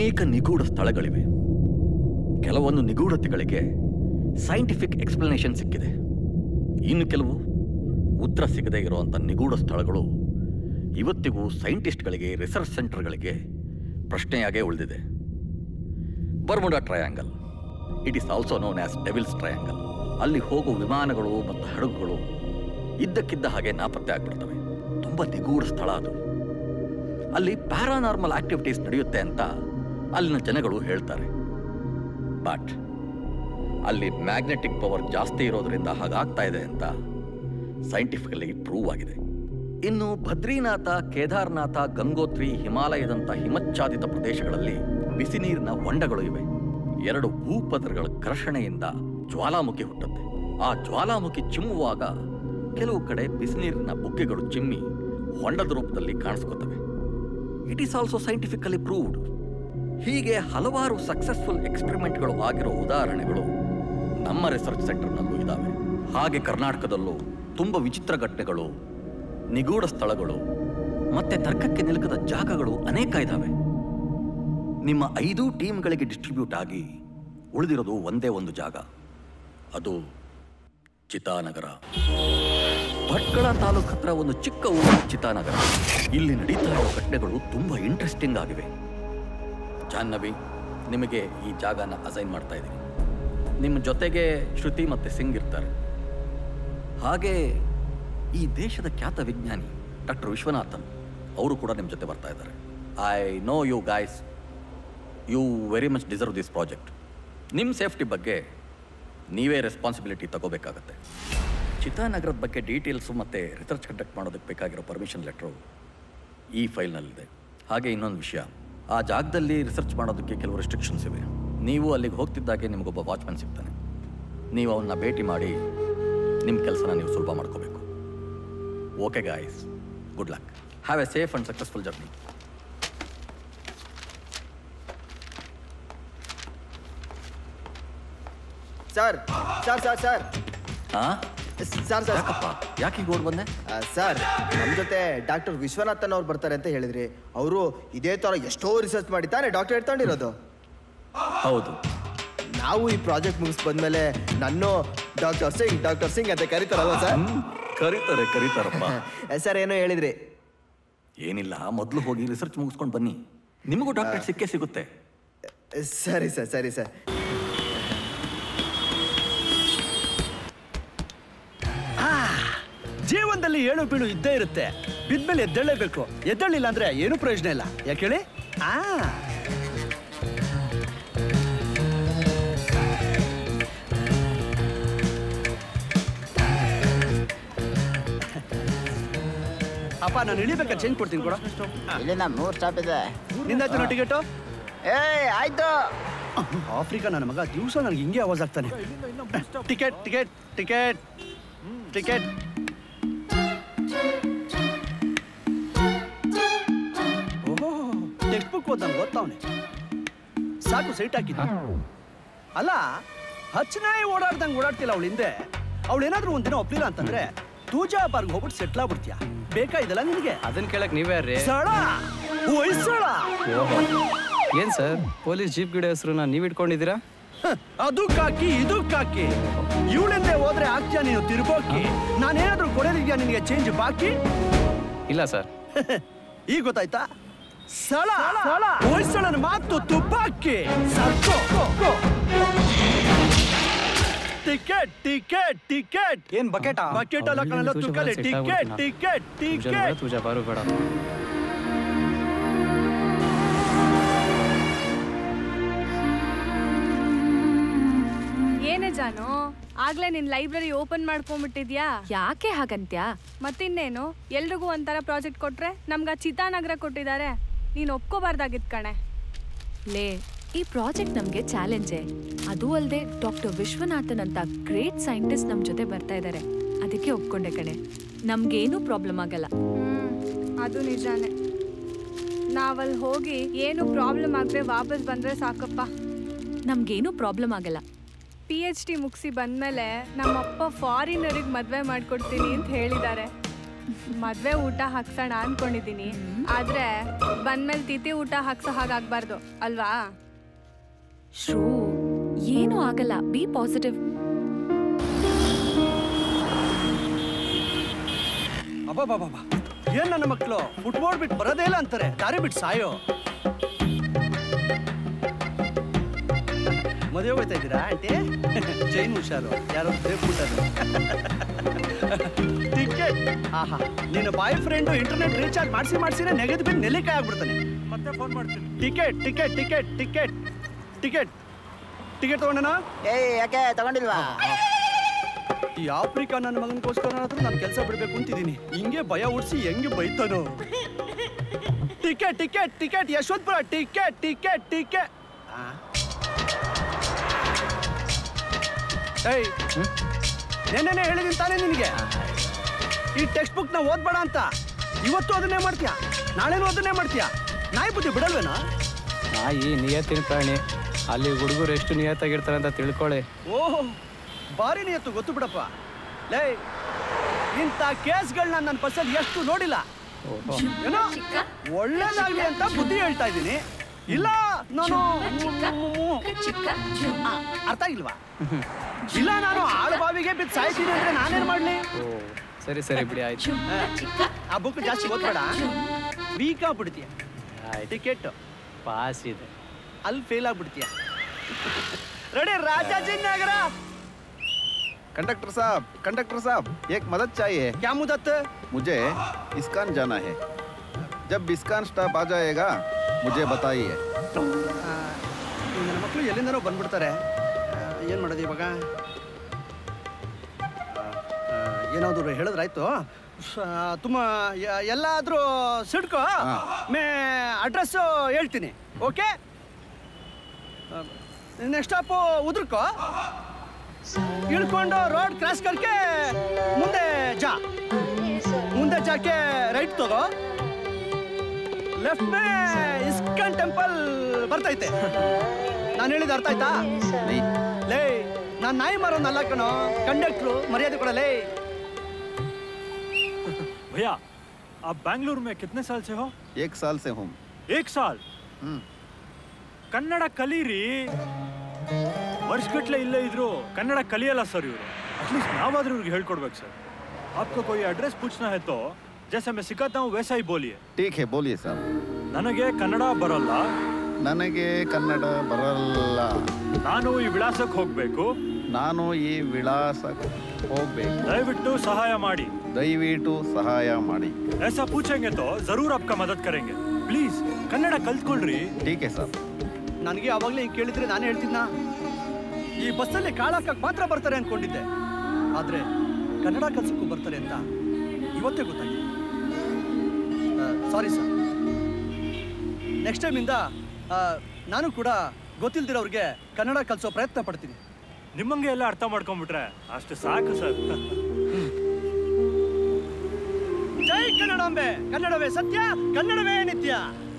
ಅನೇಕ ನಿಗೂಢ ಸ್ಥಳಗಳಿವೆ ಕೆಲವೊಂದು ನಿಗೂಢತೆಗಳಿಗೆ ಸೈಂಟಿಫಿಕ್ ಎಕ್ಸ್ಪ್ಲನೇಷನ್ ಸಿಕ್ಕಿದೆ ಇನ್ನು ಕೆಲವು ಉತ್ತರ ಸಿಗದೇ ಇರುವಂಥ ನಿಗೂಢ ಸ್ಥಳಗಳು ಇವತ್ತಿಗೂ ಸೈಂಟಿಸ್ಟ್ಗಳಿಗೆ ರಿಸರ್ಚ್ ಸೆಂಟರ್ಗಳಿಗೆ ಪ್ರಶ್ನೆಯಾಗೇ ಉಳಿದಿದೆ Bermuda Triangle it is also known as Devil's Triangle ಅಲ್ಲಿ ಹೋಗುವ ವಿಮಾನಗಳು ಮತ್ತು ಹಡಗುಗಳು ಇದ್ದಕ್ಕಿದ್ದ ಹಾಗೆ ನಾಪತ್ತೆ ಆಗ್ಬಿಡ್ತವೆ ತುಂಬ ನಿಗೂಢ ಸ್ಥಳ ಅದು ಅಲ್ಲಿ ಪ್ಯಾರಾನಾರ್ಮಲ್ ಆಕ್ಟಿವಿಟೀಸ್ ನಡೆಯುತ್ತೆ ಅಂತ ಅಲ್ಲಿನ ಜನಗಳು ಹೇಳ್ತಾರೆ ಬಟ್ ಅಲ್ಲಿ ಮ್ಯಾಗ್ನೆಟಿಕ್ ಪವರ್ ಜಾಸ್ತಿ ಇರೋದ್ರಿಂದ ಹಾಗಾಗ್ತಾ ಇದೆ ಅಂತ ಸೈಂಟಿಫಿಕಲಿ ಪ್ರೂವ್ ಆಗಿದೆ ಇನ್ನು ಬದ್ರಿನಾಥ ಕೇದಾರ್ನಾಥ ಗಂಗೋತ್ರಿ ಹಿಮಾಲಯದಂಥ ಹಿಮಚ್ಛಾದಿತ ಪ್ರದೇಶಗಳಲ್ಲಿ ಬಿಸಿ ನೀರಿನ ಹೊಂಡಗಳು ಇವೆ ಎರಡು ಭೂಪದರಗಳ ಘರ್ಷಣೆಯಿಂದ ಜ್ವಾಲಾಮುಖಿ ಹುಟ್ಟುತ್ತೆ ಆ ಜ್ವಾಲಾಮುಖಿ ಚಿಮ್ಮುವಾಗ ಕೆಲವು ಕಡೆ ಬಿಸಿನೀರಿನ ಬುಗ್ಗೆಗಳು ಚಿಮ್ಮಿ ಹೊಂಡದ ರೂಪದಲ್ಲಿ ಕಾಣಿಸ್ಕೊತವೆ it is also scientifically proved ಹೀಗೆ ಹಲವಾರು ಸಕ್ಸಸ್ಫುಲ್ ಎಕ್ಸ್ಪೆರಿಮೆಂಟ್ಗಳು ಆಗಿರೋ ಉದಾಹರಣೆಗಳು ನಮ್ಮ ರಿಸರ್ಚ್ ಸೆಂಟರ್ನಲ್ಲೂ ಇದ್ದಾವೆ ಹಾಗೆ ಕರ್ನಾಟಕದಲ್ಲೂ ತುಂಬ ವಿಚಿತ್ರ ಘಟನೆಗಳು ನಿಗೂಢ ಸ್ಥಳಗಳು ಮತ್ತೆ ತರ್ಕಕ್ಕೆ ನಿಲುಕದ ಜಾಗಗಳು ಅನೇಕ ಇದ್ದಾವೆ ನಿಮ್ಮ ಐದು ಟೀಮ್ಗಳಿಗೆ ಡಿಸ್ಟ್ರಿಬ್ಯೂಟ್ ಆಗಿ ಉಳಿದಿರೋದು ಒಂದೇ ಒಂದು ಜಾಗ ಅದು ಚಿತಾನಗರ ಭಟ್ಕಳ ತಾಲೂಕು ಹತ್ರ ಒಂದು ಚಿಕ್ಕ ಊರು ಚಿತಾನಗರ ಇಲ್ಲಿ ನಡೀತಾ ಇರೋ ಘಟನೆಗಳು ತುಂಬಾ ಇಂಟ್ರೆಸ್ಟಿಂಗ್ ಆಗಿವೆ ಜಾಹ್ನವಿ ನಿಮಗೆ ಈ ಜಾಗನ ಅಸೈನ್ ಮಾಡ್ತಾ ಇದ್ದೀನಿ ನಿಮ್ಮ ಜೊತೆಗೆ ಶ್ರುತಿ ಮತ್ತೆ ಸಿಂಗ್ ಇರ್ತಾರೆ ಹಾಗೆ ಈ ದೇಶದ ಖ್ಯಾತ ವಿಜ್ಞಾನಿ ಡಾಕ್ಟರ್ ವಿಶ್ವನಾಥನ್ ಅವರು ಕೂಡ ನಿಮ್ಮ ಜೊತೆ ಬರ್ತಾ ಇದ್ದಾರೆ I know you guys you very much deserve this project ನಿಮ್ಮ ಸೇಫ್ಟಿ ಬಗ್ಗೆ ನೀವೇ ರೆಸ್ಪಾನ್ಸಿಬಿಲಿಟಿ ತಗೋಬೇಕಾಗತ್ತೆ ಚಿತಾನಗರದ ಬಗ್ಗೆ ಡೀಟೇಲ್ಸು ಮತ್ತು ರಿಸರ್ಚ್ ಕಂಡಕ್ಟ್ ಮಾಡೋದಕ್ಕೆ ಬೇಕಾಗಿರೋ ಪರ್ಮಿಷನ್ ಲೆಟ್ರು ಈ ಫೈಲ್ನಲ್ಲಿದೆ ಹಾಗೆ ಇನ್ನೊಂದು ವಿಷಯ ಆ ಜಾಗದಲ್ಲಿ ರಿಸರ್ಚ್ ಮಾಡೋದಕ್ಕೆ ಕೆಲವು ರೆಸ್ಟ್ರಿಕ್ಷನ್ಸ್ ಇವೆ ನೀವು ಅಲ್ಲಿಗೆ ಹೋಗ್ತಿದ್ದಾಗೆ ನಿಮಗೊಬ್ಬ ವಾಚ್ಮನ್ ಸಿಗ್ತಾನೆ ನೀವು ಅವನ್ನ ಭೇಟಿ ಮಾಡಿ ನಿಮ್ಮ ಕೆಲಸನ ನೀವು ಸುಲಭ ಮಾಡ್ಕೋಬೇಕು okay guys good luck have a safe and successful journey sir sir sir sir ಹಾಂ ಸರ್ ಸರ್ ಯಾಕಪ್ಪ ಯಾಕೆ ಈಗ ಓಡ್ ಬಂದೆ ಆ, ಸರ್ ನಮ್ಮ ಜೊತೆ ಡಾಕ್ಟರ್ ವಿಶ್ವನಾಥನ್ ಅವ್ರು ಬರ್ತಾರೆ ಅಂತ ಹೇಳಿದ್ರಿ ಅವರು ಇದೇ ಥರ ಎಷ್ಟೋ ರಿಸರ್ಚ್ ಮಾಡಿ ತಾನೇ ಡಾಕ್ಟರ್ ತಗೊಂಡಿರೋದು ಹೌದು ನಾವು ಈ ಪ್ರಾಜೆಕ್ಟ್ ಮುಗಿಸ್ ಬಂದ್ಮೇಲೆ ನನ್ನು ಡಾಕ್ಟರ್ ಸಿಂಗ್ ಡಾಕ್ಟರ್ ಸಿಂಗ್ ಅಂತ ಕರೀತಾರಲ್ವ ಸರ್ ಕರೀತಾರೆ ಕರೀತಾರಪ್ಪ ಸರ್ ಏನೋ ಹೇಳಿದ್ರಿ ಏನಿಲ್ಲ ಮೊದಲು ಹೋಗಿ ರಿಸರ್ಚ್ ಮುಗಿಸ್ಕೊಂಡು ಬನ್ನಿ ನಿಮಗೂ ಡಾಕ್ಟರ್ ಸಿಕ್ಕೇ ಸಿಗುತ್ತೆ ಸರಿ ಸರ್ ಸರಿ ಸರ್ ಜೀವನದಲ್ಲಿ ಏಳು ಬೀಳು ಇದ್ದೇ ಇರುತ್ತೆ ಬಿದ್ಮೇಲೆ ಎದ್ದೇಳಲೇಬೇಕು ಎದ್ದೇಳಿಲ್ಲ ಅಂದ್ರೆ ಏನು ಪ್ರಯೋಜನ ಇಲ್ಲ ಯಾಕೆ ಹೇಳಿ ಆ ಅಪ್ಪ ನಾನು ಇಳಿಬೇಕಾ ಚೇಂಜ್ ಕೊಡ್ತೀನಿ ಕೊಡ ಇಲ್ಲಿಂದ ಮೂರ್ ಸ್ಟಾಪ್ ಇದೆ ನಿಂದಾಯ್ತು ಟಿಕೆಟು ಏಯ್ ಆಯ್ತು ಆಫ್ರಿಕಾ ನನ್ನ ಮಗ ದಿವಸ ನನಗೆ ಹಿಂಗೆ ಆವಾಜ್ ಆಗ್ತಾನೆ ಟಿಕೆಟ್ ಟಿಕೆಟ್ ಟಿಕೆಟ್ ಟಿಕೆಟ್ ಓಹೋ ಟೆಕ್ಸ್ಟ್ ಬುಕ್ ಓದ್ ನಂಗೆ ಗೊತ್ತವನೆ ಸಾಕು ಸೈಟ್ ಹಾಕಿದ್ದ ಅಲ್ಲ ಹಚ್ಚನಾಯಿ ಓಡಾಡ್ದಂಗೆ ಓಡಾಡ್ತಿಲ್ಲ ಅವಳ ಹಿಂದೆ ಅವಳು ಏನಾದ್ರೂ ಒಂದಿನ ಒಪ್ಲಿಲ್ಲ ಅಂತಂದ್ರೆ ತೂಜಾ ಪಾರ್ಗ್ ಹೋಗ್ಬಿಟ್ಟು ಸೆಟ್ಲ್ ಆಗ್ಬಿಡ್ತೀಯ ಬೇಕಾ ಇದೆಲ್ಲ ನಿನಗೆ ಅದನ್ನ ಕೇಳಕ್ ನೀವೇ ಯಾರ್ರಿ ಸಳ ವಯಸ್ಸಳ ಏನ್ ಸರ್ ಪೊಲೀಸ್ ಜೀಪ್ ಗಿಡ ಹೆಸರನ್ನ ನೀವ್ ಇಟ್ಕೊಂಡಿದ್ದೀರಾ ಹ, ಅದು ಕಾಕಿ ಇದು ಕಾಕಿ ಇವಳಿಂದೆ ಹೋದ್ರೆ ಆಗ್ತೀಯ ನೀನು ತಿರ್ಬೋಕಿ ನಾನೇನಾದ್ರೂ ಕೊಡೋದಿದ್ಯಾ ನಿನಗೆ ಚೇಂಜ್ ಬಾಕಿ ಇಲ್ಲ ಸರ್ ಈಗ ಗೊತ್ತಾಯ್ತಾ ಸಳ ಸಳ ಹೊಯ್ಸಳನ ಮಾತು ತುಪ್ಪಾಕಿ ಸರ್ಕೋ ಟಿಕೆಟ್ ಟಿಕೆಟ್ ಟಿಕೆಟ್ ಏನ್ ಬಕೆಟಾ ಬಕೆಟ್ ಅಲ್ಲ ಕಣಲ್ಲ ತುಕ್ಕಲೆ ಟಿಕೆಟ್ ಟಿಕೆಟ್ ಟಿಕೆಟ್ ತುಜಾ ಬಾರು ಬೇಡ ಏನೇ ಜಾನು ಆಗ್ಲೇ ನಿನ್ ಲೈಬ್ರರಿ ಓಪನ್ ಮಾಡ್ಕೊಂಡ್ಬಿಟ್ಟಿದ್ಯಾ ಯಾಕೆ ಹಾಗಂತ್ಯಾ ಮತ್ತಿನ್ನೇನು ಎಲ್ರಿಗೂ ಒಂಥರ ಪ್ರಾಜೆಕ್ಟ್ ಕೊಟ್ರೆ ನಮ್ಗ ಚಿತಾನಗರ ಕೊಟ್ಟಿದ್ದಾರೆ ನೀನ್ ಒಪ್ಕೋಬಾರ್ದಾಗಿತ್ ಕಣೆ ಲೇ ಈ ಪ್ರಾಜೆಕ್ಟ್ ನಮ್ಗೆ ಚಾಲೆಂಜೆ ಅದು ಅಲ್ಲದೆ ಡಾಕ್ಟರ್ ವಿಶ್ವನಾಥನ್ ಅಂತ ಗ್ರೇಟ್ ಸೈಂಟಿಸ್ಟ್ ನಮ್ ಜೊತೆ ಬರ್ತಾ ಇದ್ದಾರೆ ಅದಕ್ಕೆ ಒಪ್ಕೊಂಡೆ ಕಣೆ ನಮ್ಗೇನು ಪ್ರಾಬ್ಲಮ್ ಆಗಲ್ಲ ಹ್ಮ್ ಅದು ನಿಜಾನೇ ನಾವಲ್ಲಿ ಹೋಗಿ ಏನು ಪ್ರಾಬ್ಲಮ್ ಆಗದೆ ವಾಪಸ್ ಬಂದ್ರೆ ಸಾಕಪ್ಪ ನಮ್ಗೇನು ಪ್ರಾಬ್ಲಮ್ ಆಗಲ್ಲ ಪಿ ಎಚ್ ಡಿ ಮುಗಿಸಿ ಬಂದ್ಮೇಲೆ ನಮ್ಮಪ್ಪ ಫಾರಿನರಿಗೆ ಮದ್ವೆ ಮಾಡ್ಕೊಡ್ತೀನಿ ಅಂತ ಹೇಳಿದ್ದಾರೆ ಮದ್ವೆ ಊಟ ಹಾಕ್ಸೋಣ ಅನ್ಕೊಂಡಿದೀನಿ ಆದ್ರೆ ಬಂದ್ಮೇಲೆ ತಿಥಿ ಊಟ ಹಾಕ್ಸೋ ಹಾಗಾಗ್ಬಾರ್ದು ಅಲ್ವಾ ಶ್ರೂ ಏನೂ ಆಗಲ್ಲ ಬಿ ಪಾಸಿಟಿವ್ ಅಬ್ಬಬ್ಬಬ್ಬ ಏನ್ ನನ್ನ ಮಕ್ಕಳು ಫುಟ್ಬಾಲ್ ಬಿಟ್ಟು ಬರೋದೇ ಇಲ್ಲ ಅಂತಾರೆ ದಾರಿ ಬಿಟ್ಟು ಸಾಯೋ ಮದುವೆ ಹೋಗ್ತಾ ಇದ್ದೀರಾ ಆಂಟಿ ಚೈನ್ ಹುಷಾರು ಯಾರೋ ಬಿಟ್ಟರು ಟಿಕೆಟ್ ಆಹಾ ನಿನ್ನ ಬಾಯ್ ಫ್ರೆಂಡು ಇಂಟರ್ನೆಟ್ ರೀಚಾರ್ಜ್ ಮಾಡಿಸಿ ಮಾಡಿಸಿನೇ ನೆಗೆದು ಬಿದ್ದು ನೆಲ್ಲಿಕಾಯಿ ಆಗ್ಬಿಡ್ತಾನೆ ಮತ್ತೆ ಫೋನ್ ಮಾಡ್ತೀನಿ ticket ticket ticket ticket ticket ticket ತಗೊಂಡನಾ ಏಯ್ ಯಾಕೆ ತಗೊಂಡಿಲ್ವಾ ಈ ಆಫ್ರಿಕಾ ನನ್ನ ಮಗನಿಗೋಸ್ಕರ ಆದ್ರೂ ನಾನು ಕೆಲಸ ಬಿಡ್ಬೇಕು ಅಂತಿದ್ದೀನಿ ಹಿಂಗೆ ಭಯ ಉಡ್ಸಿ ಹೆಂಗೆ ಬೈತಾನೋ ticket ticket ticket Yeshwantpur ticket ticket ticket ಏಯ್ ನೆನ್ನೆನೆ ಹೇಳಿದೀನಿ ತಾನೇ ನಿನಗೆ ಈ ಟೆಕ್ಸ್ಟ್ ಬುಕ್ ನ ಓದ್ಬೇಡ ಅಂತ ಇವತ್ತು ಅದನ್ನೇ ಮಾಡ್ತೀಯಾ ನಾಳೆನೂ ಅದನ್ನೇ ಮಾಡ್ತೀಯಾ ನಾಯಿ ಬುದ್ಧಿ ಬಿಡಲ್ವೇನಾ ನಾಯಿ ನಿಯತ್ತಿನ ಪ್ರಾಣಿ ಅಲ್ಲಿ ಹುಡುಗರು ಎಷ್ಟು ನಿಯತ್ತಾಗಿರ್ತಾರೆ ಅಂತ ತಿಳ್ಕೊಳ್ಳಿ ಓಹೋ ಭಾರಿ ನಿಯತ್ತು ಗೊತ್ತು ಬಿಡಪ್ಪ ಲೇ ಇಂಥ ಕೇಸ್ಗಳನ್ನ ನನ್ನ ಬಸ್ಸಲ್ಲಿ ಎಷ್ಟು ನೋಡಿಲ್ಲ ಓಹೋ ಏನೋ ಒಳ್ಳೇದಾಗ್ಲಿ ಅಂತ ಬುದ್ಧಿ ಹೇಳ್ತಾ ಇದ್ದೀನಿ ಇಲ್ಲ ನಾನು ಆ, ಅರ್ಥ ಆಗಿಲ್ವಾ ಇಲ್ಲ ನಾನು ಆಳ್ಬಾವಿಗೆ ಬಿದ್ದು ಸಾಯ್ತೀನಿ ಅಂದ್ರೆ ನಾನೇನ್ ಮಾಡ್ಲಿ ಓ ಸರಿ ಸರಿ ಬಿಡಿ ಆಯ್ತು ಆ, ಆ ಬುಕ್ ಜಾಸ್ತಿ ಓದ್ಬೇಡ ವೀಕ್ ಆಗ್ಬಿಡ್ತೀಯ ಆಯ್ತು ಟಿಕೆಟ್ ಪಾಸ್ ಇದೆ ಅಲ್ಲಿ ಫೇಲ್ ಆಗ್ಬಿಡ್ತೀಯ ರೆಡಿ ರಾಜಾಜಿನಗರ कंडक्टर साहब कंडक्टर साहब एक मदद चाहिए ಕ್ಯಾ ಮುದತ್ मुझे इस्कान जाना है जब इस्कान स्टॉप आ जाएगा मुझे बताइए ಆ, ಈ ನನ್ನ ಮಕ್ಕಳು ಎಲ್ಲಿಂದನೋ ಬಂದ್ಬಿಡ್ತಾರೆ ಆ, ಏನ್ ಮಾಡೋದು ಇವಾಗ ಆ, ಆ, ಏನಾದ್ರು ಹೇಳಿದ್ರಾಯ್ತು ಸ- ತುಂಬ ಯ- ಎಲ್ಲಾದ್ರೂ ಸಿಡ್ಕೋ ಹಾ. ಮೇ ಅಡ್ರೆಸ್ ಹೇಳ್ತೀನಿ ಓಕೆ ನೆಕ್ಸ್ಟ್ ಸ್ಟಾಪು ಉದ್ರಕೋ ಇಳ್ಕೊಂಡು ರೋಡ್ ಕ್ರಾಸ್ ಕರ್ಕೆ ಮುಂದೆ ಜಾ ಮುಂದೆ ಜಾಕೆ ರೈಟ್ ತಗೋ ಲೆಫ್ಟ್ ಮೇ ಇಸ್ಕಾನ್ ಟೆಂಪಲ್ ಬರ್ತೈತೆ ನಾನು ಹೇಳಿದ ಅರ್ಥ ಆಯ್ತಾ नहीं ಲೇ ನಾನ್ ನಾಯಿ ಮಾರೋನಲ್ಲ ಕಣೋ ಕಂಡಕ್ಟ್ರು ಮರ್ಯಾದೆ ಕೊಡಲೇ भैया आप बैंगलोर में कितने साल से हो एक साल से हूँ एक साल हम्म ಕನ್ನಡ ಕಲೀರಿ ವರ್ಷಗಟ್ಲೆ ಇಲ್ಲೇ ಇದ್ರು ಕನ್ನಡ ಕಲಿಯಲ್ಲ ಸರ್ ಇವರು ಅಟ್ಲೀಸ್ಟ್ ನಾವಾದ್ರೂ ಇವ್ರಿಗೆ ಹೇಳ್ಕೊಡ್ಬೇಕು ಸರ್ आपको कोई एड्रेस पूछना है तो जैसे मैं सिखाता हूँ वैसा ही बोलिए ठीक है बोलिए साहब ನನಗೆ ಕನ್ನಡ ಬರಲ್ಲ ನನಗೆ ಕನ್ನಡ ಬರಲ್ಲ ನಾನು ಈ ವಿಳಾಸಕ್ಕೆ ಹೋಗ್ಬೇಕು ನಾನು ಈ ವಿಳಾಸಕ್ಕೆ ಹೋಗ್ಬೇಕು ದಯವಿಟ್ಟು ಸಹಾಯ ಮಾಡಿ ದಯವಿಟ್ಟು ಸಹಾಯ ಮಾಡಿ ऐसा पूछेंगे तो जरूर आपका मदद करेंगे प्लीज ಕನ್ನಡ ಕಲ್ತ್ಕೊಳ್ರಿ ठीक है साहब ನನಗೆ ಅವಾಗಲೇ ಹಿಂಗೆ ಕೇಳಿದ್ರೆ ನಾನು ಹೇಳ್ತಿದ್ನ ಈ ಬಸ್ಸಲ್ಲಿ ಕಾಳಾಕಕ್ಕೆ ಮಾತ್ರ ಬರ್ತಾರೆ ಅನ್ಕೊಂಡಿದ್ದೆ ಆದ್ರೆ ಕನ್ನಡ ಕಲ್ಸಕ್ಕೂ ಬರ್ತಾರೆ ಅಂತ ಇವತ್ತೇ ಗೊತ್ತಾಗಿದೆ ಸಾರಿ ಸರ್ ನೆಕ್ಸ್ಟ್ ಟೈಮಿಂದ ನಾನು ಕೂಡ ಗೊತ್ತಿಲ್ದಿರೋರಿಗೆ ಕನ್ನಡ ಕಲಿಸೋ ಪ್ರಯತ್ನ ಪಡ್ತೀನಿ ನಿಮ್ಮಂಗೆ ಎಲ್ಲ ಅರ್ಥ ಮಾಡ್ಕೊಂಡ್ಬಿಟ್ರೆ ಅಷ್ಟು ಸಾಕು ಸರ್ ಜೈ ಕನ್ನಡಾಂಬೆ ಕನ್ನಡವೇ ಸತ್ಯ ಕನ್ನಡವೇ ನಿತ್ಯ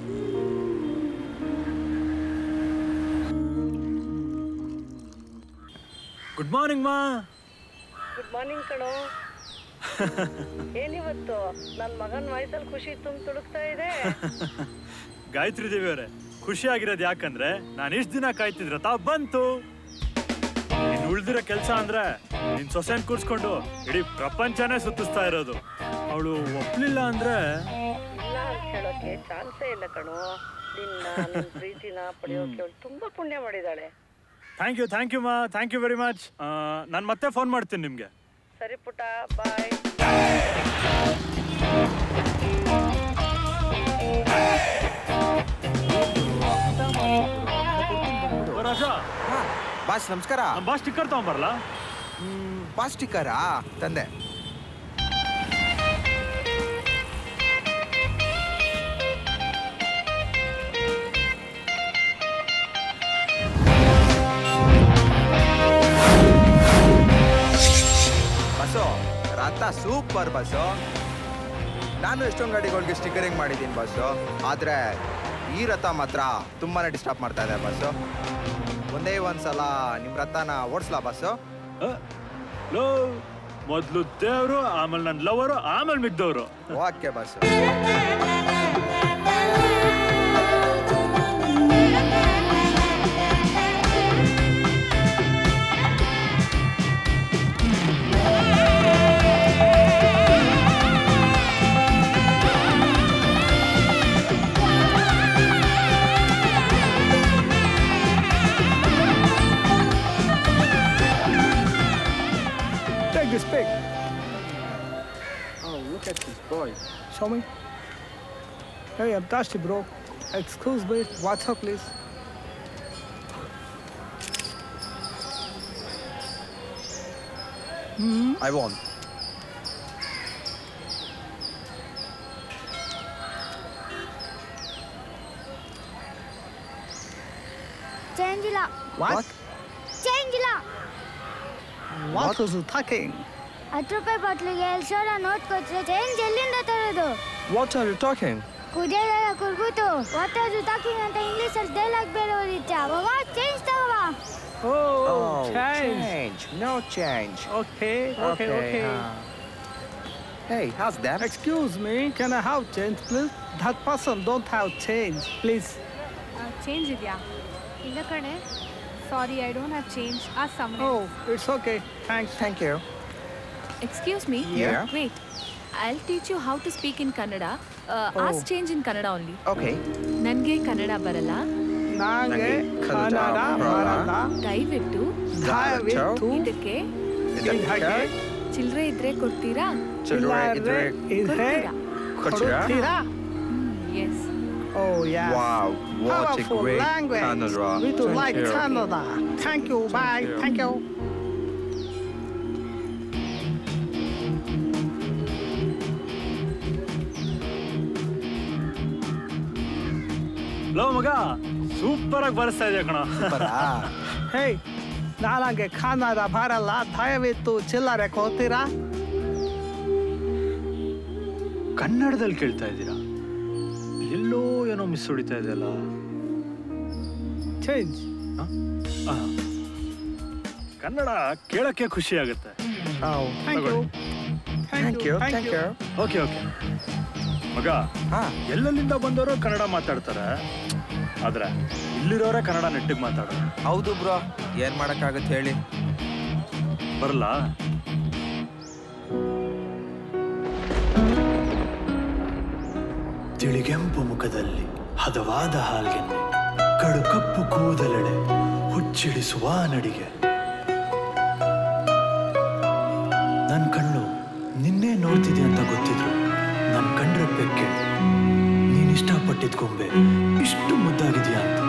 ಗುಡ್ ಮಾರ್ನಿಂಗ್ ಮಾ ಗುಡ್ ಮಾರ್ನಿಂಗ್ ಕಣೋ ಏನಿವತ್ತು ನನ್ನ ಮಗನ ವಯಸ್ಸಲ್ಲಿ ಖುಷಿ ತುಂಬ ತುಡುಕ್ತಾ ಇದೆ ಗಾಯತ್ರಿ ದೇವಿ ಅವರೇ ಖುಷಿ ಆಗಿರೋದು ಯಾಕಂದ್ರೆ ನಾನು ಇಷ್ಟು ದಿನ ಕಾಯ್ತಿದ್ರ ತಾ ಬಂತು ಇನ್ನು ಉಳ್ದಿರೋ ಕೆಲಸ ಅಂದ್ರೆ ನಿನ್ ಸೊಸೆನ್ ಕೂರ್ಸ್ಕೊಂಡು ಇಡೀ ಪ್ರಪಂಚನೇ ಸುತ್ತಿಸ್ತಾ ಇರೋದು ಅವಳು ಒಪ್ಲಿಲ್ಲ ಅಂದ್ರೆ ಇಲ್ಲ ಅಂತ ಹೇಳೋಕೆ ಚಾನ್ಸೇ ಇಲ್ಲ ಕಣೋ ನಿನ್ನ ನಿನ್ ಪ್ರೀತಿನ ಪಡೆಯೋಕೆ ಅವಳು ತುಂಬಾ ಪುಣ್ಯ ಮಾಡಿದಾಳೆ ಥ್ಯಾಂಕ್ ಯು ಥ್ಯಾಂಕ್ ಯು ಮಾ ಥ್ಯಾಂಕ್ ಯು ವೆರಿ ಮಚ್ ನಾನು ಮತ್ತೆ ಫೋನ್ ಮಾಡ್ತೀನಿ ನಿಮಗೆ ಸರಿ ಪುಟ ಬಾಯ್ ರಾಜ ಬಾಸ್ ನಮಸ್ಕಾರ ನಮ್ಮ ಬಾಸ್ ಸ್ಟಿಕ್ಕರ್ ತಗೊಂಬರಲ್ಲ ಬಾಸ್ ಸ್ಟಿಕ್ಕರಾ ತಂದೆ ಬಸ್ಸು ರಥ ಸೂಪರ್ ಬಸ್ಸು ನಾನು ಎಷ್ಟೊಂದು ಗಾಡಿಗಳಿಗೆ ಸ್ಟಿಕ್ಕರಿಂಗ್ ಮಾಡಿದ್ದೀನಿ ಬಸ್ಸು ಆದರೆ ಈ ರಥ ಮಾತ್ರ ತುಂಬಾ ಡಿಸ್ಟರ್ಬ್ ಮಾಡ್ತಾ ಇದೆ ಬಸ್ಸು ಒಂದೇ ಒಂದು ಸಲ ನಿಮ್ಮ ರಥನ ಓಡಿಸ್ಲಾ ಬಸ್ಸು ಲೋ ಮೊದಲು ದೇವರು ಆಮೇಲೆ ನನ್ನ ಲವರು ಆಮೇಲೆ ಮಿಗ್ದವರು okay bus speak. Oh, look at this boy. Show me. Hey, I'm thirsty, bro. Excuse me. Water, please. Hmm? I won. Change ಇಲ್ಲ What? ಚೇಂಜ್ ಇಲ್ಲ What was you talking? ಹತ್ತು ರೂಪಾಯಿ ಬಾಟ್ಲಿಗೆ ಎರಡು ಸಾವಿರ ನೋಟ್ ಕೊಟ್ಟರೆ ಚೇಂಜ್ ಎಲ್ಲಿಂದ ತರೋದು What are you talking? ಕುಡಿಯೋದೆಲ್ಲ ಕುಡ್ಬಿಟ್ಟು ವಾಟರ್ ಟಾಕಿಂಗ್ ಅಂತ ಇಂಗ್ಲೀಷಲ್ಲಿ ಡೈಲಾಗ್ ಬೇರೆ ಓದಿಚ್ಚ ಅವಾಗ ಚೇಂಜ್ ತಗೋವ Oh, change. change. No change. Okay, okay, okay. Hey, how's that? Excuse me, can I have change, please? That person don't have change, please. Change ಇದೆಯಾ ಇಲ್ಲ ಕಣೆ sorry I don't have change uh some Oh, it's okay. Thanks. Thank you. Excuse me Yeah? Wait I teach you how to speak in Kannada as change in Kannada only Okay. ನನಗೆ ಕನ್ನಡ ಬರಲ್ಲ ನಂಗೆ ಕನ್ನಡ ಬರಲ್ಲ ದಯವಿಟ್ಟು ದಯವಿಟ್ಟು ಇದಕ್ಕೆ ಇದಕ್ಕೆ ಚಿಲ್ಲರೆ ಇದ್ರೆ ಕೊಡ್ತೀರಾ ಚಿಲ್ಲರೆ ಇದ್ರೆ ಇದ್ರೆ ಕೊಡ್ತೀರಾ? ಕೊಡ್ತೀರಾ? Yes Oh, yeah. Wow, what a Powerful great language. Kannada. We do Thank like you. Canada. Thank you. Bye. you. Thank you. ಲೋ ಮಗ ಸೂಪರ್ ಆಗಿ ಬರೆಸ್ತಾ ಇದೆಯಾ ಕಣ ಹೇ ನನಗೆ ಕನ್ನಡ ಬರಲ್ಲ ದಯವಿಟ್ಟು ಚಿಲ್ಲರೆ ಕೊಡ್ತೀರಾ ಕನ್ನಡದಲ್ಲಿ ಕೇಳ್ತಾ ಇದ್ದೀರಾ ಎಲ್ಲೋ ಏನೋ ಮಿಸ್ ಹೊಡಿತಾ ಇದೆಯಲ್ಲ ಚೇಂಜ್ ಆ. ಕನ್ನಡ ಕೇಳಕ್ಕೆ ಖುಷಿ ಆಗುತ್ತೆ Oh, thank you thank you, thank you. Okay okay ಮಗ ಹಾ ಎಲ್ಲೆಲ್ಲಿಂದ ಬಂದವರು ಕನ್ನಡ ಮಾತಾಡ್ತಾರೆ ಆದ್ರೆ ಇಲ್ಲಿರೋರೇ ಕನ್ನಡ ನೆಟ್ಟಿಗೆ ಮಾತಾಡೋದು ಹೌದು ಬ್ರೋ ಏನ್ ಮಾಡಕ್ಕಾಗತ್ತೆ ಹೇಳಿ ಬರಲ್ಲ ತಿಳಿಗೆಂಪು ಮುಖದಲ್ಲಿ ಹದವಾದ ಹಾಲ್ಗೆನ್ನೆ ಕಡು ಕಪ್ಪು ಕೂದಲೆಡೆ ಹುಚ್ಚಿಡಿಸುವ ನಡಿಗೆ ನನ್ನ ಕಣ್ಣು ನಿನ್ನೆ ನೋಡ್ತಿದೆ ಅಂತ ಗೊತ್ತಿದ್ರು ನನ್ನ ಕಂಡ್ರೆ ಬೆಕ್ಕೆ ನೀನ್ ಇಷ್ಟಪಟ್ಟಿದ್ ಗೊಂಬೆ ಇಷ್ಟು ಮುದ್ದಾಗಿದೆಯಾ ಅಂತ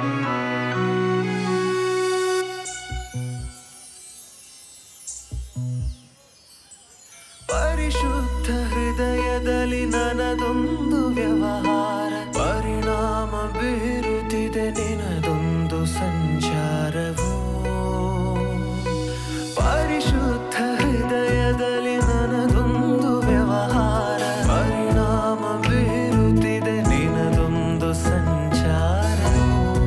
ಪರಿಶುದ್ಧ ಹೃದಯದಲ್ಲಿ ನನ್ನದೊಂದು ವ್ಯವಹಾರ ಪರಿಣಾಮ ಬೀರುತ್ತಿದೆ ನಿನದೊಂದು ಸಂಚಾರವು ಪರಿಶುದ್ಧ ಹೃದಯದಲ್ಲಿ ನನ್ನದೊಂದು ವ್ಯವಹಾರ ಪರಿಣಾಮ ಬೀರುತ್ತಿದೆ ನಿನದೊಂದು ಸಂಚಾರವು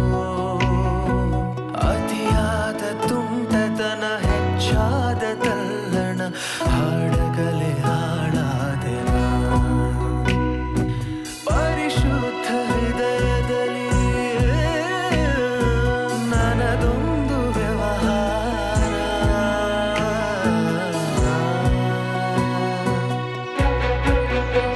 ಅತಿಯಾದ ತುಂಟತನ ಹೆಚ್ಚಾದ ತಲ್ಲಣ ಹಾಡಗಲೆ ಹಾಡಾದೆ ನಾ. ಪರಿಶುದ್ಧ ಹೃದಯದಲ್ಲಿ ನನ್ನದೊಂದು ವ್ಯವಹಾರ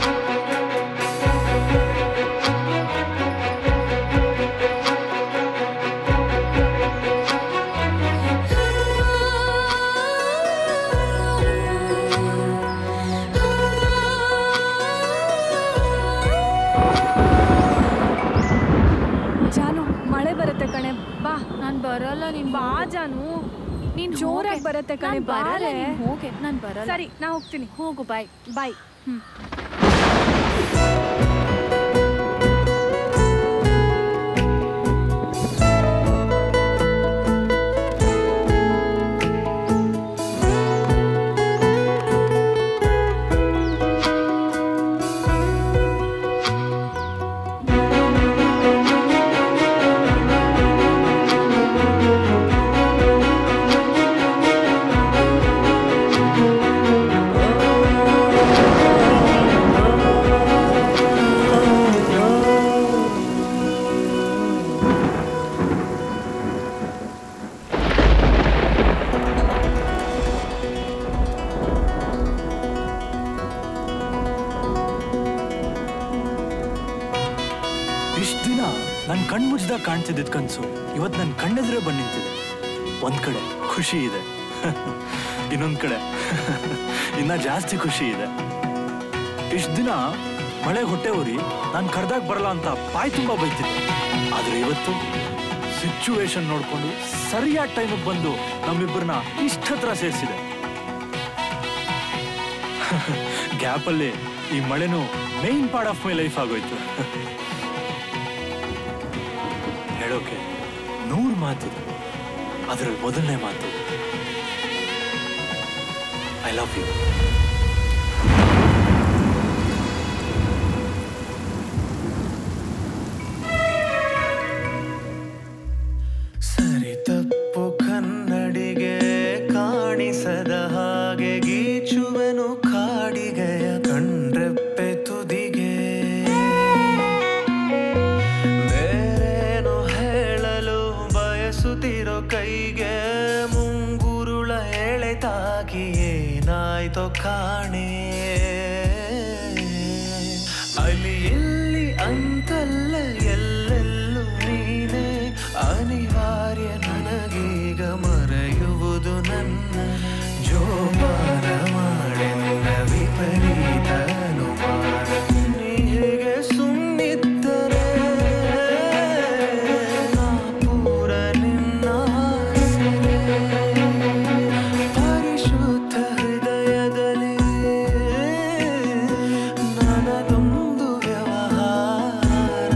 ಜಾನು ಮಳೆ ಬರುತ್ತೆ ಕಣೆ ಬಾ ನಾನ್ ಬರಲ್ಲ ನೀನ್ ಬಾ ಜಾನು ನೀನ್ ಜೋರಾಗಿ ಹೋಗೆ. ಬರುತ್ತೆ ಕಣೆ ನಾನ್ ಬರಲ್ಲ, ಬಾರೆ ನೀನ್ ಹೋಗೆ ನಾನ್ ಬರಲ್ಲ ಸರಿ ನಾ ಹೋಗ್ತೀನಿ ಹೋಗು ಬಾಯ್ ಬಾಯ್ ಹ್ಮ್ ಇಷ್ಟು ದಿನ ನನ್ನ ಕಣ್ ಮುಚ್ಚಿದಾಗ ಕಾಣ್ತಿದ್ದಿದ್ ಕನ್ಸು ಇವತ್ತು ನನ್ನ ಕಣ್ಣೆದುರೇ ಬಂದು ನಿಂತಿದೆ ಒಂದ್ ಕಡೆ ಖುಷಿ ಇದೆ ಇನ್ನೊಂದ್ ಕಡೆ ಇನ್ನ ಜಾಸ್ತಿ ಖುಷಿ ಇದೆ ಇಷ್ಟ ದಿನ ಮಳೆ ಹೊಟ್ಟೆ ಊರಿ ನಾನು ಕರ್ದಾಗ ಬರಲ್ಲ ಅಂತ ಬಾಯಿ ತುಂಬಾ ಬೈತಿದ್ದೆ ಆದ್ರೆ ಇವತ್ತು ಸಿಚುವೇಶನ್ ನೋಡ್ಕೊಂಡು ಸರಿಯಾದ ಟೈಮಿಗೆ ಬಂದು ನಮ್ಮಿಬ್ಬರನ್ನ ಇಷ್ಟ ಹತ್ರ ಸೇರಿಸಿದೆ ಗ್ಯಾಪಲ್ಲಿ ಈ ಮಳೆನೂ main part of my life ಆಗೋಯ್ತು ಹೇಳೋಕೆ ನೂರು ಮಾತಿದೆ ಅದರಲ್ಲಿ ಮೊದಲನೇ ಮಾತು ಐ ಲವ್ ಯು ಸರಿ ತಪ್ಪು ಕನ್ನಡಿಗೆ ಕಾಣಿಸದ ಹಾಗೆ ಗೀಚುವೆನು ಕಾಡಿಗೆಯ ಕಣ್ರೆಪ್ಪೆ ತುದಿಗೆ ಬೇರೇನು ಹೇಳಲು ಬಯಸುತ್ತಿರೋ ಕೈಗೆ ಮುಂಗುರುಳ ಎಳೆತಾಗಿ ಏನಾಯ್ತೋ ಕಾಣೆ ಅಲ್ಲಿ ಇಲ್ಲಿ ಅಂತಲ್ಲ ಎಲ್ಲೆಲ್ಲೂ ನೀನೆ ಅನಿವಾರ್ಯ ನನಗೀಗ ಮರೆಯುವುದು ನನ್ನ ಜೋಪಾನ ಮಾಡೆನ್ನ ವಿಪರೀತ ಅನುಮಾನ ನೀ ಹೇಗೆ ಸುಮ್ಮಿದ್ದರೆ ನಾ ಪೂರ ನಿನ್ನ ಸೆರೆ. ಪರಿಶುದ್ಧ ಹೃದಯದಲ್ಲಿ ನನದೊಂದು ವ್ಯವಹಾರ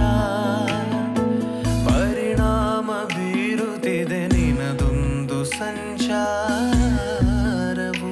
ಪರಿಣಾಮ ಬೀರುತ್ತಿದೆ ನಿನದೊಂದು ಸಂಚಾರವು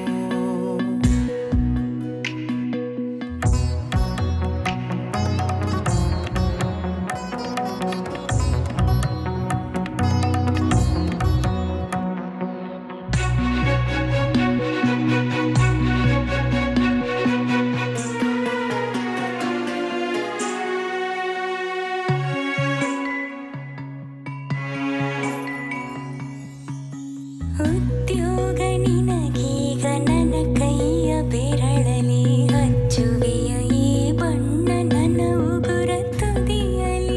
ಉದ್ಯೋಗ ನಿನಗೀಗ ನನ್ನ ಕೈಯ ಬೆರಳಲಿ ಹಚ್ಚುವೆಯ ಈ ಬಣ್ಣ ನನ್ನ ಉಗುರ ತುದಿಯಲಿ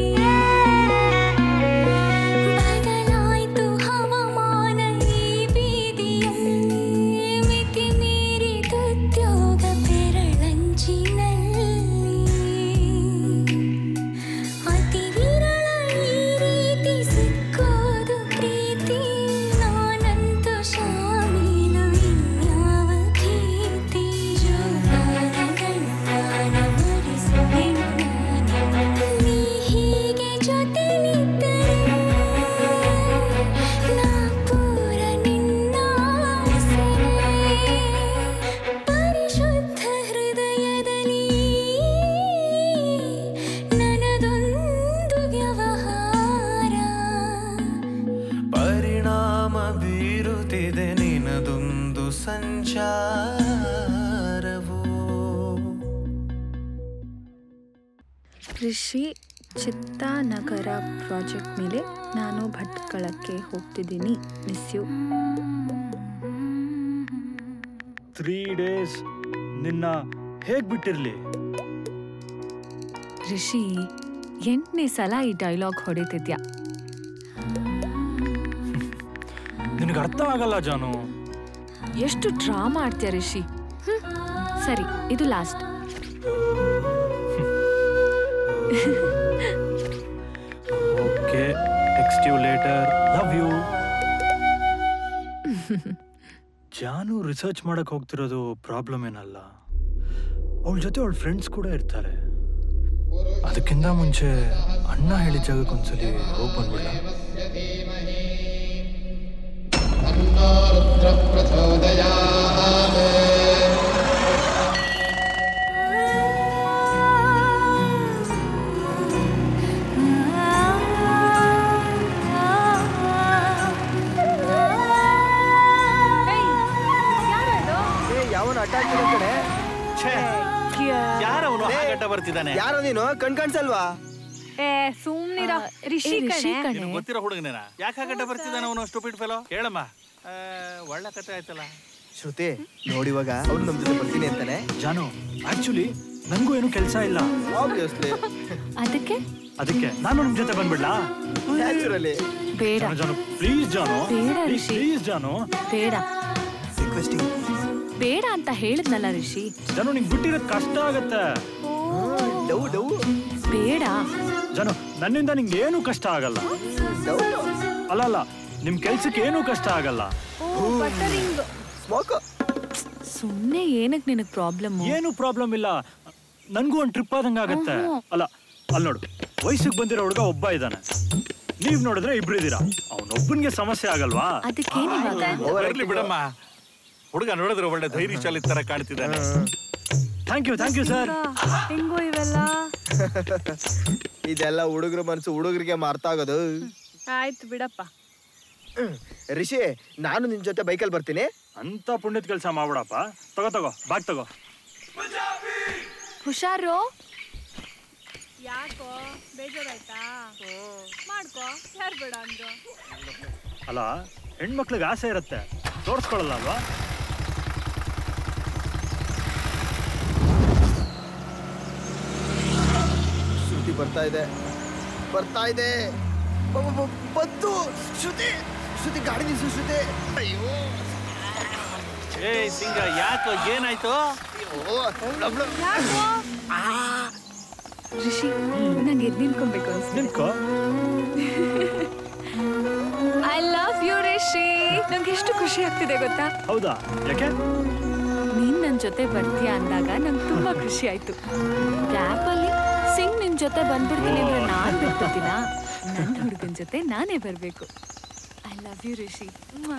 ಬದಲಾಯ್ತು ಹವಾಮಾನ ಈ ಬೀದಿಯಲ್ಲಿ ಮಿತಿ ಮೀರಿದುದ್ಯೋಗ ಬೆರಳಂಚಿನಲ್ಲಿ ಅತಿ ವಿರಳ ಈ ರೀತಿ ಸಿಕ್ಕೋದು ಪ್ರೀತಿ ನಾನಂತೂ ಶಾಮೀಲು ಇನ್ಯಾವ ಭೀತಿ ಜೋಪಾನ ಗಂಡನ ಮರೆಸುವೆನು ನಾನು. ನೀ ಹೀಗೆ ಜೊತೆಲಿದ್ದರೆ ನಾ ಪೂರ ನಿನ್ನ ಸೆರೆ. ಪರಿಶುದ್ಧ ಹೃದಯದಲ್ಲಿ ನನದೊಂದು ವ್ಯವಹಾರ ಪರಿಣಾಮ ಬೀರುತ್ತಿದೆ ನಿನದೊಂದು ಸಂಚಾರವು ಕೃಷಿ ಚಿತ್ತಾನಗರ ಪ್ರಾಜೆಕ್ಟ್ ಮೇಲೆ ನಾನು ಭಟ್ಕಳಕ್ಕೆ ಹೋಗ್ತಿದ್ದೀನಿ ಮಿಸ್ ಯು ತ್ರೀ ಡೇಸ್ ನಿನ್ನ ಹೇಗ್ ಬಿಟ್ಟಿರ್ಲಿ ರಿಷಿ ಎಂಟನೇ ಸಲ ಈ ಡೈಲಾಗ್ ಹೊಡಿತಿದ್ಯಾ ನಿನಗೆ ಅರ್ಥ ಆಗಲ್ಲ ಜಾನು ಎಷ್ಟು ಡ್ರಾ ಮಾಡ್ತೀಯ ರಿಷಿ ಹ್ಮ್. ಸರಿ ಇದು last okay text you later love you ಜಾನು ರಿಸರ್ಚ್ ಮಾಡಕ್ ಹೋಗ್ತಿರೋದು ಪ್ರಾಬ್ಲಮ್ ಏನಲ್ಲ ಅವಳ ಜೊತೆ ಅವಳ ಫ್ರೆಂಡ್ಸ್ ಕೂಡ ಇರ್ತಾರೆ ಅದಕ್ಕಿಂತ ಮುಂಚೆ ಅಣ್ಣ ಹೇಳಿದ ಜಾಗಕ್ಕೆ ಒಂದ್ಸಲಿ ಹೋಗಿ ಬಂದ್ಬಿಡ ಏ ಯಾವನ ಅಟ್ಯಾಕ್ ಕಡೆ ಯಾರವನು ಹಾಗಡ್ಡ ಬರ್ತಿದ್ದಾನೆ ಯಾರೋ ನೀನು ಕಣ್ ಕಾಣಿಸಲ್ವಾ ಏ ಸುಮ್ನಿರ ರಿಷಿ ಏ, ರಿಷಿ ಕಣೆ ಕಣೆ. ನಿನಗ್ ಗೊತ್ತಿರೋ ಹುಡುಗನೇನ ಯಾಕೆ ಹಾಗಡ್ಡ ಬರ್ತಿದ್ದಾನೆ ಅವನು ಸ್ಟೂಪಿಡ್ ಫೆಲೋ ಕೇಳಮ್ಮ ಆ, ಒಳ್ಳೆ ಕತೆ ಆಯ್ತಲ್ಲ ಶ್ರುತಿ ನೋಡಿ ಇವಾಗ ಅವ್ನು ನಮ್ ಜೊತೆ ಬರ್ತೀನಿ ಅಂತಾನೆ ಜಾನು ಆಕ್ಚುಲಿ ನನಗೂ ಏನು ಕೆಲಸ ಇಲ್ಲ ಆಬ್ವಿಯಸ್ಲಿ ಅದಕ್ಕೆ ಅದಕ್ಕೆ ನಾನು ನಿಮ್ ಜೊತೆ ಬಂದ್ಬಿಡ್ಲಾ ನ್ಯಾಚುರಲಿ ಬೇಡ ಜಾನು, ಜಾನು ಪ್ಲೀಸ್ ಜಾನು ಬೇಡ ಪ್ಲೀಸ್ ರಿಷಿ. ಪ್ಲೀಸ್ ಜಾನು ಬೇಡ ರಿಕ್ವೆಸ್ಟಿಂಗ್ ಬೇಡ ಅಂತ ಹೇಳಿದ್ನಲ್ಲ ರಿಷಿ ಜನ ನಿಂಗೆ ಬಿಟ್ಟಿರೋದು ಕಷ್ಟ ಆಗತ್ತೆ ಡೌ ಡೌ ಬೇಡ ಜನ ನನ್ನಿಂದ ನಿಂಗೆ ಏನೂ ಕಷ್ಟ ಆಗಲ್ಲ ಅಲ್ಲ ಅಲ್ಲ ನಿಮ್ ಕೆಲ್ಸಕ್ಕೆ ಏನೂ ಕಷ್ಟ ಆಗಲ್ಲ ಬಟರಿಂಗ್ ಸ್ಮೋಕ್ ಸುಮ್ನೆ ಏನಕ್ ನಿನಗ್ ಪ್ರಾಬ್ಲಮ್ ಏನು ಪ್ರಾಬ್ಲಮ್ ಇಲ್ಲ ನನ್ಗೂ ಒಂದ್ ಟ್ರಿಪ್ ಆದಂಗ ಆಗತ್ತೆ ಆಹಾ. ಅಲ್ಲ ಅಲ್ಲಿ ನೋಡು ವಯಸ್ಸಿಗೆ ಬಂದಿರೋ ಹುಡುಗ ಒಬ್ಬ ಇದ್ದಾನೆ ನೀವ್ ನೋಡಿದ್ರೆ ಇಬ್ರು ಇದ್ದೀರಾ ಅವನೊಬ್ಬನಿಗೆ ಸಮಸ್ಯೆ ಆಗಲ್ವಾ ಬರ್ಲಿ ಬಿಡಮ್ಮ ಹುಡುಗ ನೋಡಿದ್ರೆ ಒಳ್ಳೆ ಧೈರ್ಯಶಾಲಿ ತರ ಕಾಣ್ತಿದ್ದಾನೆ thank you thank you sir ಹೆಂಗೋ ಇವೆಲ್ಲ ಇದೆಲ್ಲ ಹುಡುಗರ ಮನಸ್ಸು ಹುಡುಗರಿಗೆ ಅರ್ಥ ಆಗೋದು ಆಯ್ತು ಬಿಡಪ್ಪ ರಿಷಿ ನಾನು ನಿನ್ ಜೊತೆ ಬೈಕಲ್ಲಿ ಬರ್ತೀನಿ ಅಂತ ಪುಣ್ಯದ ಕೆಲಸ ಮಾಡ್ಬಿಡಪ್ಪ ತಗೋ ತಗೋ ಬಾಗ್ ತಗೋ ಹುಷಾರು ಯಾಕೋ ಬೇಜಾರಾಯ್ತಾ ಮಾಡ್ಕೋ ಯಾರು ಬೇಡ ಅಂದ್ರು ಅಲ್ಲ ಹೆಣ್ಮಕ್ಳಿಗೆ ಆಸೆ ಇರುತ್ತೆ ತೋರ್ಸ್ಕೊಳಲ್ಲ ಅಲ್ವಾ ಶ್ರುತಿ ಬರ್ತಾ ಇದೆ ಬರ್ತಾ ಇದೆ ಬ- ಬ- ಬ- ಬಂತು ಶ್ರುತಿ ಶ್ರುತಿ ಗಾಡಿ ನಿಲ್ಸು ಶ್ರುತಿ ಅಯ್ಯೋ ಏ ಸಿಂಗ ಯಾಕೋ ಏನಾಯ್ತು ರಿಷಿ ನಂಗೆ ಎದ್ ನಿಂತ್ಕೊಬೇಕು ನಿಂತ್ಕೋ ಐ ಲವ್ ಯು ರಿಷಿ ನಂಗೆ ಎಷ್ಟು ಖುಷಿ ಆಗ್ತಿದೆ ಗೊತ್ತಾ ಹೌದಾ ಯಾಕೆ ನೀನ್ ನನ್ ಜೊತೆ ಬರ್ತೀಯ ಅಂದಾಗ ನಂಗೆ ತುಂಬಾ ಖುಷಿ ಆಯ್ತು ಗ್ಯಾಪ್ ಅಲ್ಲಿ ಸಿಂಗ್ ನಿನ್ ಜೊತೆ ಬಂದ್ಬಿಡ್ತೀನಿ ಅಂದ್ರೆ ನಾನ್ ಬಿಟ್ಬಿಡ್ತೀನ ನನ್ ಹುಡುಗನ್ ಜೊತೆ ನಾನೇ ಬರ್ಬೇಕು ಐ ಲವ್ ಯು ರಿಷಿ ಮ್ವಾ.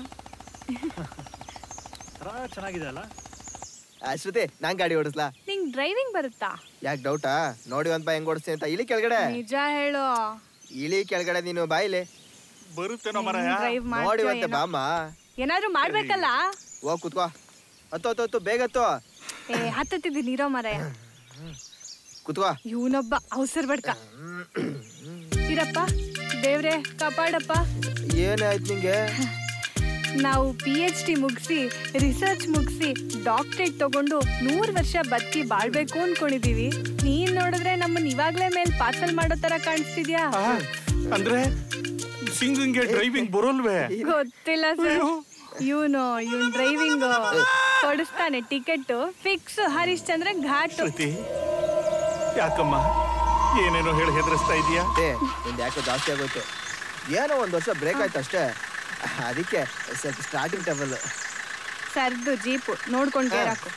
ಥರ ಚೆನ್ನಾಗಿದೆ ಅಲ್ಲ ಆ, ಶ್ರುತಿ ನಾನ್ ಗಾಡಿ ಓಡಿಸ್ಲಾ ನಿಂಗ್ ಡ್ರೈವಿಂಗ್ ಬರುತ್ತಾ ಯಾಕೆ ಡೌಟಾ ನೋಡಿ ಒಂದ್ ಬಾ ಹೆಂಗ್ ಓಡಿಸ್ತೀನಿ ಅಂತ ಇಳಿ ಕೆಳಗಡೆ ನಿಜ ಹೇಳು ಇಳಿ ಕೆಳಗಡೆ ನೀನು ಬಾಯಿಲೆ ಬರುತ್ತೇನೋ ಡ್ರೈವ್ ನೋಡಿ ಮಾಡ್ತೀಯೋ ಒಂತೆ ಏನೋ. ಬಾಮ್ಮ ಏನಾದ್ರೂ ಮಾಡ್ಬೇಕಲ್ಲ ಹೋಗ್ ಕುತ್ಕೋ ಹತ್ತು ಹತ್ತು ಹತ್ತು ಬೇಗ ಹತ್ತು ಏ ಹತ್ತತ್ತಿದ್ದೀನಿ ಇರೋ ಮರಯ ಕುತ್ಕೋ ಇವನೊಬ್ಬ ಅವಸರ ಬಡ್ಕ ಇರಪ್ಪ ದೇವ್ರೆ ಕಾಪಾಡಪ್ಪ ಏನಾಯ್ತು ನಿಂಗೆ ನಾವು ಪಿ ಎಚ್ ಡಿ ಮುಗಿಸಿ ರಿಸರ್ಚ್ ಮುಗಿಸಿ ಡಾಕ್ಟ್ರೇಟ್ ತಗೊಂಡು ನೂರು ವರ್ಷ ಬದುಕಿ ಬಾಳ್ಬೇಕು ಅನ್ಕೊಂಡಿದೀವಿ ನೀನ್ ನೋಡಿದ್ರೆ ನಮ್ಮನ್ನ ಇವಾಗ್ಲೇ ಮೇಲ್ ಪಾರ್ಸಲ್ ಮಾಡೋ ತರ ಕಾಣಿಸ್ತಿದ್ಯಾ ಅಂದ್ರೆ ಸಿಂಗಂಗೆ ಡ್ರೈವಿಂಗ್ ಬರೋಲ್ವೇ ಗೊತ್ತಿಲ್ಲ ಸರ್ ಇವನು ಇವನ್ ಡ್ರೈವಿಂಗ್ ಕೊಡಿಸ್ತಾನೆ ಟಿಕೆಟ್ ಫಿಕ್ಸ್ ಹರಿಶ್ಚಂದ್ರ ಘಾಟ್ ಶ್ರುತಿ ಯಾಕಮ್ಮ ಏನೇನೋ ಹೇಳಿ ಹೆದರಿಸ್ತಾ ಇದೀಯಾ ಏ ನಿಂದು ಯಾಕೋ ಜಾಸ್ತಿ ಆಗೋಯ್ತು ಏನೋ ಒಂದ್ ವರ್ಷ ಬ್ರೇಕ್ ಆಯ್ತು ಅಷ್ಟೇ ಅದಕ್ಕೆ ಸ್ವಲ್ಪ ಸ್ಟಾರ್ಟಿಂಗ್ ಟೈಮಲ್ ಸರ್ದು ಜೀಪು ನೋಡ್ಕೊಂಡ್ ಗೇರ್ ಹಾಕು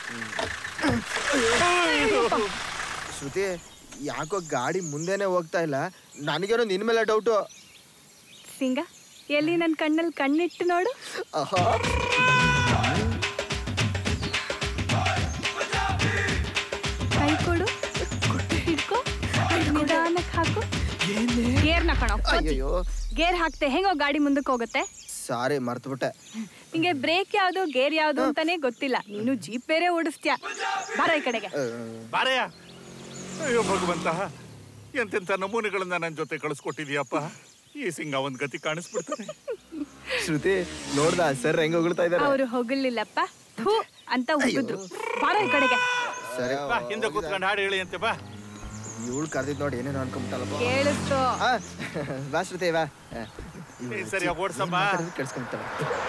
ಶ್ರುತಿ ಯಾಕೋ ಗಾಡಿ ಮುಂದೆನೆ ಹೋಗ್ತಾ ಇಲ್ಲ ನನಗೇನೋ ನಿನ್ ಮೇಲೆ ಡೌಟು ಸಿಂಗ ಎಲ್ಲಿ ನನ್ ಕಣ್ಣಲ್ಲಿ ಕಣ್ಣಿಟ್ಟು ನೋಡು ಕೈ ಕೊಡು ಹಿಡ್ಕೊ ನಿಧಾನಕ್ಕೆ ಹಾಕು ಗೇರ್ನ ಕಣ ಅಯ್ಯೋ ಗೇರ್ ಹಾಕ್ತೆ ಹೆಂಗೋ ಗಾಡಿ ಮುಂದಕ್ಕೆ ಹೋಗುತ್ತೆ ಸಾರಿ ಮರ್ತುಬಿಟ್ಟೆ ನಿಂಗೆ ಬ್ರೇಕ್ ಯಾವ್ದು ಗೇರ್ ಯಾವ್ದು ಅಂತಾನೆ ಗೊತ್ತಿಲ್ಲ ನೀನು ಜೀಪ್ ಬೇರೆ ಓಡಿಸ್ತೀಯ ಬಾರ ಈ ಕಡೆಗೆ ಬಾರಯ್ಯ ಅಯ್ಯೋ ಭಗವಂತ ಎಂತೆಂತ ನಮೂನೆಗಳನ್ನ ನನ್ನ ಜೊತೆ ಕಳಿಸ್ಕೊಟ್ಟಿದ್ಯಪ್ಪ ಈ ಸಿಂಗ ಒಂದ್ ಗತಿ ಕಾಣಿಸ್ಬಿಡ್ತಾನೆ ಶ್ರುತಿ ನೋಡ್ದ ಸರ್ ಹೆಂಗ್ ಹೊಗಳ್ತಾ ಇದಾರೆ ಅವ್ರು ಹೋಗಲಿಲ್ಲಪ್ಪ ಥೂ ಅಂತ ಉಗಿದ್ರು ಬಾರ ಈ ಕಡೆಗೆ ಸರಿ ಬಾ ಹಿಂದೆ ಕೂತ್ಕೊಂಡು ಹಾಡು ಹೇಳಿ ಅಂತೆ ಬಾ ಇವಳು ಕರ್ದಿದ್ ನೋಡಿ ಏನೇನೋ ಅನ್ಕೊಂಬಿಟ್ಟಲ್ಲಪ್ಪ ಕೇಳಿಸ್ತು ಆ, ಬಾ ಶ್ರುತಿ ಬಾ ಏ, ಸರಿ ಓಡ್ಸಮ್ಮ ಕೆಡ್ಸ್ಕೊಂತಾಳೆ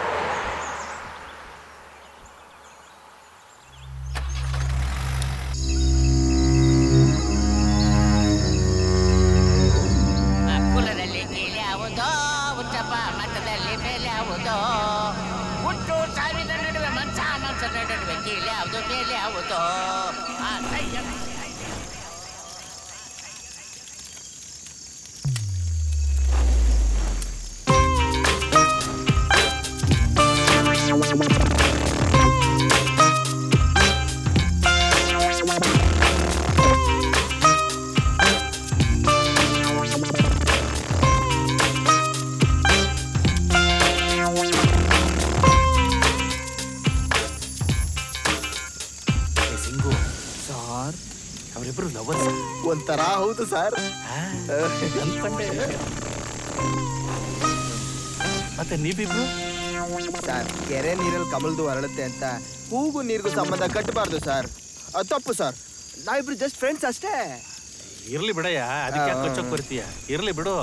ಕುಲದಲ್ಲಿ ಕೀಳಿ ಯಾವುದೋ ಉಚ್ಚಪ್ಪ ಮಠದಲ್ಲಿ ಮೇಲೆ ಯಾವುದೋ ಹುಟ್ಟು ಸಾವಿನ ನಡುವೆ ಮನ್ಸ ಮನ್ಸ ನಡುವೆ ಕೀಳಿ ಯಾವುದು ಮೇಲೆ ಯಾವುದೋ ಆ, ಸೈಯ, ಸಿಂಗು ಸಾರ್ ಅವರಿಬ್ರು ಲವರ್ಸ್ ಒಂಥರ ಹೌದು ಸರ್ ಮತ್ತೆ ನೀವಿಬ್ರು ಸರ್ ಕೆರೆ ನೀರಲ್ಲಿ ಕಮಲ್ದು ಹರಳುತ್ತೆ ಅಂತ ಹೂಗು ನೀರಿಗೂ ಸಂಬಂಧ ಕಟ್ಟಬಾರ್ದು ಸರ್ ಅದು ತಪ್ಪು ಸರ್ ನಾವಿಬ್ರು ಜಸ್ಟ್ ಫ್ರೆಂಡ್ಸ್ ಅಷ್ಟೇ ಇರ್ಲಿ ಬಿಡಯ್ಯ ಅದಕ್ಕೆ ಯಾಕೆ ಕೊಚ್ಚೋಕ್ ಬರ್ತೀಯ ಇರ್ಲಿ ಬಿಡು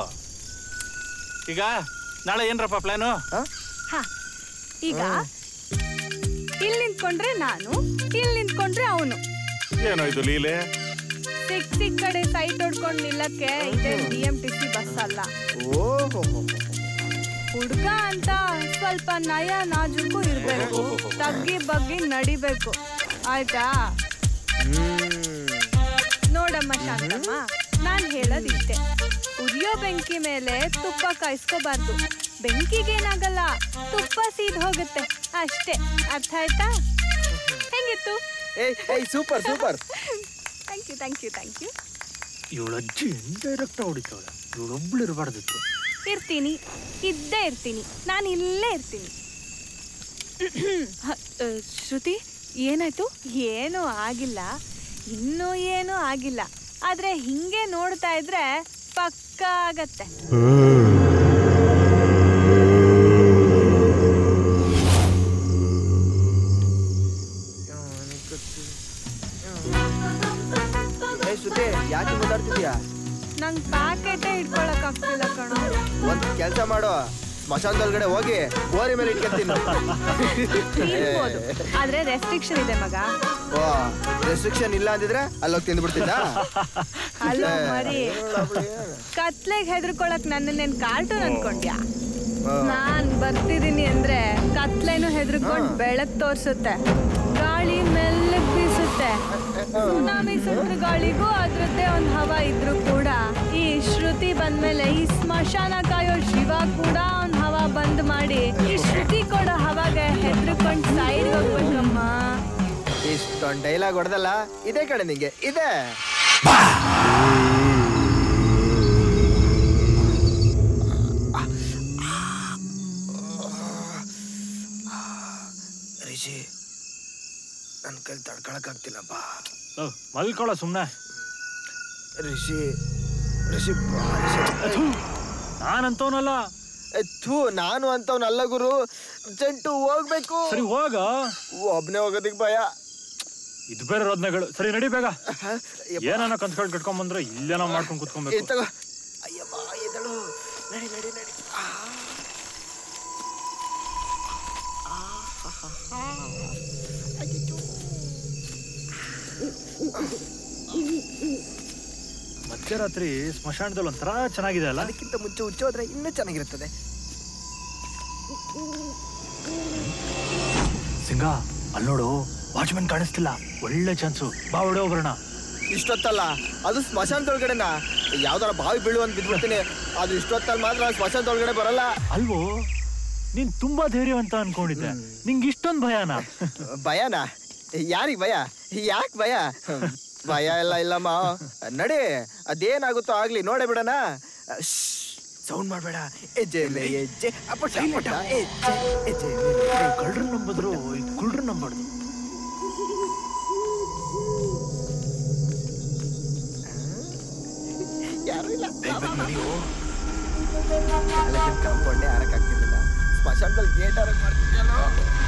ಈಗ ನಾಳೆ ಏನ್ರಪ್ಪ ಪ್ಲಾನು ಹ ಈಗ ಈ ನಿಂತ್ಕೊಂಡ್ರೆ ನಾನು ಇಲ್ಲಿ ನಿಂತ್ಕೊಂಡ್ರೆ ಅವನು ಏನೋ ಇದು ಲೀಲೆ ಸಿಕ್ ಸಿಕ್ ಕಡೆ ಸೈಟ್ ಹೊಡ್ಕೊಂಡು ನಿಲ್ಲಕ್ಕೆ ಇದೇ B M T C bus ಅಲ್ಲ ಓಹೋ ಹುಡ್ಗ ಅಂತ ಸ್ವಲ್ಪ ನಯ ನಾಜುಕು ಇರ್ಬೇಕು ತಗ್ಗಿ ಬಗ್ಗಿ ನಡಿಬೇಕು ಆಯ್ತಾ ನೋಡಮ್ಮ ಶಾಂತಮ್ಮ ನಾನ್ ಹೇಳೋದಿಷ್ಟೇ ಉರಿಯೋ ಬೆಂಕಿ ಮೇಲೆ ತುಪ್ಪ ಕಾಯಿಸ್ಕೋಬಾರ್ದು ಬೆಂಕಿಗೇನಾಗಲ್ಲ ತುಪ್ಪ ಸೀದ್ ಹೋಗುತ್ತೆ ಅಷ್ಟೇ ಅರ್ಥ ಆಯ್ತಾ ಹೆಂಗಿತ್ತು ಏಯ್ ಏಯ್ super super thank you thank you thank you ಇವಳ ಅಜ್ಜಿ ಡೈರೆಕ್ಟ್ ಹೊಡಿತಾವಳೆ ಇವಳೊಬ್ಳು ಇರಬಾರ್ದಿತ್ತು ಇರ್ತೀನಿ ಇದ್ದೇ ಇರ್ತೀನಿ ನಾನು ಇಲ್ಲೇ ಇರ್ತೀನಿ ಶ್ರುತಿ ಏನಾಯ್ತು ಏನೂ ಆಗಿಲ್ಲ ಇನ್ನೂ ಏನೂ ಆಗಿಲ್ಲ ಆದ್ರೆ ಹಿಂಗೆ ನೋಡ್ತಾ ಇದ್ರೆ ಪಕ್ಕ ಆಗತ್ತೆ ಏಯ್ ಶ್ರುತಿ ಯಾಕೆ ಮಾತಾಡ್ತಿದ್ಯಾ ನಂಗ್ ಪ್ಯಾಕೆಟೇ ಇಟ್ಕೊಳಕ್ ಆಗ್ತಿಲ್ಲ ಕಣೋ ಒಂದ್ ಕೆಲಸ ಮಾಡು ಸ್ಮಶಾನದೊಳಗಡೆ ಹೋಗಿ ಗೋರಿ ಮೇಲೆ ಇಟ್ಕೊತೀನಿ ತಿನ್ಬೋದು ಆದ್ರೆ ರೆಸ್ಟ್ರಿಕ್ಷನ್ ಇದೆ ಮಗ ಓ ರೆಸ್ಟ್ರಿಕ್ಷನ್ ಇಲ್ಲ ಅಂದಿದ್ರೆ ಅಲ್ಲೋಗಿ ತಿಂದ್ಬಿಡ್ತಿದ್ದ ಅಲ್ಲ ಮರಿ ಕತ್ಲೆಗ್ ಹೆದರ್ಕೊಳಕ್ ನನ್ನನ್ನೇನ್ ಕಾರ್ಟೂನ್ ಅನ್ಕೊಂಡ್ಯಾ ನಾನ್ ಬರ್ತಿದೀನಿ ಅಂದ್ರೆ ಕತ್ಲೆನು ಹೆದರ್ಕೊಂಡ್ ಬೆಳಕ್ ತೋರ್ಸುತ್ತೆ ಗಾಳಿ ಮೆಲ್ಲಗ್ ಬೀಸುತ್ತೆ ಸುನಾಮಿ ಸುಂಟ್ರ ಗಾಳಿಗೂ ಅದ್ರದ್ದೇ ಒಂದ್ ಹವಾ ಇದ್ರು ಕೂಡ ಈ ಶ್ರುತಿ ಬಂದ್ಮೇಲೆ ಈ ಸ್ಮಶಾನ ಕಾಯೋ ಶಿವ ಕೂಡ ಒಂದ್ ಹವಾ ಬಂದ್ ಮಾಡಿ ಈ ಶ್ರುತಿ ಕೊಡೋ ಹವಾಗೆ ಹೆದರ್ಕೊಂಡ್ ಸೈಡ್ ಹೋಗ್ಬೇಕಮ್ಮ ಇಷ್ಟೊಂದ್ ಡೈಲಾಗ್ ಹೊಡೆದಲ್ಲ ಇದೇ ಕಡೆ ನಿಂಗೆ ಇದೆ ರಿಷಿ ನನ್ನ ಕೈ ತಡ್ಕೊಳಕ್ಕಾಗ್ತಿಲ್ಲಪ್ಪ ಮಲ್ಕೊಳ ಸುಮ್ನೆ ರಿಷಿ ರಿಷಿ ನಾನಂತವನಲ್ಲ ಥೂ ನಾನು ಅಂತವ್ನಲ್ಲ ಗುರು ಜಂಟು ಹೋಗ್ಬೇಕು ಸರಿ ಹೋಗ ಒಬ್ನೇ ಹೋಗೋದಕ್ಕೆ ಭಯ ಇದು ಬೇರೆ ರೋದ್ನೆಗಳು ಸರಿ ನಡಿ ಬೇಗ ಏನನ್ನ ಕನ್ಸ್ಕೊಂಡು ಕಟ್ಕೊಂಡ್ ಬಂದ್ರೆ ಇಲ್ಲೇನೋ ಮಾಡ್ಕೊಂಡು ಏ, ಕುತ್ಕೊಬೇಕು ತಗೋ ಅಯ್ಯಮ್ಮ ಎದಳು ನಡಿ ನಡಿ ನಡಿ ಆ. ಮಧ್ಯರಾತ್ರಿ ಸ್ಮಶಾನದಲ್ಲಿ ಒಂಥರ ಚೆನ್ನಾಗಿದೆ ಅಲ್ಲ ಅದಕ್ಕಿಂತ ಮುಂಚೆ ಹುಚ್ಚೋದ್ರೆ ಇನ್ನೂ ಚೆನ್ನಾಗಿರುತ್ತದೆ ಸಿಂಗ ಅಲ್ಲಿ ನೋಡು ವಾಚ್ಮನ್ ಕಾಣಿಸ್ತಿಲ್ಲ ಒಳ್ಳೆ ಚಾನ್ಸು ಬಾ ಹೊಡೆ ಹೋಗ್ಬರೋಣ ಇಷ್ಟೊತ್ತಲ್ಲ ಅದು ಸ್ಮಶಾನದೊಳಗಡೆನ ಯಾವ್ದಾರ ಬಾವಿ ಬೀಳು ಅಂತ ಬಿದ್ಬಿಡ್ತೀನಿ ಅದು ಇಷ್ಟೊತ್ತಲ್ಲಿ ಮಾತ್ರ ಸ್ಮಶಾನದೊಳಗಡೆ ಬರಲ್ಲ ಅಲ್ವೋ ನೀನ್ ತುಂಬಾ ಧೈರ್ಯವಂತ ಅನ್ಕೊಂಡಿದ್ದೆ ನಿಂಗೆ ಇಷ್ಟೊಂದು ಭಯನಾ ಭಯನ ಯಾರಿಗ್ ಭಯ ಯಾಕೆ ಭಯ ಭಯ ಎಲ್ಲ ಇಲ್ಲಮ್ಮ ನಡಿ ಅದೇನಾಗುತ್ತೋ ಆಗ್ಲಿ ನೋಡೇ ಬಿಡಣ ಸೌಂಡ್ ಮಾಡ್ಬೇಡ ಹೆಜ್ಜೆ ಮೇಲೆ ಹೆಜ್ಜೆ ಅಪ್ಪಟ ಅಪ್ಪಟ ಹೆಜ್ಜೆ ಹೆಜ್ಜೆ ಮೇಲೆ ಕಳ್ರ ನಂಬದ್ರು ಕುಳ್ರ ನಂಬಾರ್ದು ಯಾರು ಇಲ್ಲ ಕಾಲೇಜಿನ ಕಾಂಪೌಂಡೇ ಆರಕ್ಕಾಗ್ತಿರ್ಲಿಲ್ಲ ಸ್ಮಶಾನದಲ್ಲಿ ಗೇಟ್ ಆರಕ್ ಮಾಡ್ತಿದ್ಯಲ್ಲೋ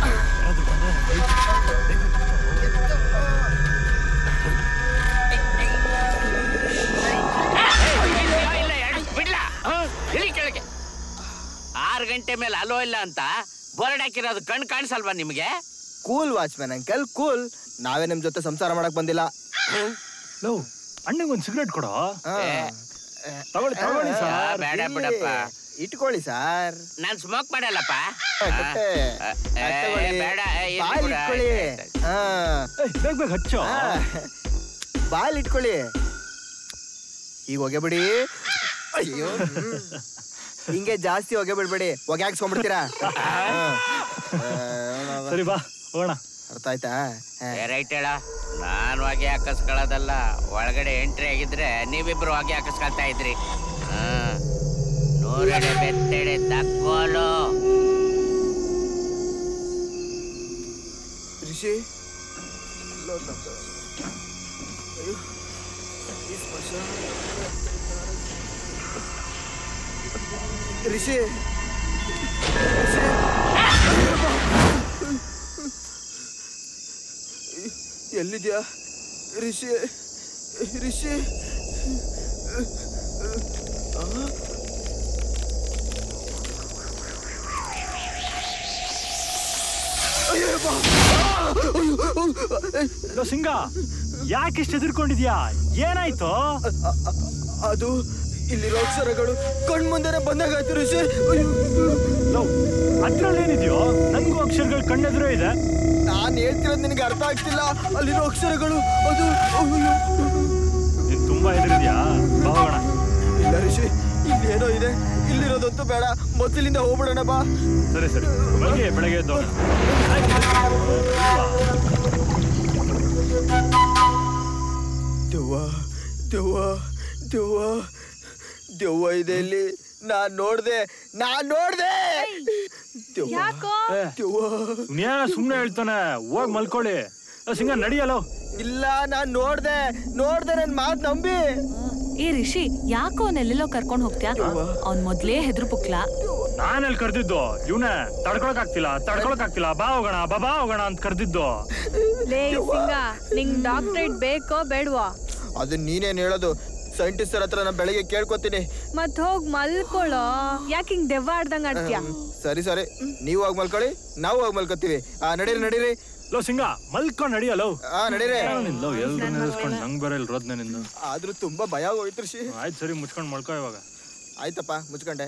ಬಿಡ್ಲ ಇಳಿ ಕೆಳಗೆ ಆರು ಗಂಟೆ ಮೇಲೆ ಅಲೋ ಇಲ್ಲ ಅಂತ ಬೋರ್ಡ್ ಹಾಕಿರೋದು ಕಣ್ ಕಾಣಿಸಲ್ವಾ ನಿಮಗೆ ಕೂಲ್ ವಾಚ್ಮ್ಯಾನ್ ಅಂಕಲ್ ಕೂಲ್ ನಾವೇ ನಿಮ್ ಜೊತೆ ಸಂಸಾರ ಮಾಡಕ್ ಬಂದಿಲ್ಲ ಲೋ ಅಣ್ಣಂಗೆ ಒಂದು ಸಿಗರೇಟ್ ಕೊಡೋ ಏ, ತಗೊಳ್ಳಿ ತಗೊಳ್ಳಿ ಆ, ಸರ್ ಬೇಡ ಬಿಡಪ್ಪ ಇಟ್ಕೊಳ್ಳಿ ಸರ್ ನಾನ್ ಸ್ಮೋಕ್ ಮಾಡಲ್ಲಪ್ಪ ಕಟ್ಟೆ. ಏ, ಅದ್ ತಗೊಳ್ಳಿ. ಬೇಡ ಏ, ಇರ್ಲಿ ಬಾಲ್ ಬಿಡು. ಇಟ್ಕೊಳ್ಳಿ ಹಾ. ಬೇಗ ಬೇಗ ಹಚ್ಚೋ ಹಾ. ಬಾಲ್ ಇಟ್ಕೊಳ್ಳಿ ಈಗ ಹೊಗೆ ಬಿಡಿ ಅಯ್ಯೋ ಹ್ಮ್. ಹಿಂಗೆ ಜಾಸ್ತಿ ಹೊಗೆ ಬಿಡ್ಬೇಡಿ ಹೊಗೆ ಹಾಕ್ಸ್ಕೊಂಡ್ಬಿಡ್ತೀರಾ ಸರಿ ಬಾ ಹೋಗೋಣ ಅರ್ಥ ಆಯ್ತಾ ಏ, ರೈಟ್ ಹೇಳ ನಾನು ಹೊಗೆ ಹಾಕಿಸ್ಕೊಳ್ಳೋದಲ್ಲ ಒಳಗಡೆ ಎಂಟ್ರಿ ಆಗಿದ್ರೆ ನೀವಿಬ್ರು ಹೊಗೆ ಹಾಕಿಸ್ಕೊಳ್ತಾ ಇದ್ರಿ ಹಾ. ನೂರೆಡೆ ಬೆತ್ತೆಡೆ ತಕ್ಕೋಲು ರಿಷಿ ಲೋಟ. ಅಯ್ಯೋ. ಈ ಸ್ಮಶಾನ ರಿಷಿ ರಿಷಿ. ಎಲ್ಲಿದ್ಯಾ ರಿಷಿ ರಿಷಿ ಆ? ಅಯ್ಯಪ್ಪ. ಲೋ ಸಿಂಗ ಯಾಕಿಷ್ಟು ಹೆದರ್ಕೊಂಡಿದ್ಯಾ ಏನಾಯ್ತು ಅದು ಇಲ್ಲಿರೋ ಅಕ್ಷರಗಳು ಕಣ್ ಮುಂದೆನೆ ಬಂದಾಗಾಯ್ತು ಋಷಿ ಅದ್ರಲ್ಲೇನಿದ್ಯೋ ನನಗೂ ಅಕ್ಷರಗಳು ಕಣ್ಣೆದುರೇ ಇದೆ ನಾನು ಹೇಳ್ತಿರೋದು ನಿನಗೆ ಅರ್ಥ ಆಗ್ತಿಲ್ಲ ಅಲ್ಲಿರೋ ಅಕ್ಷರಗಳು ಅದು ಅಯ್ಯೋ. ನೀನ್ ತುಂಬಾ ಹೆದರಿದ್ಯಾ ಬಾ ಹೋಗೋಣ ಇಲ್ಲ ಋಷಿ ಇಲ್ಲೇನೋ ಇದೆ ಇಲ್ಲಿರೋದಂತೂ ಬೇಡ ಮೊದಲಿಂದ ಹೋಗ್ಬಿಡೋಣ ಬಾ ಸರಿ ಸರಿ ಬೆಳಗ್ಗೆ ಬೆಳಗ್ಗೆ ಎದ್ದು ಹೋಗೋಣ. ದೆವ್ವ ದೆವ್ವ ದೆವ್ವ ದೆವ್ವ ಇದೆ ಇಲ್ಲಿ ನಾನ್ ನೋಡ್ದೆ ನಾನ್ ನೋಡ್ದೆ ದೆವ್ವ ಯಾಕೋ ದೆವ್ವ ನೀನ ಸುಮ್ನೆ ಹೇಳ್ತಾನೆ ಹೋಗ್ ಮಲ್ಕೊಳ್ಳಿ ಲೋ ಸಿಂಗ ನಡಿಯಲೋ ಇಲ್ಲ ನಾನ್ ನೋಡ್ದೆ ನೋಡ್ದೆ ನನ್ ಮಾತ್ ನಂಬಿ ಏ ರಿಷಿ ಯಾಕೋ ಅವನೆಲ್ಲೆಲ್ಲೋ ಕರ್ಕೊಂಡ್ ಹೋಗ್ತ್ಯಾ ಅವ್ನ್ ಮೊದ್ಲೇ ಹೆದ್ರು ಪುಕ್ಲಾ ನಾನೆಲ್ಲಿ ಕರ್ದಿದ್ದು ಇವನೇ ತಡ್ಕೊಳಕ್ ಆಗ್ತಿಲ್ಲ ತಡ್ಕೊಳಕ್ ಆಗ್ತಿಲ್ಲ ಬಾ ಹೋಗೋಣ ಬಾ ಬಾ ಹೋಗೋಣ ಅಂತ ಕರ್ದಿದ್ದು ಲೇ ಸಿಂಗ ನಿಂಗ್ ಡಾಕ್ಟ್ರೇಟ್ ಬೇಕೋ ಬೇಡವೋ ಅದು ನೀನೇನ್ ಹೇಳೋದು ಸೈಂಟಿಸ್ಟರ್ ಹತ್ರ ನಾನು ಬೆಳಗ್ಗೆ ಕೇಳ್ಕೊತೀನಿ ಮತ್ ಹೋಗ್ ಮಲ್ಕೊಳ್ಳೋ ಯಾಕೆ ಹಿಂಗ್ ದೆವ್ವ ಆಡ್ದಂಗ್ ಆಡ್ತೀಯ ಸರಿ ಸರಿ ನೀವು ಹೋಗಿ ಮಲ್ಕೊಳ್ಳಿ ನಾವು ಹೋಗಿ ಮಲ್ಕೋತೀವಿ ಆ ನಡೀರಿ ನಡೀರಿ ಲೋ ಸಿಂಗ ಮಲ್ಕೊಂಡ್ ನಡಿಯಲೋ ಆ ನಡೀರಿ ನಿಂದು ಎಲ್ರು ನಿಲ್ಲಿಸ್ಕೊಂಡು ನಂಗ್ ಬೇರೆ ಇಲ್ಲಿ ರೋದ್ನೆ ನಿಂದು ಆದ್ರೂ ತುಂಬಾ ಭಯ ಹೋಯ್ತು ಋಷಿ ಆಯ್ತು ಸರಿ ಮುಚ್ಕೊಂಡ್ ಮಲ್ಕೋ ಇವಾಗ ಆಯ್ತಪ್ಪ ಮುಚ್ಕೊಂಡೆ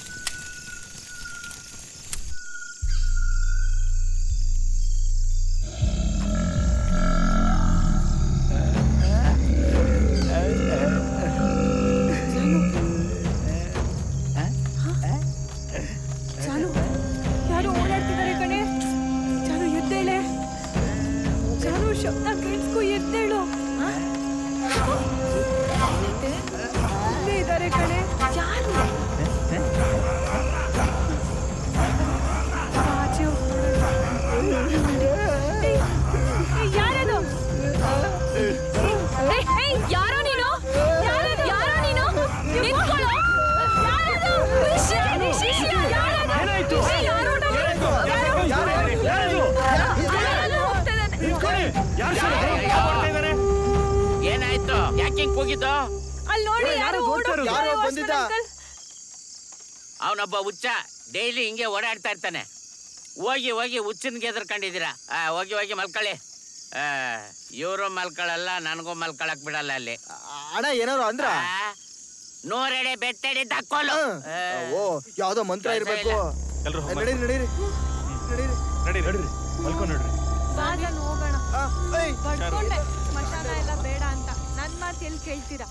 ಜಾನು ಯಾರು ಓಡಾಡ್ತಿದ್ದಾರೆ ಕಣೆ ಜಾನು ಎದ್ದೇಳೆ ಜಾನು ಶಬ್ದ ಕೇಳಿಸ್ಕೊ ಎದ್ದೇಳು ಇಲ್ಲೇ ಇದ್ದಾರೆ ಕಣೆ ಯಾರು ಆಚೆ ಹೋಗ್ಬಿಡು. ಏಯ್, ಏಯ್, ಯಾರದು ಏಯ್, ಏಯ್, ಯಾರೋ ನೀನು ಯಾರದು? ಯಾರೋ ನೀನು ನಿಂತ್ಕೊಳ್ಳೋ ಯಾರದು? ರಿಷಿ, ರಿಷಿ, ಯಾರದು? ಏನಾಯ್ತು? ರಿಷಿ, ಯಾರೋ ನೋಡಿ. ಯಾರೋ? ಯಾರದು? ಯಾರದು ಹೋಗ್ತಿದ್ದಾನೆ? ಏನಾಯ್ತು ಯಾಕೆ ಹಿಂಗ್ ಕೂಗಿದ್ದು ಅಲ್ಲಿ ನೋಡಿ ಯಾರೋ ಓಡೋಗ್ತಾರೆ, ಯಾರೋ ವಾಚ್ಮನ್ ಬಂದಿದ್ದ. ಅಂಕಲ್. ಅವನೊಬ್ಬ ಹುಚ್ಚ ಡೈಲಿ ಹಿಂಗೆ ಓಡಾಡ್ತಾ ಇರ್ತಾನೆ ಹೋಗಿ ಹೋಗಿ ಹುಚ್ಚನ್ಗೆ ಎದ್ರಕೊಂಡಿದ್ದೀರಾ ಆ, ಹೋಗಿ ಹೋಗಿ ಮಲ್ಕೊಳ್ಳಿ ಇವರು ಮಲ್ಕೊಳ್ಳಲ್ಲ ನನಗೂ ಮಲ್ಕೊಳಕ್ ಬಿಡಲ್ಲ ಅಲ್ಲಿ ಅಣ್ಣ ಏನಾರು ಅಂದ್ರ ಆ, ನೂರೆಡೆ ಬೆತ್ತಡೆ ದಕ್ಕೋಲು ಓ ಯಾವ್ದೋ ಮಂತ್ರ ಇರ್ಬೇಕು ಎಲ್ರು ಹೋಗ್ ನಡೀರಿ ನಡೀರಿ ನಡೀರಿ ನಡಿ ನಡ್ರಿ ಮಲ್ಕೊಂಡ್ ನಡ್ರಿ ಬಾ ಜಾನು ಹೋಗೋಣ ಪಡ್ಕೊಂಡೆ ಸ್ಮಶಾನ ಎಲ್ಲ ಬೇಡ ಅಂತ ನನ್ ಮಾತು ಎಲ್ಲಿ ಕೇಳ್ತೀರಾ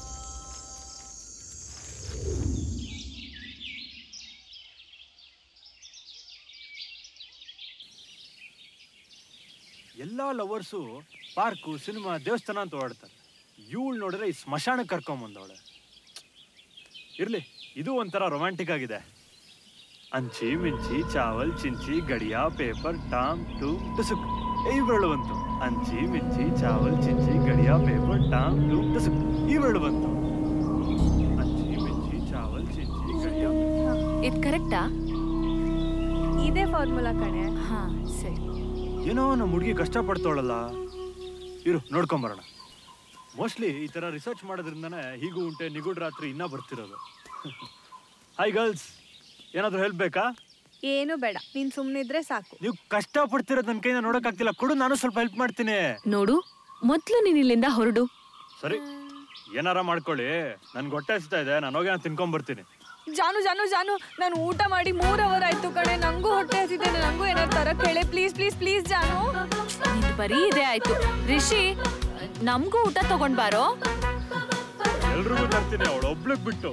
ಎಲ್ಲಾ ಲವರ್ಸು ಪಾರ್ಕು ಸಿನಿಮಾ ದೇವಸ್ಥಾನ ಅಂತ ಓಡಾಡ್ತಾರೆ ಇವಳು ನೋಡಿದ್ರೆ ಈ ಸ್ಮಶಾನಕ್ಕೆ ಕರ್ಕೊಂಬಂದವಳೆ ಇರ್ಲಿ ಇದು ಒಂಥರ ರೊಮ್ಯಾಂಟಿಕ್ ಆಗಿದೆ ಅಂಚಿ ಮಿಂಚಿ ಚಾವಲ್ ಚಿಂಚಿ ಗಡಿಯ ಪೇಪರ್ ಟಾಮ್ ಟೂಮ್ ಟುಸುಕ್ ಇವೆರಡು ಬಂತು ಅಂಚಿ ಮಿಂಚಿ ಚಾವಲ್ ಚಿಂಚಿ ಗಡಿಯ ಪೇಪರ್ ಟಾಮ್ ಟೂಮ್ ಟುಸುಕ್ ಇವೆರಡು ಬಂತು ಅಂಚಿ ಮಿಂಚಿ ಚಾವಲ್ ಚಿಂಚಿ ಗಡಿಯ ಇದ್ ಕರೆಕ್ಟಾ ಇದೇ ಫಾರ್ಮುಲಾ ಕಣೆ ಹಾ ಸರಿ ಏನೋ ನಮ್ಮ ಹುಡುಗಿ ಕಷ್ಟಪಡ್ತಾವಳಲ್ಲ ಇರು ನೋಡ್ಕೊಂಬರೋಣ ಮೋಸ್ಟ್ಲಿ ಈ ಥರ ರಿಸರ್ಚ್ ಮಾಡೋದ್ರಿಂದನೇ ಹೀಗೂ ಉಂಟೆ ನಿಗೂಢ ರಾತ್ರಿ ಇನ್ನೂ ಬರ್ತಿರೋದು ಹಾಯ್ ಗರ್ಲ್ಸ್ ಏನಾದರೂ ಹೆಲ್ಪ್ ಬೇಕಾ ಏನು ಬೇಡ ನೀನ್ ಸುಮ್ನಿದ್ರೆ ಸಾಕು ನೀವು ಕಷ್ಟಪಡ್ತಿರೋದು ನನ್ನ ಕೈಯಿಂದ ನೋಡೋಕ್ಕಾಗ್ತಿಲ್ಲ ಕೊಡು ನಾನು ಸ್ವಲ್ಪ ಹೆಲ್ಪ್ ಮಾಡ್ತೀನಿ ನೋಡು ಮೊದ್ಲು ನೀನ್ ಇಲ್ಲಿಂದ ಹೊರಡು ಸರಿ ಏನಾರ ಮಾಡ್ಕೊಳ್ಳಿ ನನ್ಗೆ ಹೊಟ್ಟೆ ಹಸ್ತಾ ಇದೆ ನಾನು ಹೋಗಿ ನಾನು ತಿನ್ಕೊಂಬರ್ತೀನಿ ಜಾನು ಜಾನು ಜಾನು ನಾನು ಊಟ ಮಾಡಿ ಮೂರ್ ಅವರ್ ಆಯ್ತು ಕಣೆ ನಂಗೂ ಹೊಟ್ಟೆ ಹಸಿದೆ ನಂಗೂ ಏನಾರು ತರಕ್ ಹೇಳಿ ಪ್ಲೀಸ್ ಪ್ಲೀಸ್ ಪ್ಲೀಸ್ ಜಾನು ನಿಂದ್ ಬರೀ ಇದೆ ಆಯ್ತು ರಿಷಿ ನಮ್ಗೂ ಊಟ ತಗೊಂಡ್ ಬಾರೋ ಎಲ್ರಿಗೂ ತರ್ತೀನಿ ಅವಳು ಒಬ್ಳಿಗೆ ಬಿಟ್ಟು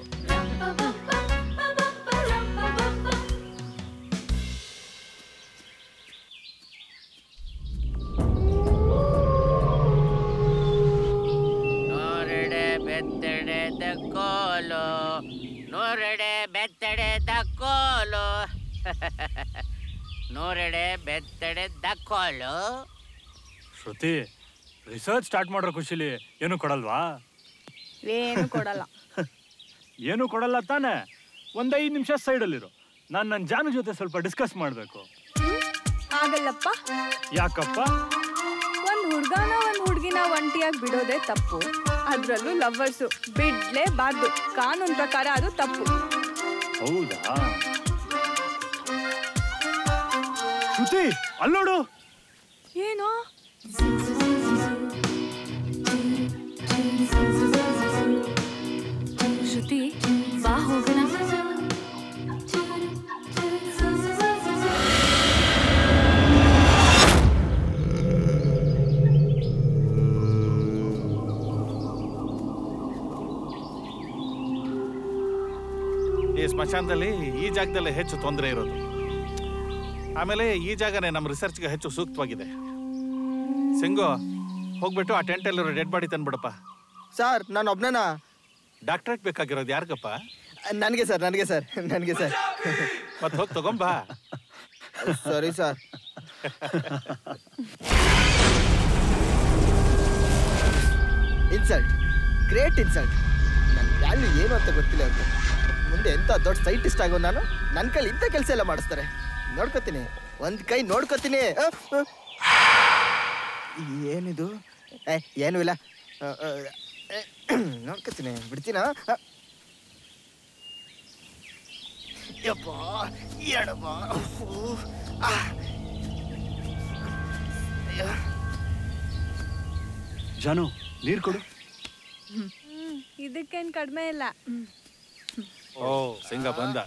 ನೂರೆಡೆ ಬೆತ್ತಡೆ ದಕ್ಕೋಲು ನೂರೆಡೆ ಬೆತ್ತಡೆ ದಕ್ಕೋಲು ನೂರೆಡೆ ಬೆತ್ತಡೆ ದಕ್ಕೋಲು ಶ್ರುತಿ ರಿಸರ್ಚ್ ಸ್ಟಾರ್ಟ್ ಮಾಡೋ ಖುಷಿಲಿ ಏನು ಕೊಡಲ್ವಾ ಏನು ಕೊಡಲ್ಲ ಏನು ಕೊಡಲ್ಲ ತಾನೆ ಒಂದ್ ಐದು ನಿಮಿಷ ಸೈಡಲ್ಲಿರು ನಾನು ನನ್ನ ಜಾನು ಜೊತೆ ಸ್ವಲ್ಪ ಡಿಸ್ಕಸ್ ಮಾಡಬೇಕು ಆಗಲ್ಲಪ್ಪ ಯಾಕಪ್ಪ ಒಂದ್ ಹುಡ್ಗನ ಒಂದ್ ಹುಡ್ಗಿನ ಒಂಟಿಯಾಗಿ ಬಿಡೋದೇ ತಪ್ಪು ಅದ್ರಲ್ಲೂ ಲವ್ವರ್ಸು ಬಿಡ್ಲೇಬಾರ್ದು ಕಾನೂನ್ ಪ್ರಕಾರ ಅದು ತಪ್ಪು ಹೌದಾ ಶ್ರುತಿ ಅಲ್ಲೋಡು ಏನು ಶ್ರುತಿ ಬಾ ಹೋಗೋಣ ಈ ಸ್ಮಶಾನದಲ್ಲಿ ಈ ಜಾಗದಲ್ಲಿ ಹೆಚ್ಚು ತೊಂದರೆ ಇರೋದು ಆಮೇಲೆ ಈ ಜಾಗನೇ ನಮ್ಮ ರಿಸರ್ಚ್ಗೆ ಹೆಚ್ಚು ಸೂಕ್ತವಾಗಿದೆ ಸಿಂಗು ಹೋಗ್ಬಿಟ್ಟು ಆ ಟೆಂಟಲ್ಲಿರೋ ಡೆಡ್ ಬಾಡಿ ತಂದ್ಬಿಡಪ್ಪ ಸರ್ ನಾನು ಒಬ್ನನ ಡಾಕ್ಟ್ರೇಟ್ ಬೇಕಾಗಿರೋದು ಯಾರಿಗಪ್ಪ ನನಗೆ ಸರ್ ನನಗೆ ಸರ್ ನನಗೆ ಸರ್ ಮತ್ತೆ ಹೋಗಿ ತಗೊಂಬಾ ಸರಿ ಸರ್ ಇನ್ಸಲ್ಟ್ ಗ್ರೇಟ್ ಇನ್ಸಲ್ಟ್ ನನ್ನ ವ್ಯಾಲ್ಯೂ ಏನು ಅಂತ ಗೊತ್ತಿಲ್ಲ ಅವ್ರಿಗೆ ಮುಂದೆ ಎಂತ ದೊಡ್ಡ ಸೈಂಟಿಸ್ಟ್ ಆಗೋ ನಾನು ನನ್ನ ಕೈಲಿ ಇಂಥ ಕೆಲಸ ಎಲ್ಲ ಮಾಡಿಸ್ತಾರೆ ನೋಡ್ಕೊತೀನಿ ಒಂದು ಕೈ ನೋಡ್ಕೊತೀನಿ ಅ, ಅ. ಏನಿದು ಏ ಏನೂ ಇಲ್ಲ ಅ, ಅ, ಎ, ನೋಡ್ಕೊತೀನಿ ಬಿಡ್ತೀನಾ ಅ. ಯಪ್ಪ ಎಡಮ್ಮ ಆ ಅಯ್ಯೋ ಜಾನು ನೀರು ಕೊಡು ಹ್ಮ್, ಇದಕ್ಕೇನ್ ಕಡಿಮೆ ಇಲ್ಲ ಹ್ಮ್. ಓ ಸಿಂಗ ಬಂದ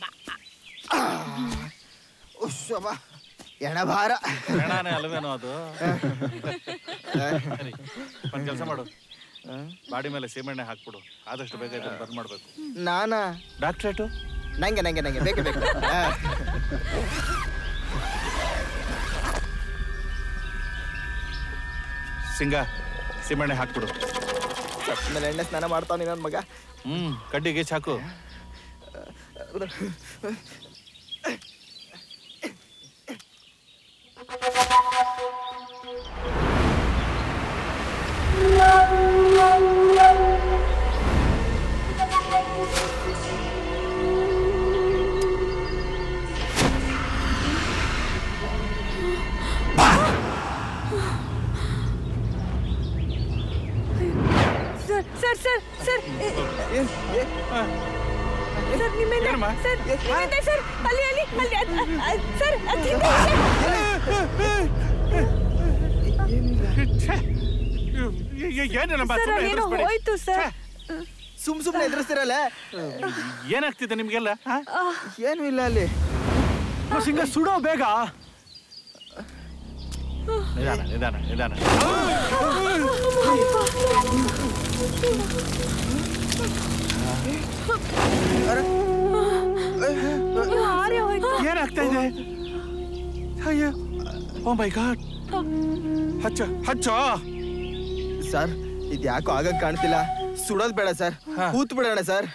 ಉಶ್ಶಬ್ಬ, ಎಣಭಾರ ಹೆಣಾನೇ ಅಲ್ವೇನೋ ಅದು ಸರಿ ಒಂದು ಕೆಲಸ ಮಾಡು ಬಾಡಿ ಮೇಲೆ ಸೀಮೆಣ್ಣೆ ಹಾಕ್ಬಿಡು ಆದಷ್ಟು ಬೇಗ ಇದನ್ನ ಬಂದ್ ಮಾಡ್ಬೇಕು ನಾನಾ ಡಾಕ್ಟ್ರೇಟು ನಂಗೆ ನಂಗೆ ನಂಗೆ ಬೇಕೇ ಬೇಕು ಆ. ಸಿಂಗ ಸೀಮೆಣ್ಣೆ ಹಾಕ್ಬಿಡು ಸತ್ತ ಮೇಲೆ ಎಣ್ಣೆ ಸ್ನಾನ ಮಾಡ್ತಾನೆ ನನ್ನ ಮಗ ಹ್ಮ್ ಕಡ್ಡಿಗೆ ಚಾಕು sir sir sir sir sir ನಿಮ್ಮಿಂದ ಸರ್ ನಿಮ್ಮಿಂದ ಸರ್ ಅಲ್ಲಿ ಅಲ್ಲಿ ಅಲ್ಲಿ ಅದ್- ಅದ್- ಅದ್- ಸರ್ ಅದ್ ಹಿಂದೆ ಏನಿಲ್ಲಮ್ಮ ಸರ್ ಸುಮ್ನೆ ಅದೇನೋ ಹೆದ್ರಿಸ್ಬೇಡಿ. ಹೋಯ್ತು ಸರ್ ಸುಮ್ ಸುಮ್ನೆ ಎದುರಿಸ್ತಿರಲ್ಲ ಏನಾಗ್ತಿದೆ ನಿಮ್ಗೆಲ್ಲ ಏನು ಇಲ್ಲ ಅಲ್ಲಿ ಸಿಂಗ ಸುಡೋ ಬೇಗ ನಿಧಾನ ನಿಧಾನ ನಿಧಾನ ಹಾರೇ ಹೋಯ್ತು ಏನಾಗ್ತಾ ಇದೆ ಅಯ್ಯೋ ಓ ಮೈ ಗಾಡ್ ಹಚ್ಚ ಹಚ್ಚ ಸರ್ ಇದು ಯಾಕೋ ಆಗಕ್ ಕಾಣ್ತಿಲ್ಲ ಸುಡೋದ್ ಬೇಡ ಸರ್ ಕೂತ್ ಬಿಡೋಣ ಸರ್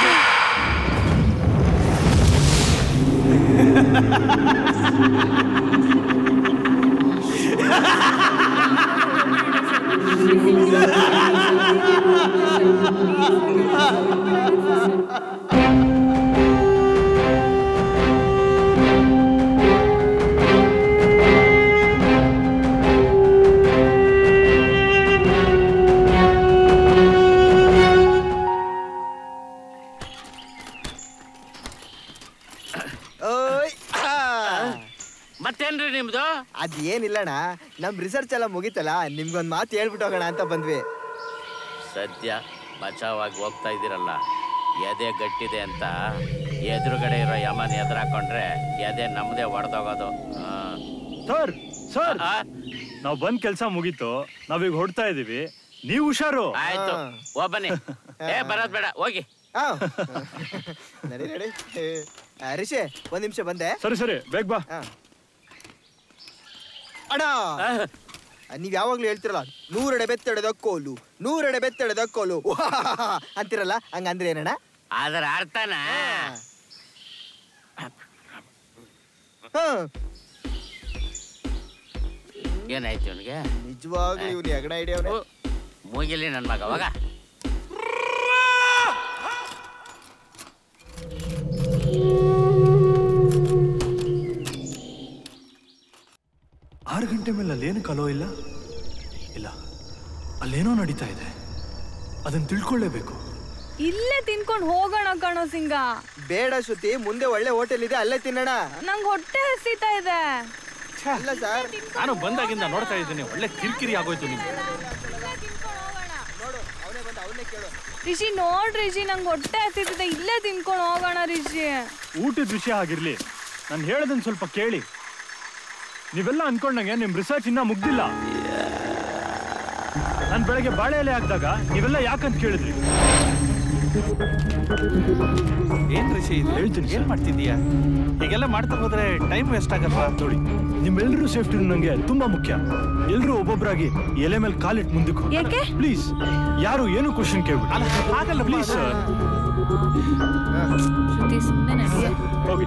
ಓಯ್ ಆ. ಮತ್ತೇನ್ರಿ ನಿಮ್ದು ಅದ್ ಏನಿಲ್ಲಣ್ಣ ನಮ್ ರಿಸರ್ಚ್ ಎಲ್ಲ ಮುಗೀತಲ್ಲ ನಿಮ್ಗೊಂದ್ ಮಾತು ಹೇಳ್ಬಿಟ್ಟು ಹೋಗೋಣ ಅಂತ ಬಂದ್ವಿ ಸದ್ಯ ಬಚಾವಾಗಿ ಹೋಗ್ತಾ ಇದ್ದೀರಲ್ಲ ಎದೆ ಗಟ್ಟಿದೆ ಅಂತ ಎದುರುಗಡೆ ಇರೋ ಯಮನ್ ಎದುರಾಕೊಂಡ್ರೆ ಎದೆ ನಮ್ದೇ ಒಡೆದೋಗೋದು ಸರ್ ಸರ್ ನಾವ್ ಬಂದ್ ಕೆಲ್ಸ ಮುಗೀತು ನಾವೀಗ ಹೊಡ್ತಾ ಇದೀವಿ ನೀವು ಹುಷಾರು ಆಯ್ತು ಓ ಬನ್ನಿ ಏ ಬರೋದ್ ಬೇಡ ಹೋಗಿ ಆ. ನಡಿ ನಡಿ ಏ, ಆ, ರಿಷಿ ಒಂದ್ ನಿಮಿಷ ಬಂದೆ ಸರಿ ಸರಿ ಬೇಗ ಬಾ ಅಣ್ಣ ನೀವ್ ಯಾವಾಗ್ಲೂ ಹೇಳ್ತಿರಲ್ಲ ನೂರೆಡೆ ಬೆತ್ತಡೆದ ಕೋಲು ನೂರೆಡೆ ಬೆತ್ತಡೆದ ಕೋಲು ಅಂತಿರಲ್ಲ ಹಂಗ ಅಂದ್ರೆ ಏನಣ್ಣ ಅದರ ಅರ್ಥನ ಏನಾಯ್ತು ಇವನಿಗೆ ನಿಜವಾಗ್ಲೂ ಇವ್ನು ಹೆಗಣ ಹಿಡಿಯವ್ರೆ ಮೂಗಿಲಿ ನನ್ನ ಮಗ ಹೋಗ ಆರು ಗಂಟೆ ಮೇಲೆ ಅಲ್ಲೇನು ಕಲೋ ಇಲ್ಲ ಇಲ್ಲ ಅಲ್ಲೇನೋ ನಡೀತಾ ಇದೆ ಅದನ್ನ ತಿಳ್ಕೊಳ್ಳೇಬೇಕು ಇಲ್ಲೇ ತಿನ್ಕೊಂಡು ಹೋಗೋಣ ಕಣೋ ಸಿಂಗ ಬೇಡ ಶ್ರುತಿ ಮುಂದೆ ಒಳ್ಳೆ ಹೋಟೆಲ್ ಇದೆ ಅಲ್ಲೇ ತಿನ್ನೋಣ ನಂಗ್ ಹೊಟ್ಟೆ ಹಸಿತಾ ಇದೆ ಇಲ್ಲ ಸರ್ ನಾನು ಬಂದಾಗಿಂದ ನೋಡ್ತಾ ಇದ್ದೀನಿ ಒಳ್ಳೆ ಕಿರಿಕಿರಿ ಆಗೋಯ್ತು ನಿಮ್ಗೆ ನೋಡು ಅವನೇ ಬಂದು ಅವನೇ ಕೇಳು ರಿಷಿ ನೋಡ್ ರಿಷಿ ನಂಗೆ ಹೊಟ್ಟೆ ಹಸಿತಿದೆ ಇಲ್ಲೇ ತಿನ್ಕೊಂಡು ಹೋಗೋಣ ರಿಷಿ ಊಟದ ವಿಷಯ ಆಗಿರ್ಲಿ ನಾನು ಹೇಳೋದನ್ನ ಸ್ವಲ್ಪ ಕೇಳಿ ನೀವೆಲ್ಲ ಅನ್ಕೊಂಡಂಗೆ ನಿಮ್ ರಿಸರ್ಚ್ ಇನ್ನ ಮುಗ್ದಿಲ್ಲ ನಾನು ಬೆಳಗ್ಗೆ ಬಾಳೆ ಎಲೆ ಹಾಕಿದಾಗ ನೀವೆಲ್ಲ ಯಾಕಂತ ಕೇಳಿದ್ರಿ ಏನ್ ಋಷಿ ಇದು ಹೇಳ್ತೀನಿ ಏನ್ ಮಾಡ್ತಿದೀಯಾ ಹೀಗೆಲ್ಲ ಮಾಡ್ತಾ ಹೋದ್ರೆ ಟೈಮ್ ವೇಸ್ಟ್ ಆಗಲ್ವಾ ನೋಡಿ ನಿಮ್ಮೆಲ್ಲರೂ ಸೇಫ್ಟಿ ನಂಗೆ ತುಂಬಾ ಮುಖ್ಯ ಎಲ್ರೂ ಒಬ್ಬೊಬ್ಬರಾಗಿ ಎಲೆ ಮೇಲೆ ಕಾಲಿಟ್ಟು ಮುಂದಕ್ಕೆ ಯಾಕೆ? ಪ್ಲೀಸ್ ಯಾರು ಏನು ಕ್ವಶನ್ ಕೇಳ್ಬಿಡಿ ಹಾಗಲ್ಲ ಪ್ಲೀಸ್ ಸರ್ ಶ್ರುತಿ ಸುಮ್ಮನೆ ನಡೆಯ ಹೋಗಿ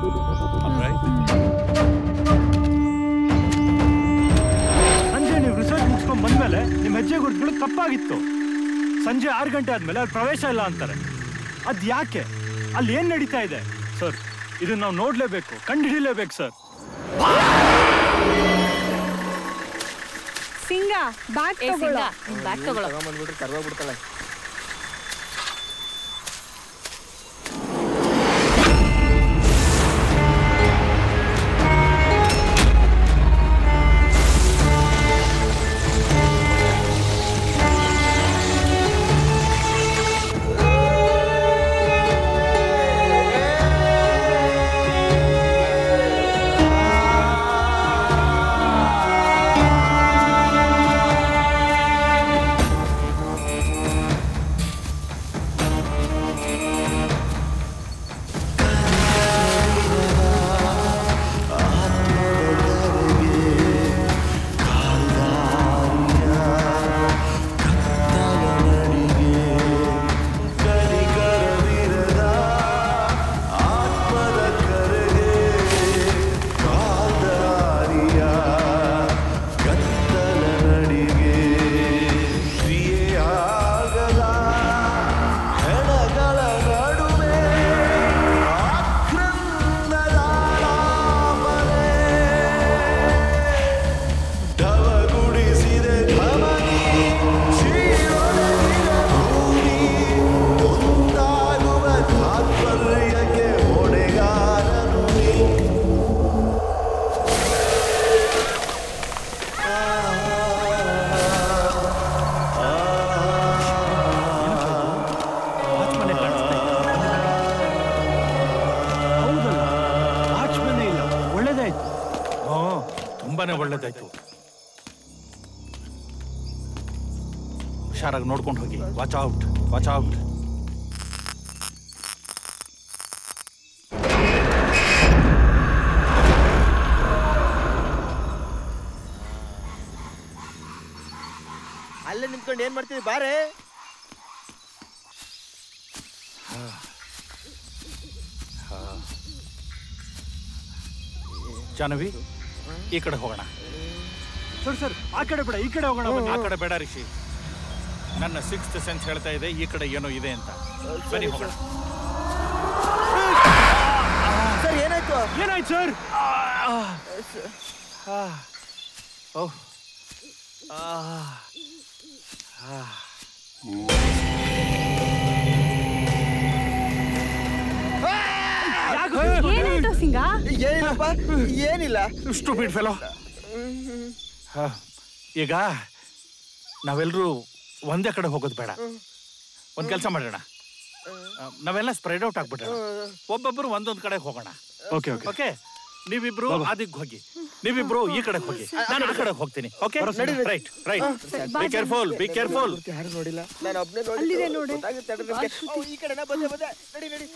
ಸಂಜೆ ನೀವು ರಿಸರ್ಚ್ ಮುಗಿಸ್ಕೊಂಡ್ ಬಂದ್ಮೇಲೆ ನಿಮ್ಮ ಹೆಜ್ಜೆ ಗುರುತುಗಳು ಕಪ್ಪಾಗಿತ್ತು ಸಂಜೆ ಆರು ಗಂಟೆ ಆದ್ಮೇಲೆ ಅಲ್ಲಿ ಪ್ರವೇಶ ಇಲ್ಲ ಅಂತಾರೆ ಅದ್ ಯಾಕೆ ಅಲ್ಲಿ ಏನ್ ನಡೀತಾ ಇದೆ ಸರ್ ಇದನ್ನ ನಾವು ನೋಡ್ಲೇಬೇಕು ಕಂಡುಹಿಡಿಲೇಬೇಕು ಸರ್ ಸಿಂಗ ಬ್ಯಾಗ್ ಏ ತಗೊಳ್ಳೋ ಸಿಂಗ ನಿನ್ ಬ್ಯಾಗ್ ತಗೊಳ್ಳೋ ತಗೊಂಬಂದ್ಬಿಟ್ರೆ ಕರ್ವಾಗ್ಬಿಡ್ತಾಳೆ ಹೌದಲ್ಲ ವಾಚ್ಮನ್ ಇಲ್ಲ ಒಳ್ಳೇದಾಯ್ತು ಹ್ಮ್ ತುಂಬಾನೇ ಒಳ್ಳೇದಾಯ್ತು ಹುಷಾರಾಗಿ ನೋಡ್ಕೊಂಡು ಹೋಗಿ ವಾಚ್ ಔಟ್ ವಾಚ್ ಔಟ್ ಅಲ್ಲೇ ನಿಂತ್ಕೊಂಡು ಏನ್ ಮಾಡ್ತೀವಿ ಬಾರೆ ಜಾನವಿ ಈ ಕಡೆ ಹೋಗೋಣ ಸರ್ ಸರ್ ಆ ಕಡೆ ಬೇಡ ಈ ಕಡೆ ಹೋಗೋಣ ಬನ್ನಿ. ಆ ಕಡೆ ಬೇಡ ರಿಷಿ ನನ್ನ ಸಿಕ್ಸ್ತ್ ಸೆನ್ಸ್ ಹೇಳ್ತಾ ಇದೆ ಈ ಕಡೆ ಏನೋ ಇದೆ ಅಂತ ಬನ್ನಿ ಹೋಗೋಣ ಸರ್ ಏನಾಯ್ತು ಏನಾಯ್ತು ಸರ್ ಓಹ್ ಏನಾಯ್ತು ಸಿಂಗ ಏನಿಲ್ಲಪ್ಪ ಏನಿಲ್ಲ ಸ್ಟೂಪಿಡ್ ಫೆಲೋ ಈಗ ನಾವೆಲ್ಲರೂ ಒಂದೇ ಕಡೆ ಹೋಗೋದು ಬೇಡ ಒಂದ್ ಕೆಲಸ ಮಾಡೋಣ ಆ, ನಾವೆಲ್ಲ ಸ್ಪ್ರೆಡ್ ಔಟ್ ಆಗ್ಬಿಡೋಣ ಒಬ್ಬೊಬ್ರು ಒಂದೊಂದ್ ಕಡೆ ಹೋಗೋಣ ಓಕೆ ಓಕೆ ಓಕೆ ನೀವಿಬ್ರು ಅದಕ್ಕೆ ಹೋಗಿ ನೀವಿಬ್ರು ಈ ಕಡೆ ಹೋಗಿ ನಾನು ಆ ಕಡೆ ಹೋಗ್ತೀನಿ ಓಕೆ ನಡಿ, ನಡಿ. ರೈಟ್ ರೈಟ್ ಸರಿ, ಬಿ ಕೇರ್ಫುಲ್ ಬಿ ಕೇರ್ಫುಲ್ ಯಾರು ನೋಡಿಲ್ಲ ನಾನು ಒಬ್ನೇ ಅಲ್ಲಿದೆ ನೋಡಿ ನೋಡಿ. ಗೊತ್ತಾಗುತ್ತೆ ತಡ್ರಿ ನಿಮ್ಗೆ. ಓ, ಈ ಕಡೆನಾ ಬಂದೆ ಬಂದೆ ನಡಿ ನಡಿ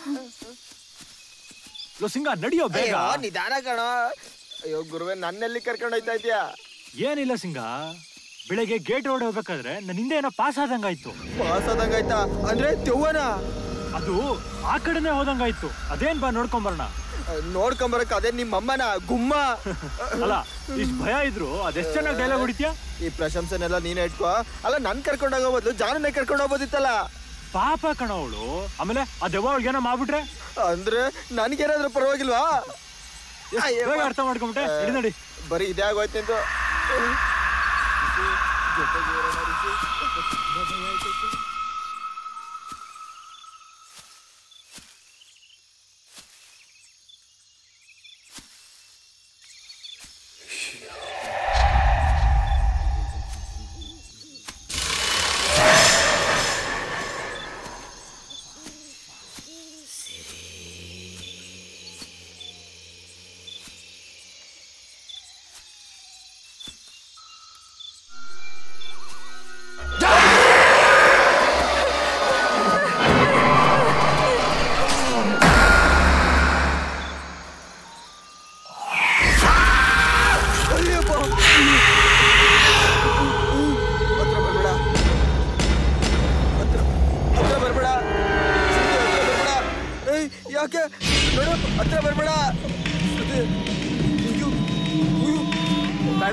ಲೋ ಸಿಂಗ ನಡಿಯೋ ಬೇಗ ಅಯ್ಯೋ ನಿಧಾನ ಕಣೋ ಅಯ್ಯೋ ಗುರುವೆ ನನ್ನೆಲ್ಲಿ ಕರ್ಕೊಂಡು ಹೋಯ್ತಾ ಇದೀಯಾ ಏನಿಲ್ಲ ಸಿಂಗ ಬೆಳಗ್ಗೆ ಗೇಟ್ ರೋಡ್ ಹೋಗ್ಬೇಕಾದ್ರೆ ನನ್ನ ಹಿಂದೆ ಏನೋ ಪಾಸ್ ಆದಂಗಾಯ್ತು ಪಾಸ್ ಆದಂಗಾಯ್ತಾ ಅಂದ್ರೆ ದೆವ್ವನ ಅದು ಆ ಕಡೆನೆ ಹೋದಂಗಾಯ್ತು ಅದೇನ್ ಬಾ ನೋಡ್ಕೊಂಬರೋಣ ನೋಡ್ಕೊಂಬರಕ್ ಅದೇ ನಿಮ್ಮ ಅಮ್ಮನ ಗುಮ್ಮ ಅಲ್ಲ ಇಷ್ಟ್ ಭಯ ಇದ್ರು ಅದೆಷ್ಟ್ ಚೆನ್ನಾಗಿ ಡೈಲಾಗ್ ಹೊಡಿತ್ಯಾ ಈ ಪ್ರಶಂಸನೆಲ್ಲ ನೀನೇ ಇಟ್ಕೋ ಅಲ್ಲ ನನ್ ಕರ್ಕೊಂಡು ಹೋಗೋ ಬದಲು ಜಾನನೇ ಕರ್ಕೊಂಡು ಹೋಗ್ಬೋದಿತ್ತಲ್ಲ ಪಾಪ ಕಣ ಅವಳು ಆಮೇಲೆ ಆ ದೆವ್ವ ಅವಳಿಗೇನೋ ಮಾಡ್ಬಿಟ್ರೆ ಅಂದ್ರೆ ನನ್ಗೇನಾದ್ರೂ ಪರವಾಗಿಲ್ವಾ ಅಯ್ಯೋ. ಬೇಗ ಅರ್ಥ ಮಾಡ್ಕೊಂಬಿಟ್ಟೆ ನಡಿ ನಡಿ ಬರೀ ಇದೇ ಆಗೋಯ್ತು ನಿಂದು ಜೊತೆಗೆ ಇರೋಣ ಋಷಿ. ತುಂಬಾ ಭಯ ಆಯ್ತೈತೆ. ಶಿವ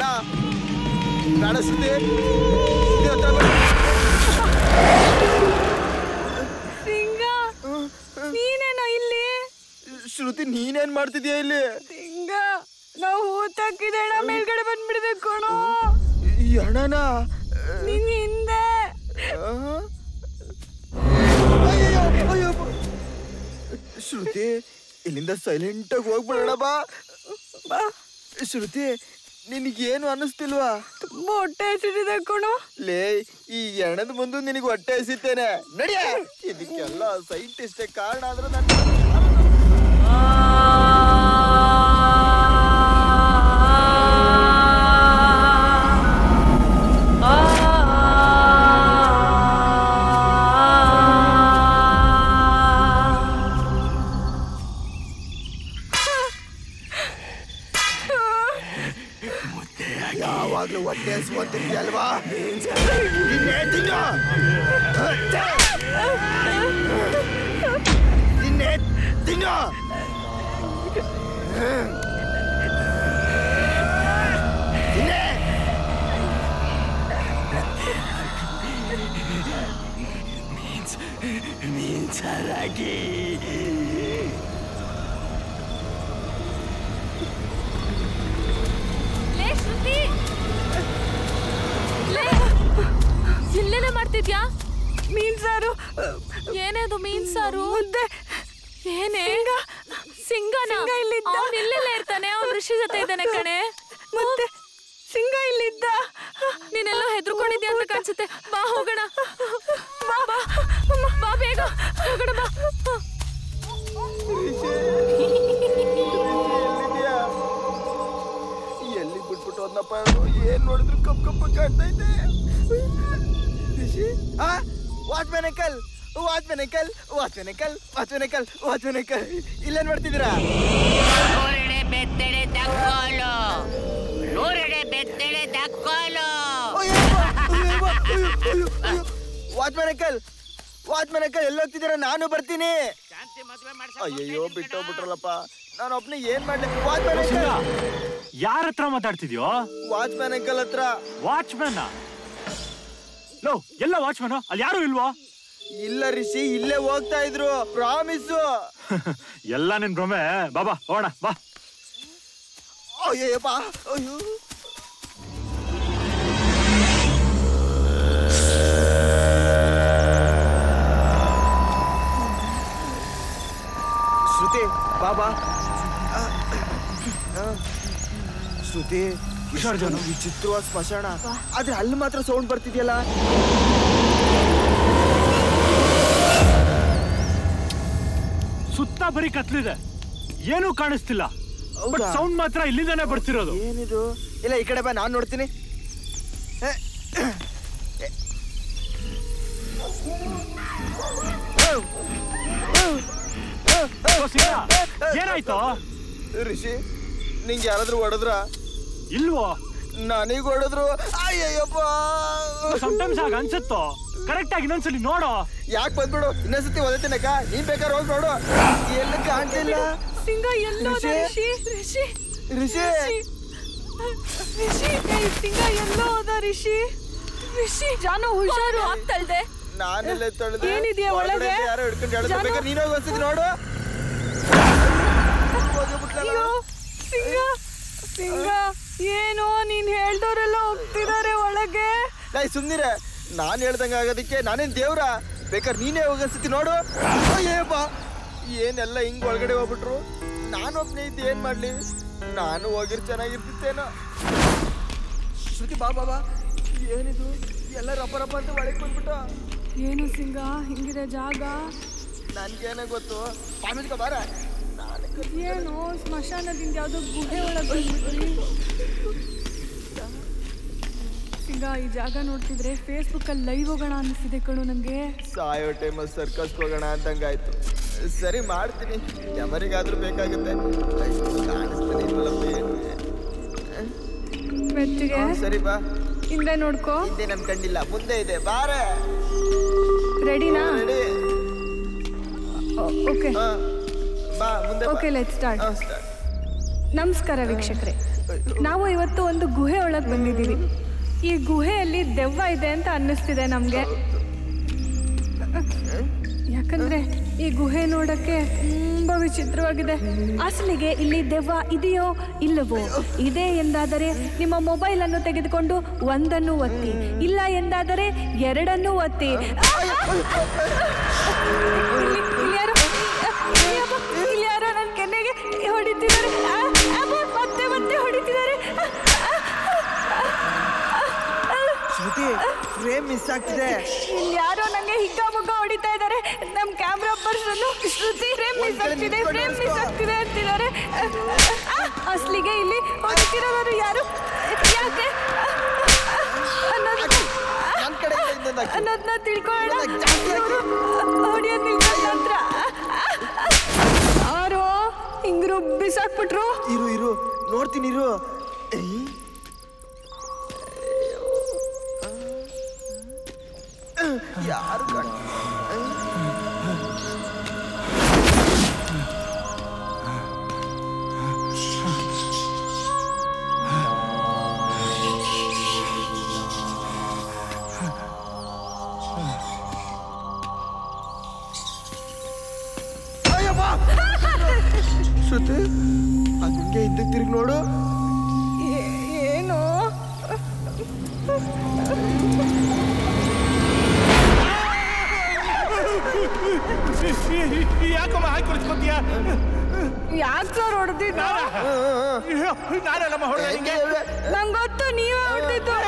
ಬೇಡ ಸುದ್ದಿ ಸುದ್ದಿ ಹತ್ರ ಬೇಡ. ಸಿಂಗ ನೀನೇನೋ ಇಲ್ಲಿ ಶ್ರುತಿ ನೀನೇನ್ ಮಾಡ್ತಿದ್ಯಾ ಇಲ್ಲಿ ಸಿಂಗ ನಾವು ಹೂತಾಕಿದಣ ಮೇಲ್ಗಡೆ ಬಂದ್ಬಿಡ್ಬೇಕು ಕಣೋ ಈ ಹಣನ ನಿನ್ ಹಿಂದೆ ಅಯ್ಯಯ್ಯೋ, ಅಯ್ಯೋ. ಶ್ರುತಿ ಇಲ್ಲಿಂದ ಸೈಲೆಂಟ್ ಆಗಿ ಹೋಗ್ಬಿಡೋಣ ಬಾ ಬಾ ಶ್ರುತಿ ನಿನಗೇನು ಅನ್ನಿಸ್ತಿಲ್ವಾ ತುಂಬಾ ಹೊಟ್ಟೆ ಹಸಿದಿದೆ ಕಣೋ ಲೇ ಈ ಎಣದ ಮುಂದೆ ನಿನಗೆ ಹೊಟ್ಟೆ ಹಸಿತೇನೆ ನಡಿಯ ಇದಕ್ಕೆಲ್ಲ ಸೈಂಟಿಸ್ಟೇ ಕಾರಣ ಆದ್ರೆ ನಾನು ಯಾವಾಗ್ಲೂ ಹೊಟ್ಟೆ ಹಸುವಂತಿದ್ಯಲ್ವಾ ನಿನ್ನೆ ತಿನ್ನು ನಿನ್ನೆ ತಿನ್ನು ತಿನ್ನೆ ಮೀನ್ ಸಾರಾಗಿ ಲೇ ಶ್ರುತಿ ಲೇ ಇಲ್ಲೇನೆ ಮಾಡ್ತಿದ್ಯಾ ಮೀನ್ ಸಾರು ಏನೇ ಅದು ಮೀನ್ ಸಾರು ಮುದ್ದೆ ಏನೇ ಸಿಂಗನ ಸಿಂಗ ಇಲ್ಲಿದ್ದ. ಅವ್ನ್ ಇಲ್ಲೆಲ್ಲ ಇರ್ತಾನೆ ಅವ್ನ್ ಋಷಿ ಜೊತೆ ಇದ್ದಾನೆ ಕಣೆ ಮತ್ತೆ ಸಿಂಗ ಇಲ್ಲಿದ್ದ ನೀನೆಲ್ಲೋ ಹೆದರ್ಕೊಂಡಿದ್ಯಾ ಅಂತ ಕಾಣಿಸುತ್ತೆ ಬಾ ಹೋಗೋಣ ಬಾ ಬಾ ಬಾ ಬೇಗ ಹೋಗೋಣ ಬಾ ಎಲ್ಲಿ ಬಿಟ್ಬಿಟ್ಟು ಹೋದ್ನಪ್ಪ ಇವ್ನು? ಏನ್ ನೋಡಿದ್ರು ಕಪ್ ಕಪ್ಪ ಕಾಣ್ತೈತೆ ರಿಷಿ ಆ watchman uncle watchman uncle watchman uncle watchman uncle watchman uncle ಇಲ್ಲೇನ್ ಮಾಡ್ತಿದ್ದೀರಾ ನೂರೆಡೆ ಬೆತ್ತಡೆ ತಕ್ಕೋಲು ನೂರೆಡೆ ಬೆತ್ತಡೆ ತಕ್ಕೋಲು ವಾಚ್ಮ್ಯಾನ್ ಅಂಕಲ್ ವಾಚ್ಮ್ಯಾನ್ ಅಂಕಲ್ ಎಲ್ಲಿ ಹೋಗ್ತಿದ್ದೀರಾ ನಾನು ಬರ್ತೀನಿ ಅಯ್ಯಯ್ಯೋ ಬಿಟ್ಟೋಗ್ಬಿಟ್ರಲ್ಲಪ್ಪ ನಾನು ಒಬ್ನೇ ಏನ್ ಮಾಡ್ಲಿ ವಾಚ್ಮ್ಯಾನ್ ಅಂಕಲ್ ಯಾರ ಹತ್ರ ಮಾತಾಡ್ತಿದ್ಯೋ ವಾಚ್ಮ್ಯಾನ್ ಅಂಕಲ್ ಹತ್ರ ವಾಚ್ಮ್ಯಾನ್ ಲೋ ಎಲ್ಲ ವಾಚ್ಮ್ಯಾನ್ ಅಲ್ಲಿ ಯಾರು ಇಲ್ವೋ ಇಲ್ಲ ರಿಷಿ ಇಲ್ಲೇ ಹೋಗ್ತಾ ಇದ್ರು ಪ್ರಾಮಿಸು ಎಲ್ಲ ನಿನ್ ಭ್ರಮೆ ಬಾಬಾ ಹೋಗೋಣ ಬಾ ಅಯ್ಯಯ್ಯಪ್ಪ ಅಯ್ಯೋ ಶ್ರುತಿ ಬಾಬಾ ಶ್ರುತಿ ವಿಸರ್ಜನೆ. ವಿಚಿತ್ರವಾದ ಸ್ಮಶಾನ ಆದ್ರೆ ಅಲ್ಲಿ ಮಾತ್ರ ಸೌಂಡ್ ಬರ್ತಿದ್ಯಲ್ಲ ಸುತ್ತ ಬರೀ ಕತ್ಲಿದೆ ಏನೂ ಕಾಣಿಸ್ತಿಲ್ಲ ಬಟ್ ಹೌದಾ? ಸೌಂಡ್ ಮಾತ್ರ ಇಲ್ಲಿಂದಾನೆ ಬರ್ತಿರೋದು ಏನಿದು ಇಲ್ಲ ಈ ಕಡೆ ಬಾ ನಾನು ನೋಡ್ತೀನಿ ಏ, ಏ. ಓ, ಸಿಂಗ, ಏನಾಯ್ತು ರಿಷಿ ನಿಂಗೆ ಯಾರಾದ್ರೂ ಹೊಡೆದ್ರ ಇಲ್ವೋ ನನಗ್ ಹೊಡೆದ್ರು ಅಯ್ಯಯ್ಯಪ್ಪ ಸಮಟೈಮ್ಸ್ ಆಗ ಅನ್ಸುತ್ತೋ ಕರೆಕ್ಟ್ ಆಗಿ ಇನ್ನೊಂದ್ಸಲಿ ನೋಡೋ ಯಾಕೆ ಬಂದ್ಬಿಡು ಇನ್ನೊಂದ್ಸತಿ ಒದತಿನಕ ನೀನ್ ಬೇಕಾದ್ರೆ ಹೋಗಿ ನೋಡು ಎಲ್ಲ ಕಾಣ್ತಿಲ್ಲ ಸಿಂಗ ಎಲ್ಲೋದ ರಿಷಿ? ರಿಷಿ ರಿಷಿ ರಿಷಿ ರಿಷಿ ಏ, ಸಿಂಗ ಎಲ್ಲೋ ಹೋದ ರಿಷಿ ರಿಷಿ ಜಾನು ಹುಷಾರು ಆಗ್ತಲ್ದೆ ನಾನೆಲ್ಲ ತೊಳೆದೆ ಏನಿದ್ಯಾ ಒಳಗೆ? ಯಾರೋ ಹಿಡ್ಕೊಂಡು ಹೇಳಿದ್ರು ಜಾನು? ಬೇಕಾದ್ರೆ ನೀನು ಹೋಗಿ ಒಂದ್ಸತಿ ನೋಡು ಅಯ್ಯೋ ಸಿಂಗ ಸಿಂಗ ಏನೋ ನೀನ್ ಹೇಳ್ದವ್ರೆಲ್ಲ ಹೋಗ್ತಿದಾರೆ ಒಳಗೆ ನಾಯಿ ಸುಮ್ನಿರೆ ನಾನ್ ಹೇಳ್ದಂಗ ಆಗೋದಕ್ಕೆ ನಾನೇನ್ ದೇವ್ರ ಬೇಕಾದ್ರೆ ನೀನೇ ಹೋಗಿ ಒಂದ್ಸತಿ ನೋಡು ಅಯ್ಯಪ್ಪ ಏನೆಲ್ಲ ಹಿಂಗ್ ಒಳಗಡೆ ಹೋಗ್ಬಿಟ್ರು ನಾನೊಬ್ನೇ ಇದ್ದು ಏನ್ ಮಾಡ್ಲಿ ನಾನು ಹೋಗಿರ್ ಚೆನ್ನಾಗಿರ್ತಿತ್ತೇನೋ ಶ್ರುತಿ ಬಾ ಬಾಬಾ ಏನಿದು ಎಲ್ಲ ರಪ್ಪ ರಪ್ಪ ಅಂತ ಒಳಗೆ ಬಂದ್ಬಿಟ್ಟು ಏನು ಸಿಂಗ ಹಿಂಗಿದೆ ಜಾಗ ನನ್ಗೇನೇ ಗೊತ್ತು ಪಾಮಿದ್ಕ ಬಾರ ಏನು ಸ್ಮಶಾನದಿಂದ ಯಾವ್ದೋ ಗುಹೆ ಒಳಗೆ ಬಂದ್ಬಿಟ್ರಿ ಸಿಂಗ ಈ ಜಾಗ ನೋಡ್ತಿದ್ರೆ ಫೇಸ್ಬುಕ್ ಅಲ್ಲಿ ಲೈವ್ ಹೋಗೋಣ ಅನಿಸ್ತಿದೆ ಕಣು ನಂಗೆ ಸಾಯೋ ಟೈಮಲ್ಲಿ ಸರ್ಕಸ್ ಹೋಗೋಣ ಅಂದಂಗಾಯ್ತು ಸರಿ ಮಾಡ್ತೀನಿ ಯಾವರಿಗಾದ್ರೂ ಬೇಕಾಗುತ್ತೆ ಕಾಣಿಸ್ತಾನೆ ಇಲ್ವಲ್ಲಪ್ಪ ಏನು ಬೆಚ್ಚಿಗೆ ಹ್ಮ್, ಸರಿ ಬಾ ಹಿಂದೆ ನೋಡ್ಕೋ ಹಿಂದೆ ನನ್ ಕಂಡಿಲ್ಲ ಮುಂದೆ ಇದೆ ಬಾರೆ ರೆಡಿನಾ ರೆಡಿ ಓಕೆ ಬಾ ಮುಂದೆ ಓಕೆ ಲೆಟ್ ಸ್ಟಾರ್ಟ್ ನಮಸ್ಕಾರ ವೀಕ್ಷಕರೇ ನಾವು ಇವತ್ತು ಒಂದು ಗುಹೆ ಒಳಗೆ ಬಂದಿದ್ದೀವಿ ಈ ಗುಹೆಯಲ್ಲಿ ದೆವ್ವ ಇದೆ ಅಂತ ಅನ್ನಿಸ್ತಿದೆ ನಮಗೆ ಯಾಕಂದ್ರೆ ಈ ಗುಹೆ ನೋಡಕ್ಕೆ ತುಂಬಾ ವಿಚಿತ್ರವಾಗಿದೆ ಅಸಲಿಗೆ ಇಲ್ಲಿ ದೆವ್ವ ಇದೆಯೋ ಇಲ್ಲವೋ ಇದೆ ಎಂದಾದರೆ ನಿಮ್ಮ ಮೊಬೈಲ್ ಅನ್ನು ತೆಗೆದುಕೊಂಡು ಒಂದನ್ನು ಒತ್ತಿ ಇಲ್ಲ ಎಂದಾದರೆ ಎರಡನ್ನು ಒತ್ತಿ ಇಲ್ಲಿ ಇಲ್ಲಿ ಯಾರೋ ಅಯ್ಯಪ್ಪ, ಇಲ್ಲಿ ಯಾರೋ ನನ್ನ ಕೆನ್ನೆಗೆ ಹೊಡಿತಿದ್ದಾರೆ ಆ, ಅಬ್ಬ, ಮತ್ತೆ ಮತ್ತೆ ಹೊಡಿತಿದ್ದಾರೆ ಶ್ರುತಿ ಫ್ರೇಮ್ ಮಿಸ್ ಆಗ್ತಿದೆ ಇಲ್ಲಿ ಯಾರೋ ನಂಗೆ ಹಿಗ್ಗ ಮುಗ್ಗ ಹೊಡಿತಾ ಇದ್ದಾರೆ ನಮ್ camera person Shruti frame miss ಆಗ್ತಿದೆ ಫ್ರೇಮ್ ಮಿಸ್ ಆಗ್ತಿದೆ ಅಂತಿದ್ದಾರೆ ಅಸ್ಲಿಗೆ ಇಲ್ಲಿ ಹೊಡಿತಿರೋರು ಯಾರು ಯಾಕೆ ಅನ್ನೋದು- ಅನ್ನೋದ್ನ ತಿಳ್ಕೊಳ್ಳೋಣ ಇವ್ರು ಹೊಡಿಯೋದ್ ನಿಲ್ಸೋದ್ ನಂತ್ರ ಯಾರೋ ಹಿಂಗ್ ರುಬ್ಬಿಸಾಕ್ಬಿಟ್ರು ಇರು ಇರು ನೋಡ್ತೀನಿ ಇರು ಯಾರು ಕಣ್ ಶ್ರುತಿ ಹಂಗೆ ಹಿಂದಕ್ಕೆ ತಿರುಗಿ ನೋಡು ಏನು ಯಾಕಮ್ಮ ಹಾಕಿ ಕುಡಿಸ್ಕೊತೀಯ ಯಾಕೆ ಸರ್ ಹೊಡೆದಿದ್ದು ನಾನೆಲ್ಲಮ್ಮ ಹೊಡೆದ ನಿಂಗೆ ನಂಗೆ ಗೊತ್ತು ನೀವೇ ಹೊಡೆದಿದ್ದು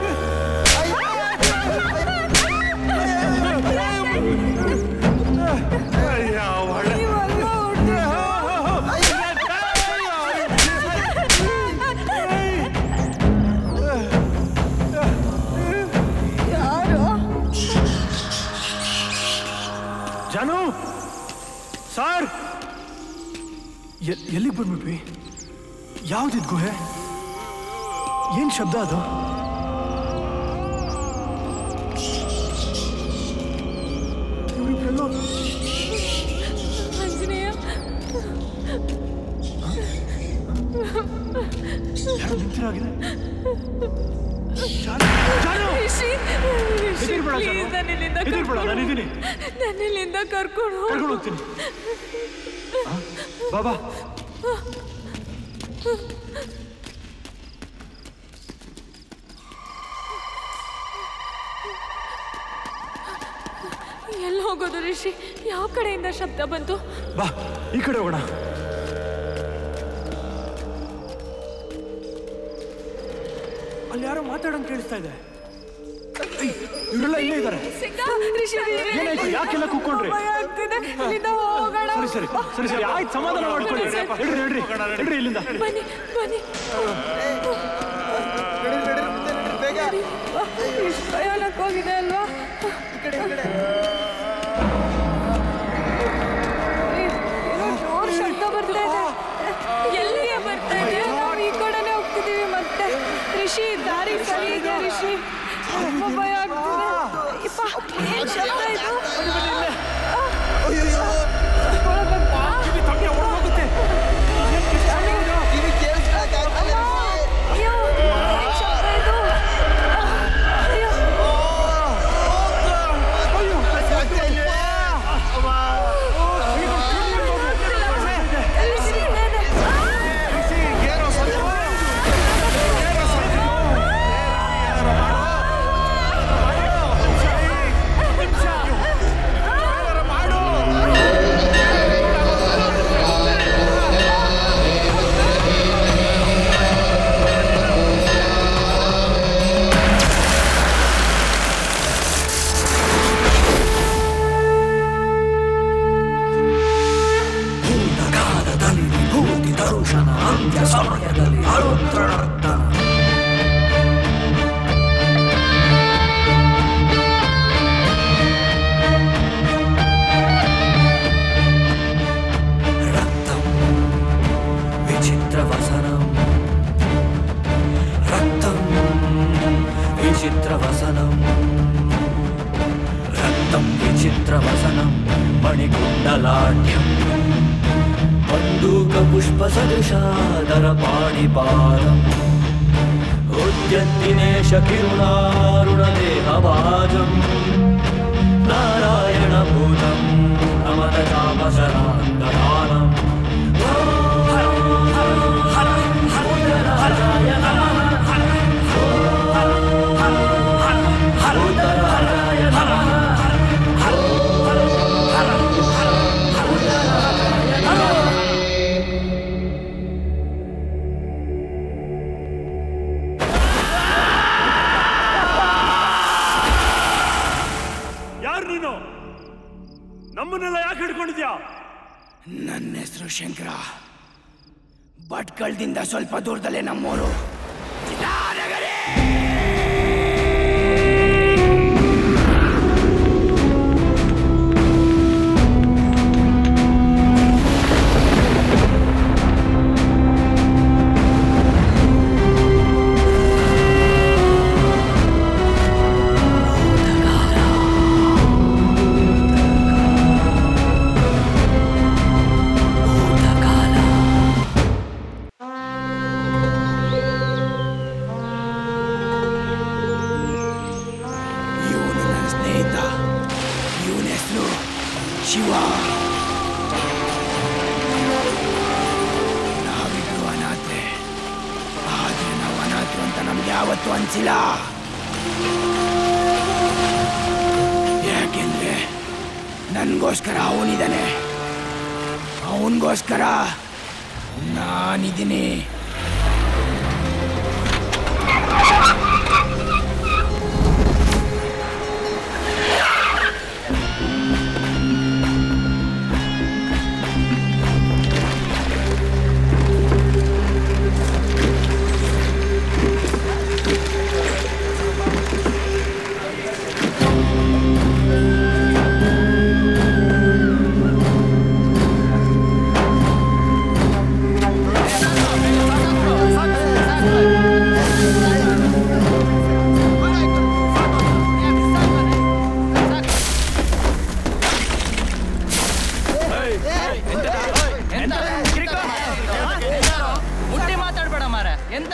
ಯಾರು ಜಾನು ಸರ್ ಎಲ್ಲಿಗೆ ಬಂದ್ಬಿಟ್ವಿ ಯಾವ್ದಿದ್ ಗುಹೆ ಏನ್ ಶಬ್ದ ಅದು ಇವ್ರಿಬ್ರೆಲ್ಲೋ ಆಂಜನೇಯ ಯಾರೋ ನಿಂತಿರಾಗಿದೆ ರಿಷಿ, ರಿಷಿ, ಹೆದರ್ಬೇಡ please, ಜಾನು. ನನ್ನ ಇಲ್ಲಿಂದ ಹೆದರ್ಬೇಡ, ಕರ್ಕೊಂಡು ನಾನಿದ್ದೀನಿ. ನನ್ನ ಇಲ್ಲಿಂದ ಕರ್ಕೊಂಡು ಹೋಗು. ಕರ್ಕೊಂಡು ಹೋಗ್ತೀನಿ ಬಾಬಾ ಎಲ್ಲಿ ಹೋಗೋದು ರಿಷಿ ಯಾವ ಕಡೆಯಿಂದ ಶಬ್ದ ಬಂತು ಬಾ ಈ ಕಡೆ ಹೋಗೋಣ ಅಲ್ಲಿ ಯಾರೋ ಮಾತಾಡೋಂಗ್ ಕೇಳಿಸ್ತಾ ಇದೆ ಏಯ್, ಇವ್ರೆಲ್ಲ ಇಲ್ಲೇ ಇದ್ದಾರೆ ಸಿಗ್ದ? ರಿಷಿ, ರಿಷಿ, ಏನಾಯ್ತು ಯಾಕೆಲ್ಲ ಕೂತ್ಕೊಂಡ್ರಿ ಭಯ ಆಗ್ತಿದೆ ಇಲ್ಲಿಂದ ಹೋಗೋಣ ಸರಿ ಸರಿ ಸರಿ ಸರಿ ಆಯ್ತು ಸಮಾಧಾನ ಮಾಡ್ಕೊಳ್ಳಿ ನಡ್ರಿ ನಡ್ರಿ ನಡ್ರಿ ಇಲ್ಲಿಂದ ಬನ್ನಿ ಬನ್ನಿ ಎಷ್ಟು ಭಯಾನಕವಾಗಿದೆ ಅಲ್ವಾ ಏನೋ ಜೋರ್ ಶಬ್ದ ಬರ್ತಾ ಇದೆ ಎಲ್ಲಿಗೆ ಬರ್ತಾ ಇದೆ ನಾವು ಈ ಕಡೆನೇ ಹೋಗ್ತಿದೀವಿ ಮತ್ತೆ ರಿಷಿ ದಾರಿ ಸರಿ ಇದೆ ರಿಷಿ ತುಂಬಾ ಭಯ ಆಗ್ತಿದೆ ಇಪ್ಪ, ಏನ್ ಶಬ್ದ ಇದು ಒಳಗೋಗ್ತಾ? ಅಯ್ಯೋ, ಏನ್ ಶಬ್ದ ಇದು? ಅಯ್ಯೋ. ಭೂತಕಾಲದಲ್ಲಿ ವಿಭೂತಿ ದರುಶನ ಅಂತ್ಯ ಸಮಯದಲ್ಲಿ ಅರುದ್ರನರ್ತನ ರಕ್ತಂ ವಿಚಿತ್ರವಸನಂ ರಕ್ತಂ ವಿಚಿತ್ರವಸನಂ ರಕ್ತಂ ವಿಚಿತ್ರವಸನಂ ಮಣಿಕುಂಡಲಾಢ್ಯಂ कन्दूकपुष्पसदृशादरपाणिपादम् उद्यत्तिनेश किरुणारुणदेहभाजम् नारायणभूतम् नमत कामसरान्ददानम् ಯಾರು ನೀನು ನಮ್ಮನ್ನೆಲ್ಲ ಯಾಕೆ ಹಿಡ್ಕೊಂಡಿದ್ಯಾ ನನ್ನ ಹೆಸರು ಶಂಕರ ಭಟ್ಕಳದಿಂದ ಸ್ವಲ್ಪ ದೂರದಲ್ಲೇ ನಮ್ಮೂರು ಇವನು ನನ್ನ ಸ್ನೇಹಿತ ಇವನ ಹೆಸರು ಶಿವ ನಾವಿಬ್ರು ಅನಾಥೆ ಆದ್ರೆ ನಾವು ಅನಾಥರು ಅಂತ ನಮ್ಗೆ ಯಾವತ್ತೂ ಅನ್ಸಿಲ್ಲ ಯಾಕೆಂದ್ರೆ ನನ್ಗೋಸ್ಕರ ಅವನಿದ್ದಾನೆ ಅವನಿಗೋಸ್ಕರ ನಾನಿದ್ದೀನಿ ಮುಟ್ಟಿ ಮಾತಾಡ್ಬೇಡ ಮಾರ ಎಂತ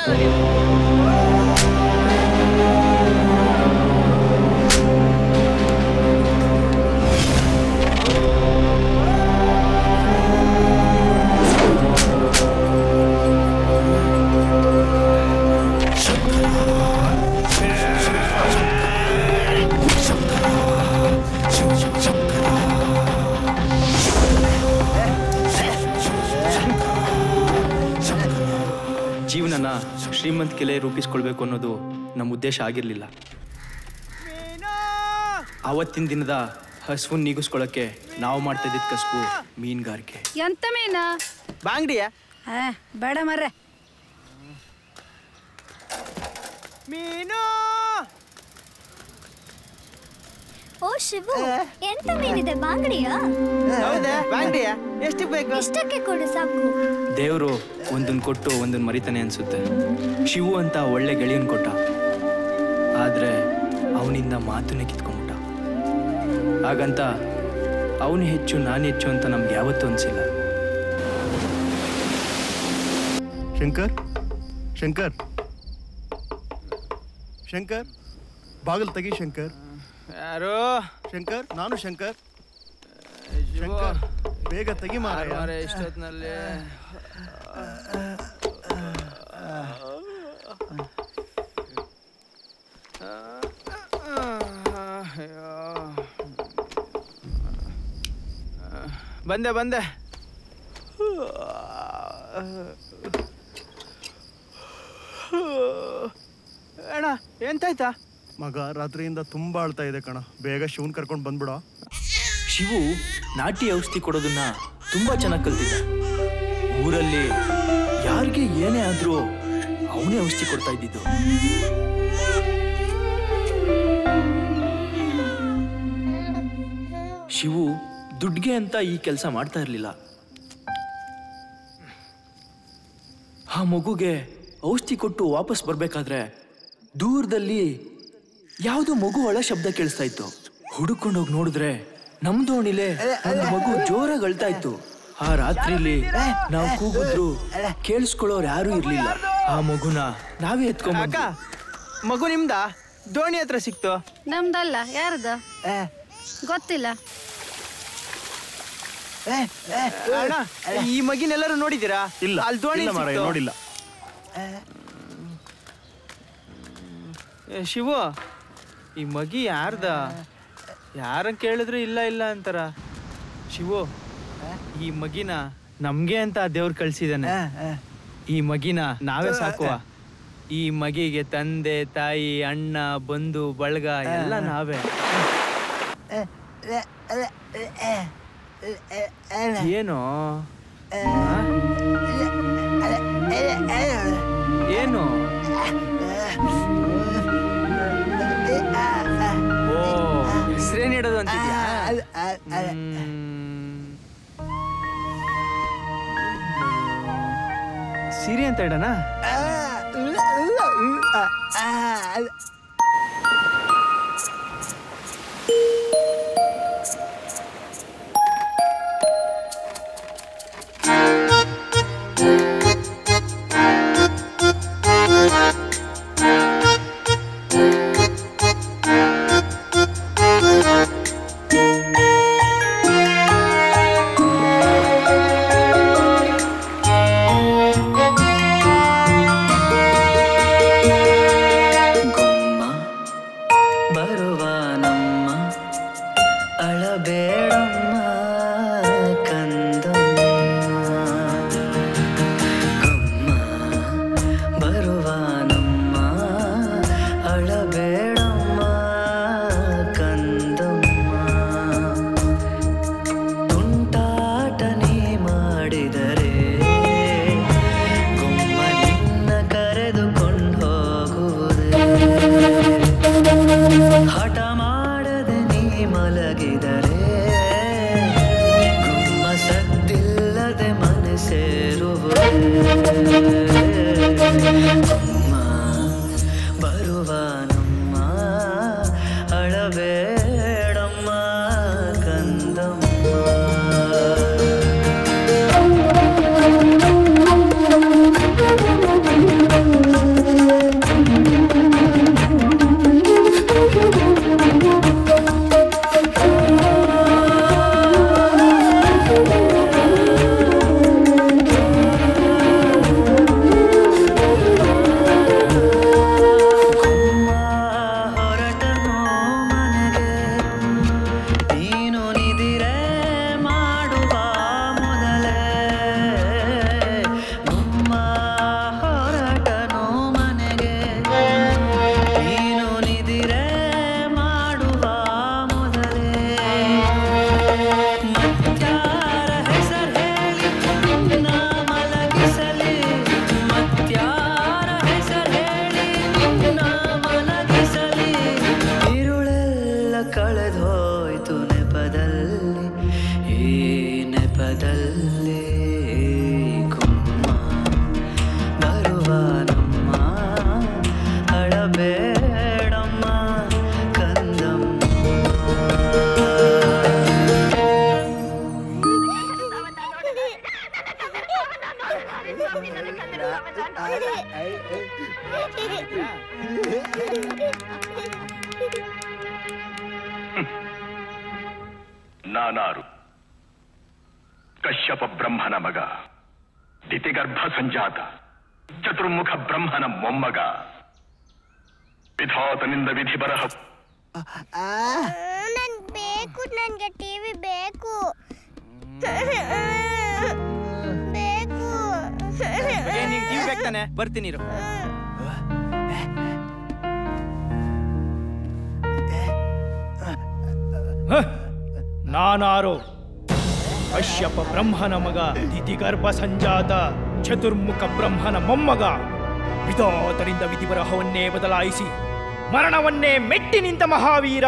ಜೀವನನ ಶ್ರೀಮಂತಿಕೆಲೆ ರೂಪಿಸ್ಕೊಳ್ಬೇಕು ಅನ್ನೋದು ನಮ್ಮ ಉದ್ದೇಶ ಆಗಿರಲಿಲ್ಲ ಆವತ್ತಿನ ದಿನದ ಹಸುವನ್ ನೀಗಿಸ್ಕೊಳ್ಳೋಕ್ಕೆ ನಾವು ಮಾಡ್ತಾ ಇದ್ದಿದ್ದ ಕಸಬು ಮೀನುಗಾರಿಕೆ ಎಂತ ಮೀನಾ ಬಾಂಗ್ಡಿಯ ಬೇಡ ಮರ್ರೆ ಮೀನು ಓ ಶಿವು ಎಂತ ಮೀನಿದೆ ಬಾಂಗಡಿಯಾ ಹೌದಾ ಬಾಂಗ್ಡಿಯ ಎಷ್ಟು ಬೇಕು ಇಷ್ಟಕ್ಕೆ ಕೊಡು ಸಾಕು ದೇವರು ಒಂದನ್ನು ಕೊಟ್ಟು ಒಂದನ್ನು ಮರಿತಾನೆ ಅನ್ಸುತ್ತೆ ಶಿವು ಅಂತ ಒಳ್ಳೆ ಗೆಳೆಯನ್ ಕೊಟ್ಟ ಆದ್ರೆ ಅವನಿಂದ ಮಾತನ್ನೇ ಕಿತ್ಕೊಂಡ್ಬಿಟ್ಟ ಹಾಗಂತ ಅವನು ಹೆಚ್ಚು ನಾನು ಹೆಚ್ಚು ಅಂತ ನಮ್ಗೆ ಯಾವತ್ತೂ ಅನ್ಸಿಲ್ಲ ಶಂಕರ್ ಶಂಕರ್ ಶಂಕರ್ ಬಾಗಿಲು ತೆಗಿ ಶಂಕರ್ ಯಾರು ಶಂಕರ್ ನಾನು ಶಂಕರ್ ಶಂಕರ್ ಬೇಗ ತೆಗಿ ಮಾರಾಯ ಇಷ್ಟೊತ್ತಿನಲ್ಲಿ ಬಂದೆ ಬಂದೆ ಅಣ್ಣ ಎಂತಾಯ್ತಾ ಮಗ ರಾತ್ರಿಯಿಂದ ತುಂಬಾ ಅಳ್ತಾ ಇದೆ ಕಣ ಬೇಗ ಶಿವನ್ ಕರ್ಕೊಂಡು ಬಂದ್ಬಿಡೋ ಶಿವು ನಾಟಿ ಔಷಧಿ ಕೊಡೋದನ್ನ ತುಂಬಾ ಚೆನ್ನಾಗಿ ಕಲ್ತಿದ್ದ ಊರಲ್ಲಿ ಯಾರಿಗೆ ಏನೇ ಆದ್ರೂ ಅವನೇ ಔಷಧಿ ಕೊಡ್ತಾ ಇದ್ದಿದ್ದು ಶಿವು ದುಡ್ಗೆ ಅಂತ ಈ ಕೆಲಸ ಮಾಡ್ತಾ ಇರಲಿಲ್ಲ ಆ ಮಗುಗೆ ಔಷಧಿ ಕೊಟ್ಟು ವಾಪಸ್ ಬರ್ಬೇಕಾದ್ರೆ ದೂರದಲ್ಲಿ ಯಾವುದೋ ಮಗು ಒಳ ಶಬ್ದ ಕೇಳಿಸ್ತಾ ಇತ್ತು ಹುಡುಕೊಂಡೋಗಿ ನೋಡಿದ್ರೆ ನಮ್ ದೋಣಿಲೆ ಒಂದು ಮಗು ಜೋರಾಗಿ ಅಳ್ತಾ ಇತ್ತು ಆ ರಾತ್ರಿಲಿ ನಾವು ಕೂಗಿದ್ರು ಕೇಳಿಸ್ಕೊಳ್ಳೋರು ಯಾರು ಇರ್ಲಿಲ್ಲ ಆ ಮಗುನ ನಾವೇ ಎತ್ಕೊಂಡ್ ಮಗು ನಿಮ್ದ ದೋಣಿ ಹತ್ರ ಸಿಕ್ತು ನಮ್ದಲ್ಲ ಯಾರ್ದು ಗೊತ್ತಿಲ್ಲ ಅಣ್ಣ ಈ ಮಗಿನೆಲ್ಲರೂ ನೋಡಿದ್ದೀರಾ ಇಲ್ಲ ಅಲ್ಲಿ ದೋಣಿ ಇಲ್ಲ ಮಾರಾಯ, ಸಿಕ್ತು. ನೋಡಿಲ್ಲ ಏ, ಶಿವು ಈ ಮಗಿ ಯಾರ್ದ ಯಾರನ್ ಕೇಳಿದ್ರು ಇಲ್ಲ ಇಲ್ಲ ಅಂತಾರ ಶಿವು ಈ ಮಗಿನ ನಮ್ಗೆ ಅಂತ ದೇವ್ರು ಕಳ್ಸಿದಾನೆ ಈ ಮಗಿನ ನಾವೇ ಸಾಕುವ ಈ ಮಗಿಗೆ ತಂದೆ ತಾಯಿ ಅಣ್ಣ ಬಂಧು ಬಳಗ ಎಲ್ಲ ನಾವೇ ಏನು ಆ? ಏನು ಓ ಹೆಸರೇನು ಇಡೋದು ಅಂತಿದ್ಯಾ ಸಿರಿ ಅಂತ ಇಡೋಣ ಬರುವ ನಮ್ಮ ಅಳಬೇಡಮ್ಮ ಕಂದಮ್ಮ ಗೊಮ್ಮ ಬರುವ ನಮ್ಮ ಅಳಬೇಡಮ್ಮ ಕಂದಮ್ಮ ತುಂಟಾಟ ನೀ ಮಾಡಿದರೆ ಗೊಮ್ಮ ನಿನ್ನ ಕರೆದುಕೊಂಡು ಹೋಗುವುದೇ ಹಠ ಮಾಡದೆ ನೀ ಮಲಗಿದರೆ ಗುಮ್ಮ ಸದ್ದಿಲ್ಲದೆ ಮನೆ ಸೇರುವುದೇ ಗುಮ್ಮ ಬರುವ ನಮ್ಮ ಅಳಬೇಡಮ್ಮ ಹೊರಟನೋ ಮನೆಗೆ ನೀನು ನಿದಿರೆ ಮಾಡುವ ಮೊದಲೇ ಗುಮ್ಮ ಹೊರಟನೋ ಮನೆಗೆ ನೀನು ನಿದಿರೆ ಮಾಡುವ ಮೊದಲೇ ಮತ್ಯಾರ ಹೆಸರು ಹೇಳಿ ನಿನ್ನ ಮಲಗಿಸಲಿ ಮತ್ಯಾರ ಹೆಸರು ಹೇಳಿ ನಿನ್ನ ಮಲಗಿಸಲಿ ഇരുಳೆಲ್ಲ ಕಳೆದೋಯ್ತು ನೆಪದಲ್ಲಿ ಈ ನೆಪದಲ್ಲಿ ಗುಮ್ಮ ಬರುವ ನಮ್ಮ ಅಳಬೇಡಮ್ಮ ನಾನಾರು ಕಶ್ಯಪ ಬ್ರಹ್ಮನ ಮಗ ದಿತಿಗರ್ಭ ಸಂಜಾತ ಚತುರ್ಮುಖ ಬ್ರಹ್ಮನ ಮೊಮ್ಮಗ ವಿಧಾತನಿಂದ ವಿಧಿ ಬರಹ ನನ್ ಬೇಕು ನನ್ಗೆ ಟಿವಿ ಬೇಕು ಬೇಕು ನಿಂಗೆ ಟಿವಿ ಬೇಕು ತಾನೆ ಬರ್ತೀನಿ ಇರು. ನಾನಾರು ಕಶ್ಯಪ ಬ್ರಹ್ಮನ ಮಗ ದಿತಿಗರ್ಭ ಸಂಜಾತ ಚತುರ್ಮುಖ ಬ್ರಹ್ಮನ ಮೊಮ್ಮಗ ವಿಧಾತರಿಂದ ವಿಧಿಬರಹವನ್ನೇ ಬದಲಾಯಿಸಿ ಮರಣವನ್ನೇ ಮೆಟ್ಟಿ ನಿಂತ ಮಹಾವೀರ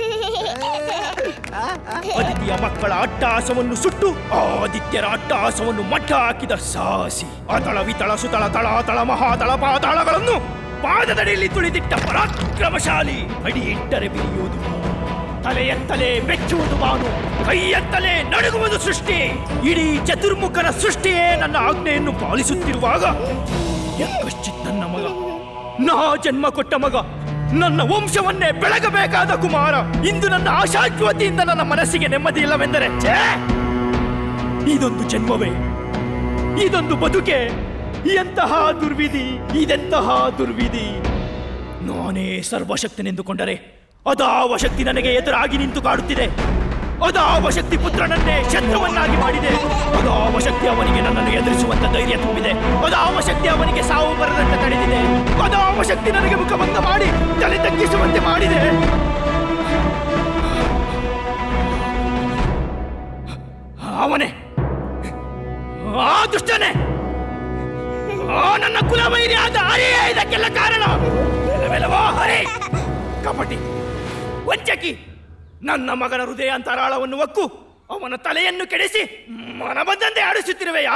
ಅದಿತಿಯ ಮಕ್ಕಳ ಅಟ್ಟಹಾಸವನ್ನು ಸುಟ್ಟು ಆದಿತ್ಯರ ಅಟ್ಟಹಾಸವನ್ನು ಮಟ್ಟ ಹಾಕಿದ ಸಾಹಸಿ ಅತಳ ವಿತಳ ಸುತಳ ತಳ ತಳ ಮಹಾತಳ ಪಾತಾಳಗಳನ್ನು ಪಾದದಡಿಯಲ್ಲಿ ತುಳಿದಿಟ್ಟ ಪರಾಕ್ರಮಶಾಲಿ ಅಡಿ ಇಟ್ಟರೆ ಬಿರಿಯುವುದು ತಲೆ ಎತ್ತಲೇ ಬೆಚ್ಚುವುದು ಬಾನು ಕೈ ಎತ್ತಲೇ ನಡುಗುವುದು ಸೃಷ್ಟಿ ಇಡೀ ಚತುರ್ಮುಖನ ಸೃಷ್ಟಿಯೇ ನನ್ನ ಆಜ್ಞೆಯನ್ನು ಪಾಲಿಸುತ್ತಿರುವಾಗ ಯಕ್ಕಶ್ಚಿತ್ ನನ್ನ ಮಗ ನಾ ಜನ್ಮ ಕೊಟ್ಟ ಮಗ ನನ್ನ ವಂಶವನ್ನೇ ಬೆಳಗಬೇಕಾದ ಕುಮಾರ ಇಂದು ನನ್ನ ಆಶಾಜ್ಯೋತಿಯಿಂದ ನನ್ನ ಮನಸ್ಸಿಗೆ ನೆಮ್ಮದಿ ಇಲ್ಲವೆಂದರೆ ಛೇ! ಇದೊಂದು ಜನ್ಮವೇ ಇದೊಂದು ಬದುಕೆ ಎಂತಹ ದುರ್ವಿಧಿ ಇದೆಂತಹ ದುರ್ವಿಧಿ ನಾನೇ ಸರ್ವಶಕ್ತನೆಂದುಕೊಂಡರೆ ಅದಾವ ಶಕ್ತಿ ನನಗೆ ಎದುರಾಗಿ ನಿಂತು ಕಾಡುತ್ತಿದೆ ಅದಾವ ಶಕ್ತಿ ಪುತ್ರನನ್ನೇ ಶತ್ರುವನ್ನಾಗಿ ಮಾಡಿದೆ ಅದಾವ ಶಕ್ತಿ ಅವನಿಗೆ ನನ್ನನ್ನು ಎದುರಿಸುವಂತ ಧೈರ್ಯ ತುಂಬಿದೆ ಅದಾವ ಶಕ್ತಿ ಅವನಿಗೆ ಸಾವು ಬರದಂತೆ ತಡೆದಿದೆ ಅದಾವ ಶಕ್ತಿ ನನಗೆ ಮುಖಭಂಗ ಮಾಡಿ ತಲೆ ತಗ್ಗಿಸುವಂತೆ ಮಾಡಿದೆ ಅವನೇ ಆ ದುಷ್ಟನೇ ಆ ನನ್ನ ಕುಲವೈರಿಯಾದ ಹರಿಯೇ ಇದಕ್ಕೆಲ್ಲ ಕಾರಣ ಎಲ್ಲವೆಲ್ಲವೋ ಹರಿ ಕಪಟಿ ವಂಚಕಿ ನನ್ನ ಮಗನ ಹೃದಯ ಅಂತರಾಳವನ್ನು ಒಕ್ಕು ಅವನ ತಲೆಯನ್ನು ಕೆಡಿಸಿ ಮನ ಬಂದಂತೆ ಆಡಿಸುತ್ತಿರುವೆಯಾ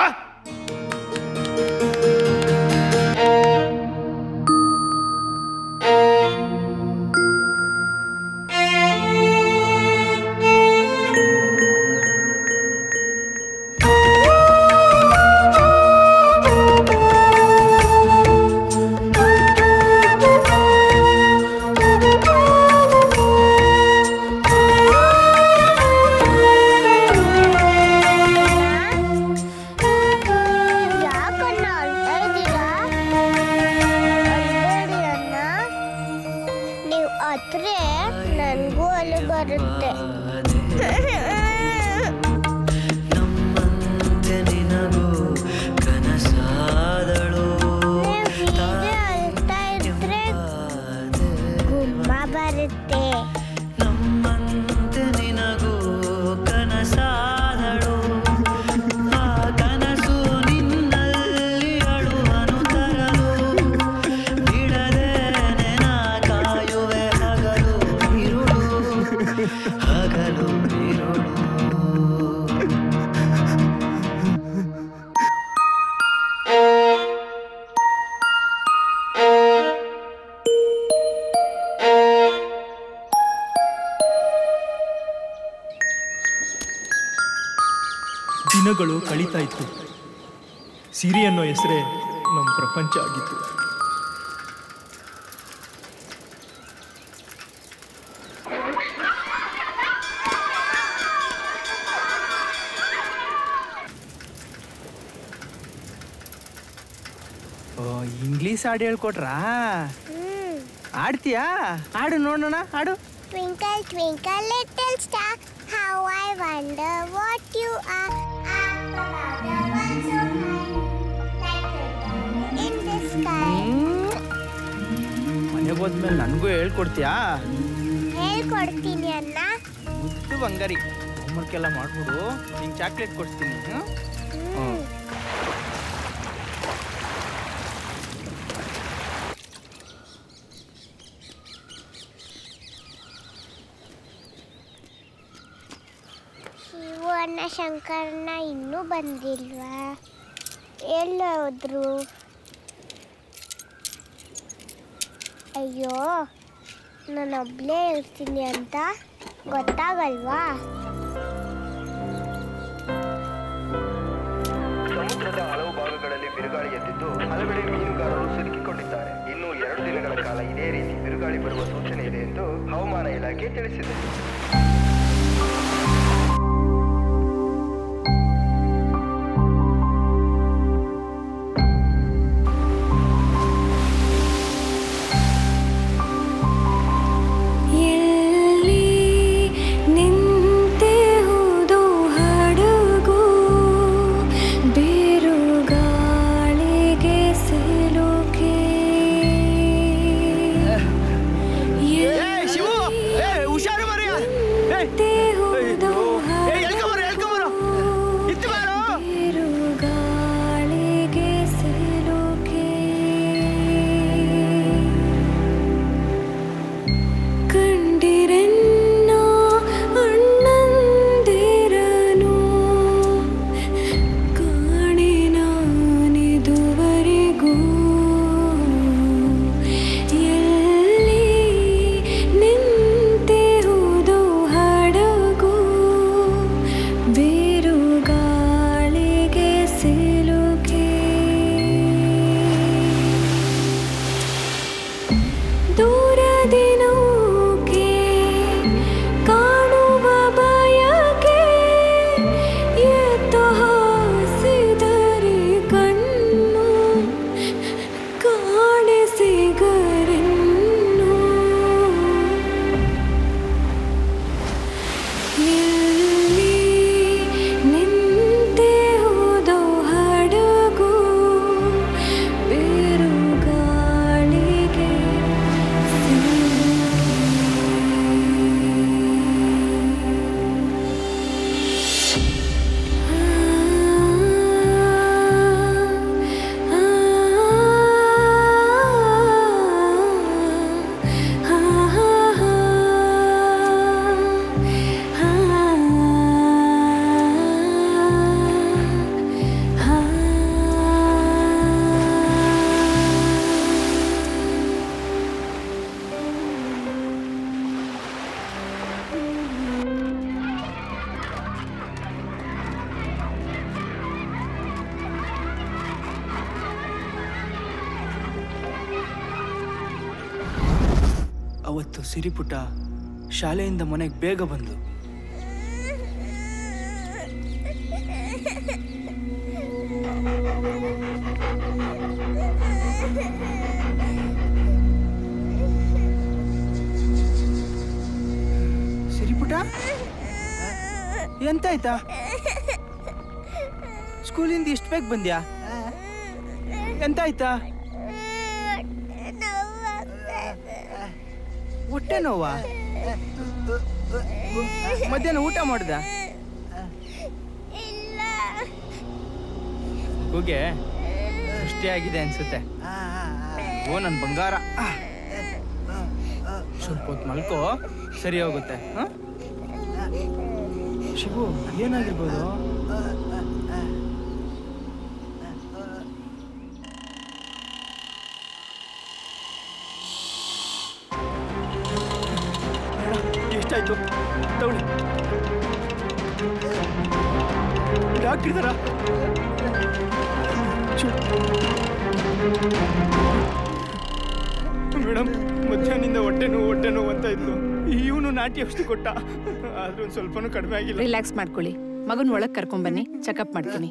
ಯಾಕಣ್ಣ ಅಳ್ತಾ ಇದ್ದೀರಾ ಅಳ್ಬೇಡಿ ಅಣ್ಣ ನೀವು ಅತ್ರೆ ನನಗೂ ಅಳು ಬರುತ್ತೆ ನಮ್ಮಂತೆ ನಿನಗೂ ಕನಸಾದಳು ಹೀಗೆ ಅಳ್ತಾ ಇದ್ರೆ ಗುಮ್ಮ ಬರುತ್ತೆ ನಮ್ಮಂತೆ ನಿನಗೂ ಕನಸಾದಳು ಆ ಕನಸು ನಿನ್ನಲ್ಲಿ ಅಳುವನು ತರಲು ಬಿಡದೇನೆ ನಾ ಕಾಯುವೆ ಹಗಲು ಇರುಳು ಹಗಲು ಇರುಳು ದಿನಗಳು ಕಳೀತಾ ಇತ್ತು ಸಿರಿ ಅನ್ನೋ ಹೆಸರೇ ನಮ್ಮ ಪ್ರಪಂಚ ಆಗಿತ್ತು ಓ ಇಂಗ್ಲೀಷ್ ಹಾಡು ಹೇಳ್ಕೊಟ್ರಾ ಆಡ್ತೀಯಾ ಹಾಡು ನೋಡೋಣ ಹಾಡು Twinkle, twinkle, little star, how I wonder what you are. In the sky. ಮನೆಗೆ ಹೋದ್ಮೇಲೆ ನನಗೂ ಹೇಳ್ಕೊಡ್ತೀಯಾ ಹೇಳ್ಕೊಡ್ತೀನಿ ಅಣ್ಣ ಮುದ್ದು ಬಂಗಾರಿ ಹೋಮ್ವರ್ಕ್ ಎಲ್ಲ ಮಾಡ್ಬಿಡು ನಿಂಗೆ ಚಾಕ್ಲೇಟ್ ಕೊಡ್ತೀನಿ ಹ್ಞೂ ಹ್ಮ್. ಶಿವು ಅಣ್ಣ ಶಂಕರಣ್ಣ ಇನ್ನೂ ಬಂದಿಲ್ವಾ ಎಲ್ಲೋದ್ರು ಅಯ್ಯೋ ನಾನು ಒಬ್ಳೇ ಇರ್ತೀನಿ ಅಂತ ಗೊತ್ತಾಗಲ್ವಾ ಸಮುದ್ರದ ಹಲವು ಭಾಗಗಳಲ್ಲಿ ಬಿರುಗಾಳಿ ಎದ್ದಿದ್ದು ಹಲವೆಡೆ ಮೀನುಗಾರರು ಸಿಲುಕಿಕೊಂಡಿದ್ದಾರೆ ಇನ್ನು ಎರಡು ದಿನಗಳ ಕಾಲ ಇದೇ ರೀತಿ ಬಿರುಗಾಳಿ ಬರುವ ಸೂಚನೆ ಇದೆ ಎಂದು ಹವಾಮಾನ ಇಲಾಖೆ ತಿಳಿಸಿದೆ ಎಲ್ಲಿ ನಿಂತೆಹುದು ಹಡಗು ಬಿರುಗಾಳಿಗೆ ಸಿಲುಕಿ ಶಿವು ಏ ಹುಷಾರು ಮರೆಯ ಅವತ್ತು ಸಿರಿಪುಟ ಶಾಲೆಯಿಂದ ಮನೆಗೆ ಬೇಗ ಬಂದು ಸಿರಿಪುಟ ಎಂತ ಆಯ್ತಾ ಸ್ಕೂಲಿಂದ ಇಷ್ಟು ಬೇಗ ಬಂದ್ಯಾ ಎಂತ ಆಯ್ತಾ ಹೊಟ್ಟೆ ನೋವಾ ಮಧ್ಯಾಹ್ನ ಊಟ ಮಾಡ್ದ ಕೂಗೆ ಸೃಷ್ಟಿಯಾಗಿದೆ ಅನ್ಸುತ್ತೆ ಓ ನನ್ ಬಂಗಾರ ಸ್ವಲ್ಪ ಹೊತ್ತು ಮಲ್ಕೋ ಸರಿ ಹೋಗುತ್ತೆ ಹ? ಶಿವು ಏನಾಗಿರ್ಬೋದು ಎಷ್ಟಾಯ್ತು ತಗೊಳ್ಳಿ ಡಾಕ್ಟರ್ ಇದಾರ ಮೇಡಮ್ ಮಧ್ಯಾಹ್ನದಿಂದ ಹೊಟ್ಟೆ ನೋವು ಹೊಟ್ಟೆ ನೋವು ಅಂತ ಇದ್ಲು ಇವನು ನಾಟಿ ಔಷಧಿ ಕೊಟ್ಟ ಆದ್ರೂ ಒಂದು ಸ್ವಲ್ಪನೂ ಕಡಿಮೆ ಆಗಿಲ್ಲ ರಿಲ್ಯಾಕ್ಸ್ ಮಾಡ್ಕೊಳ್ಳಿ ಮಗನ್ ಒಳಗ್ ಕರ್ಕೊಂಡ್ ಬನ್ನಿ ಚೆಕಪ್ ಮಾಡ್ತೀನಿ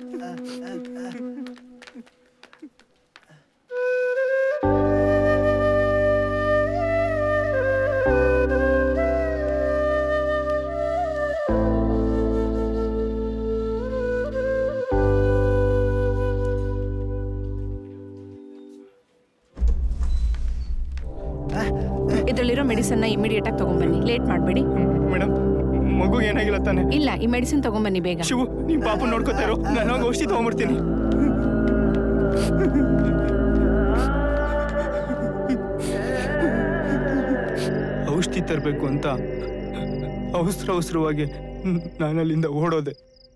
ಇದ್ರಲ್ಲಿರೋ ಮೆಡಿಸನ್ ನ ಇಮಿಡಿಯೇಟ್ ಆಗಿ ತಗೊಂಡ್ಬನ್ನಿ ಲೇಟ್ ಮಾಡಬೇಡಿ ಮೇಡಮ್ ಮಗು ಏನಾಗಿಲ್ಲ ತಾನೆ ಇಲ್ಲ ಈ ಮೆಡಿಸಿನ್ ತಗೊಂಡ್ಬನ್ನಿ ಬೇಗ ಶಿವು ನಿಮ್ ಪಾಪ ನೋಡ್ಕೋತಾ ಇರೋ ನಾನು ಹೋಗಿ ಔಷಧಿ ತಗೊಂಡ್ಬರ್ತೀನಿ ಔಷಧಿ ತರಬೇಕು ಅಂತ ಅವಸರ ಅವಸರವಾಗಿ ನಾನು ಅಲ್ಲಿಂದ ಓಡೋದೆ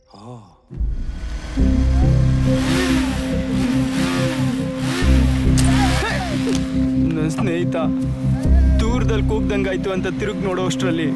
ನನ್ನ ಸ್ನೇಹಿತ ದೂರದಲ್ಲಿ ಕೂಗ್ದಂಗಾಯ್ತು ಅಂತ ತಿರುಗಿ ನೋಡೋ ಅಷ್ಟರಲ್ಲಿ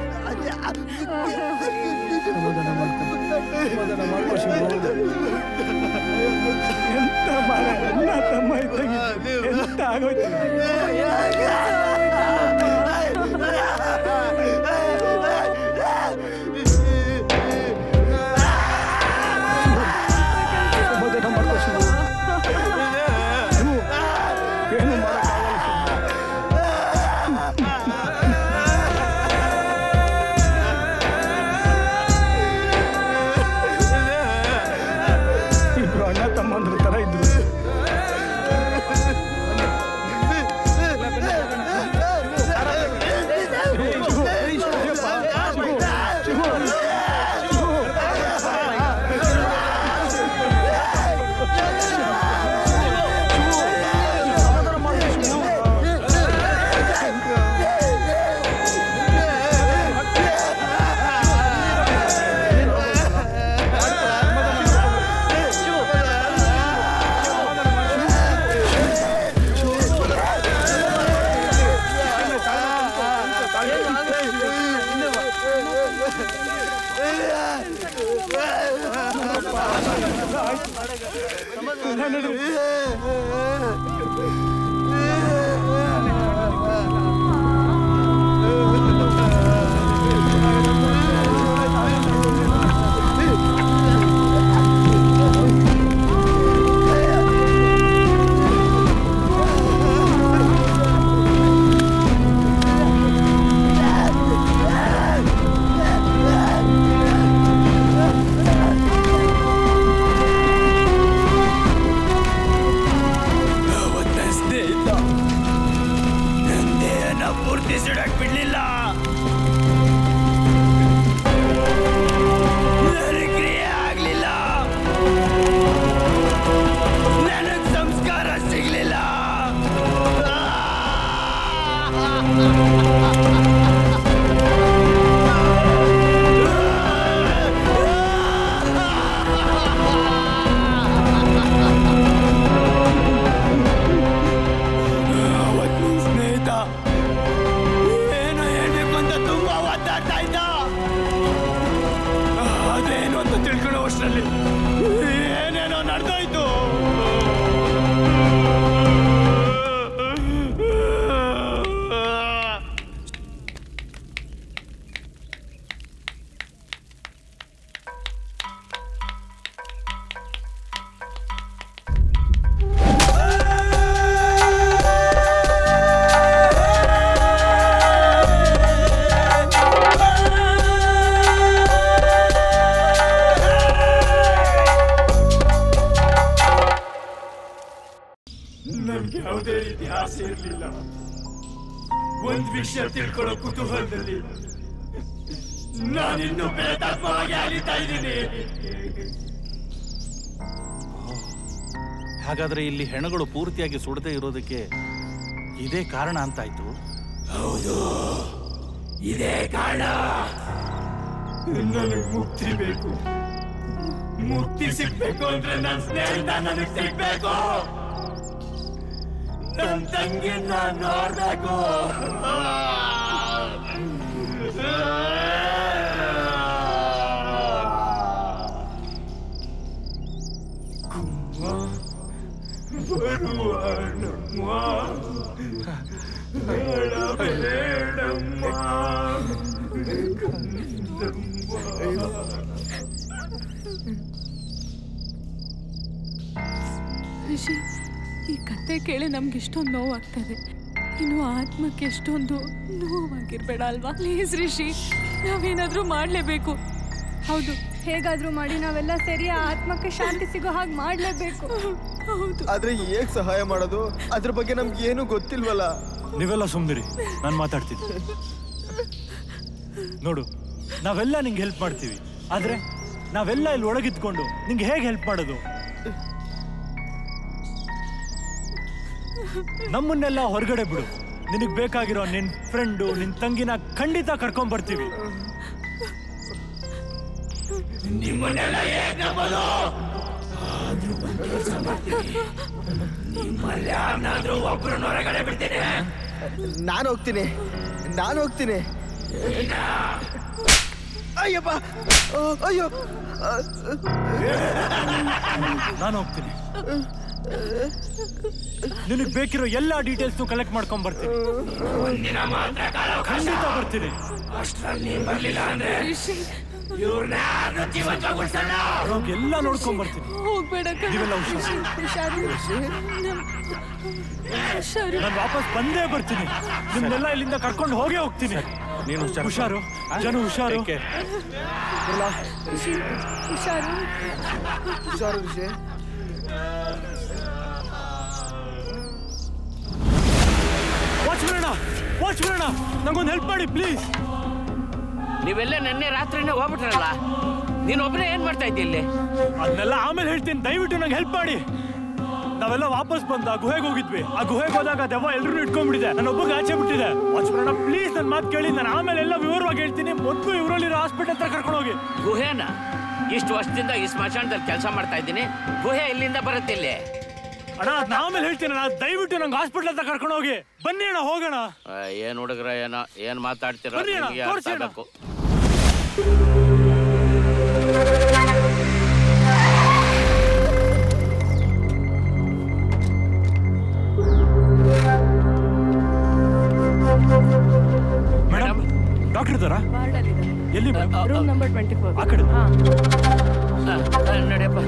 ಸಮಾಧಾನ ಮಾಡ್ಕೊ ಸಮಾಧಾನ ಮಾಡ್ಕೊ ಶಿವು ಅವತ್ತ ಸ್ನೇಹಿತ ನಂದೇನ ಪೂರ್ತಿ ಸುಡಕ್ ಬಿಡ್ಲಿಲ್ಲ ನನಗ್ ಕ್ರಿಯೆ ಆಗ್ಲಿಲ್ಲ ನನಗ್ ಸಂಸ್ಕಾರ ಸಿಗ್ಲಿಲ್ಲ ಅವತ್ ನನ್ ಸ್ನೇಹಿತ ಏನೋ ಹೇಳ್ಬೇಕು ಅಂತ ತುಂಬಾ ಒದ್ದಾಡ್ತಾ ಇದ್ದ ಅದೇನು ಅಂತ ತಿಳ್ಕೊಳ್ಳೋ ಅಷ್ಟರಲ್ಲಿ ಏನೇನೋ ನಡೆದೋಯ್ತು ನನ್ಗೆ ಯಾವುದೇ ರೀತಿ ಆಸೆ ಇರಲಿಲ್ಲ ಒಂದ್ ವಿಷಯ ತಿಳ್ಕೊಳ್ಳೋ ಕುತೂಹಲದಲ್ಲಿ ನಾನಿನ್ನು ಪ್ರೇತಾತ್ಮವಾಗಿ ಅಲಿತಾ ಇದ್ದೀನಿ ಹಾಗಾದ್ರೆ ಇಲ್ಲಿ ಹೆಣಗಳು ಪೂರ್ತಿಯಾಗಿ ಸುಡದೆ ಇರೋದಕ್ಕೆ ಇದೇ ಕಾರಣ ಅಂತಾಯ್ತು ಹೌದು ಇದೇ ಕಾರಣ ನನಗ್ ಮುಕ್ತಿ ಬೇಕು ಮುಕ್ತಿ ಸಿಗ್ಬೇಕು ಅಂದ್ರೆ ನನ್ ಸ್ನೇಹಿತ ನನಗ್ ಸಿಗ್ಬೇಕು ನನ್ ತಂಗಿನ ನೋಡ್ಬೇಕು ಬರುವಣಮ್ಮ ಬೇಡಬೇಡಮ್ಮ ರಿಷಿ ಈ ಕತೆ ಕೇಳಿ ನಮ್ಗೆ ಇಷ್ಟೊಂದು ನೋವಾಗ್ತದೆ ಇನ್ನು ಆತ್ಮಕ್ಕೆ ಎಷ್ಟೊಂದು ನೋವಾಗಿರ್ಬೇಡ ಅಲ್ವಾ ಪ್ಲೀಸ್ ರಿಷಿ ನಾವೇನಾದ್ರೂ ಮಾಡ್ಲೇಬೇಕು ಹೌದು ಹೇಗಾದ್ರೂ ಮಾಡಿ ನಾವೆಲ್ಲ ಸೇರಿ ಆ ಆತ್ಮಕ್ಕೆ ಶಾಂತಿ ಸಿಗೋ ಹಾಗೆ ಮಾಡ್ಲೇಬೇಕು ಹೌದು ಆದ್ರೆ ಹೇಗ್ ಸಹಾಯ ಮಾಡೋದು ಅದ್ರ ಬಗ್ಗೆ ನಮ್ಗೆ ಏನು ಗೊತ್ತಿಲ್ವಲ್ಲ ನೀವೆಲ್ಲ ಸುಮ್ಮನಿರಿ ನಾನು ಮಾತಾಡ್ತೀನಿ ನೋಡು ನಾವೆಲ್ಲ ನಿಂಗೆ ಹೆಲ್ಪ್ ಮಾಡ್ತೀವಿ ಆದ್ರೆ ನಾವೆಲ್ಲ ಇಲ್ಲಿ ಒಳಗಿದ್ಕೊಂಡು ನಿಂಗೆ ಹೇಗೆ ಹೆಲ್ಪ್ ಮಾಡೋದು ನಮ್ಮನ್ನೆಲ್ಲ ಹೊರಗಡೆ ಬಿಡು ನಿನಗ್ ಬೇಕಾಗಿರೋ ನಿನ್ ಫ್ರೆಂಡು ನಿನ್ ತಂಗಿನ ಖಂಡಿತ ಕರ್ಕೊಂಡ್ ಬರ್ತೀವಿ ನಿಮ್ಮನ್ನೆಲ್ಲ ಹೇಗ್ ನಂಬೋದು ಆದ್ರೂ ಒಂದ್ ಕೆಲ್ಸ ಮಾಡ್ತೀನಿ ನಿಮ್ಮಲ್ಲಿ ಯಾರನ್ನಾದ್ರೂ ಒಬ್ರನ್ನ ಹೊರಗಡೆ ಬಿಡ್ತೀನಿ ನಾನು ಹೋಗ್ತೀನಿ ನಾನು ಹೋಗ್ತೀನಿ ಅಯ್ಯಪ್ಪ ಆ, ಅಯ್ಯೋ ಆ, ನಾನು ಹೋಗ್ತೀನಿ ನಿನಗ್ ಬೇಕಿರೋ ಎಲ್ಲಾ ಡೀಟೇಲ್ಸ್ ಕಲೆಕ್ಟ್ ಮಾಡ್ಕೊಂಡ್ ಬರ್ತೀನಿ ಒಂದಿನ ಮಾತ್ರ ಖಂಡಿತ ಬರ್ತೀನಿ ಅಷ್ಟ್ರಲ್ಲಿ ನೀನ್ ಬರ್ಲಿಲ್ಲ ಅಂದ್ರೆ ಇವ್ರನ್ನ ಯಾರನ್ನೂ ಜೀವಂತವಾಗಿ ಉಳ್ಸಲ್ಲ ಹೋಗಿ ಎಲ್ಲ ನೋಡ್ಕೊಂಡ್ ಬರ್ತೀನಿ ಹೋಗ್ಬೇಡ ಕಣೋ. ನೀವೆಲ್ಲ ಹುಷಾರು. ಹುಷಾರು ನಮ್- ಹುಷಾರು ನಾನು ವಾಪಸ್ ಬಂದೇ ಬರ್ತೀನಿ ನಿಮ್ನೆಲ್ಲ ಇಲ್ಲಿಂದ ಕರ್ಕೊಂಡು ಹೋಗೇ ಹೋಗ್ತೀನಿ ನೀನು ಹುಷಾರು. ಹುಷಾರು ಜನ ಹುಷಾರು Take care. ಬರ್ಲಾ? ರಿಷಿ ಹುಷಾರು ಹುಷಾರು ಋಷಿ ವಾಚ್ಮನ್ ವಾಚ್ಮನ್ ನಂಗೊಂದು ಹೆಲ್ಪ್ ಮಾಡಿ ಪ್ಲೀಸ್ ನೀವೆಲ್ಲ ನಿನ್ನೆ ರಾತ್ರಿನೇ ಹೋಗ್ಬಿಟ್ರಲ್ಲ ನೀನೊಬ್ಬನೇ ಏನ್ ಮಾಡ್ತಾ ಇದ್ದಿ ಇಲ್ಲಿ ಅದನ್ನೆಲ್ಲ ಆಮೇಲೆ ಹೇಳ್ತೀನಿ ದಯವಿಟ್ಟು ನಂಗೆ ಹೆಲ್ಪ್ ಮಾಡಿ ನಾವೆಲ್ಲ ವಾಪಸ್ ಬಂದ ಆ ಗುಹೆಗೆ ಹೋಗಿದ್ವಿ ಆ ಗುಹೆಗೆ ಹೋದಾಗ ದೆವ್ವ ಎಲ್ಲರೂ ಇಟ್ಕೊಂಡ್ಬಿಟ್ಟಿದೆ ನನ್ನ ಒಬ್ಬಗೆ ಆಚೆ ಬಿಟ್ಟಿದೆ ವಾಚ್ಮನ್ ಪ್ಲೀಸ್ ನನ್ನ ಮಾತು ಕೇಳಿ ನಾನು ಆಮೇಲೆ ಎಲ್ಲ ವಿವರವಾಗಿ ಹೇಳ್ತೀನಿ ಮೊದಲು ಇವರಲ್ಲಿರೋ ಹಾಸ್ಪಿಟಲ್ ಹತ್ರ ಕರ್ಕೊಂಡು ಹೋಗಿ ಗುಹೆನ ಇಷ್ಟು ವರ್ಷದಿಂದ ಈ ಸ್ಮಶಾನದಲ್ಲಿ ಕೆಲಸ ಮಾಡ್ತಾ ಇದ್ದೀನಿ ಗುಹೆ ಇಲ್ಲಿಂದ ಬರುತ್ತೆ ಇಲ್ಲಿ ಅಣ್ಣ ಅದ್ನ ಆಮೇಲೆ ಹೇಳ್ತೀನಿ ಅಣ್ಣ ದಯವಿಟ್ಟು ನಂಗೆ ಹಾಸ್ಪಿಟಲ್ ಹತ್ರ ಕರ್ಕೊಂಡು ಹೋಗಿ ಬನ್ನಿ ಅಣ್ಣ ಹೋಗೋಣ ಆ, ಏನ್ ಹುಡುಗ್ರ ಏನೋ ಏನ್ ಮಾತಾಡ್ತೀರೋ ಬರ್ರಿ ಅಣ್ಣ, ನಿಮ್ಗೆ ಅರ್ಥ ತೋರ್ಸಿ ಅಣ್ಣ. ಆಗ್ಬೇಕು ಡಾಕ್ಟರ್ ಇದ್ದಾರಾ ಎಲ್ಲಿ ರೂಮ್ ನಂಬರ್ ಟ್ವೆಂಟಿ ಫೋರ್ ಆ ಕಡೆ ನಡೆಯಪ್ಪ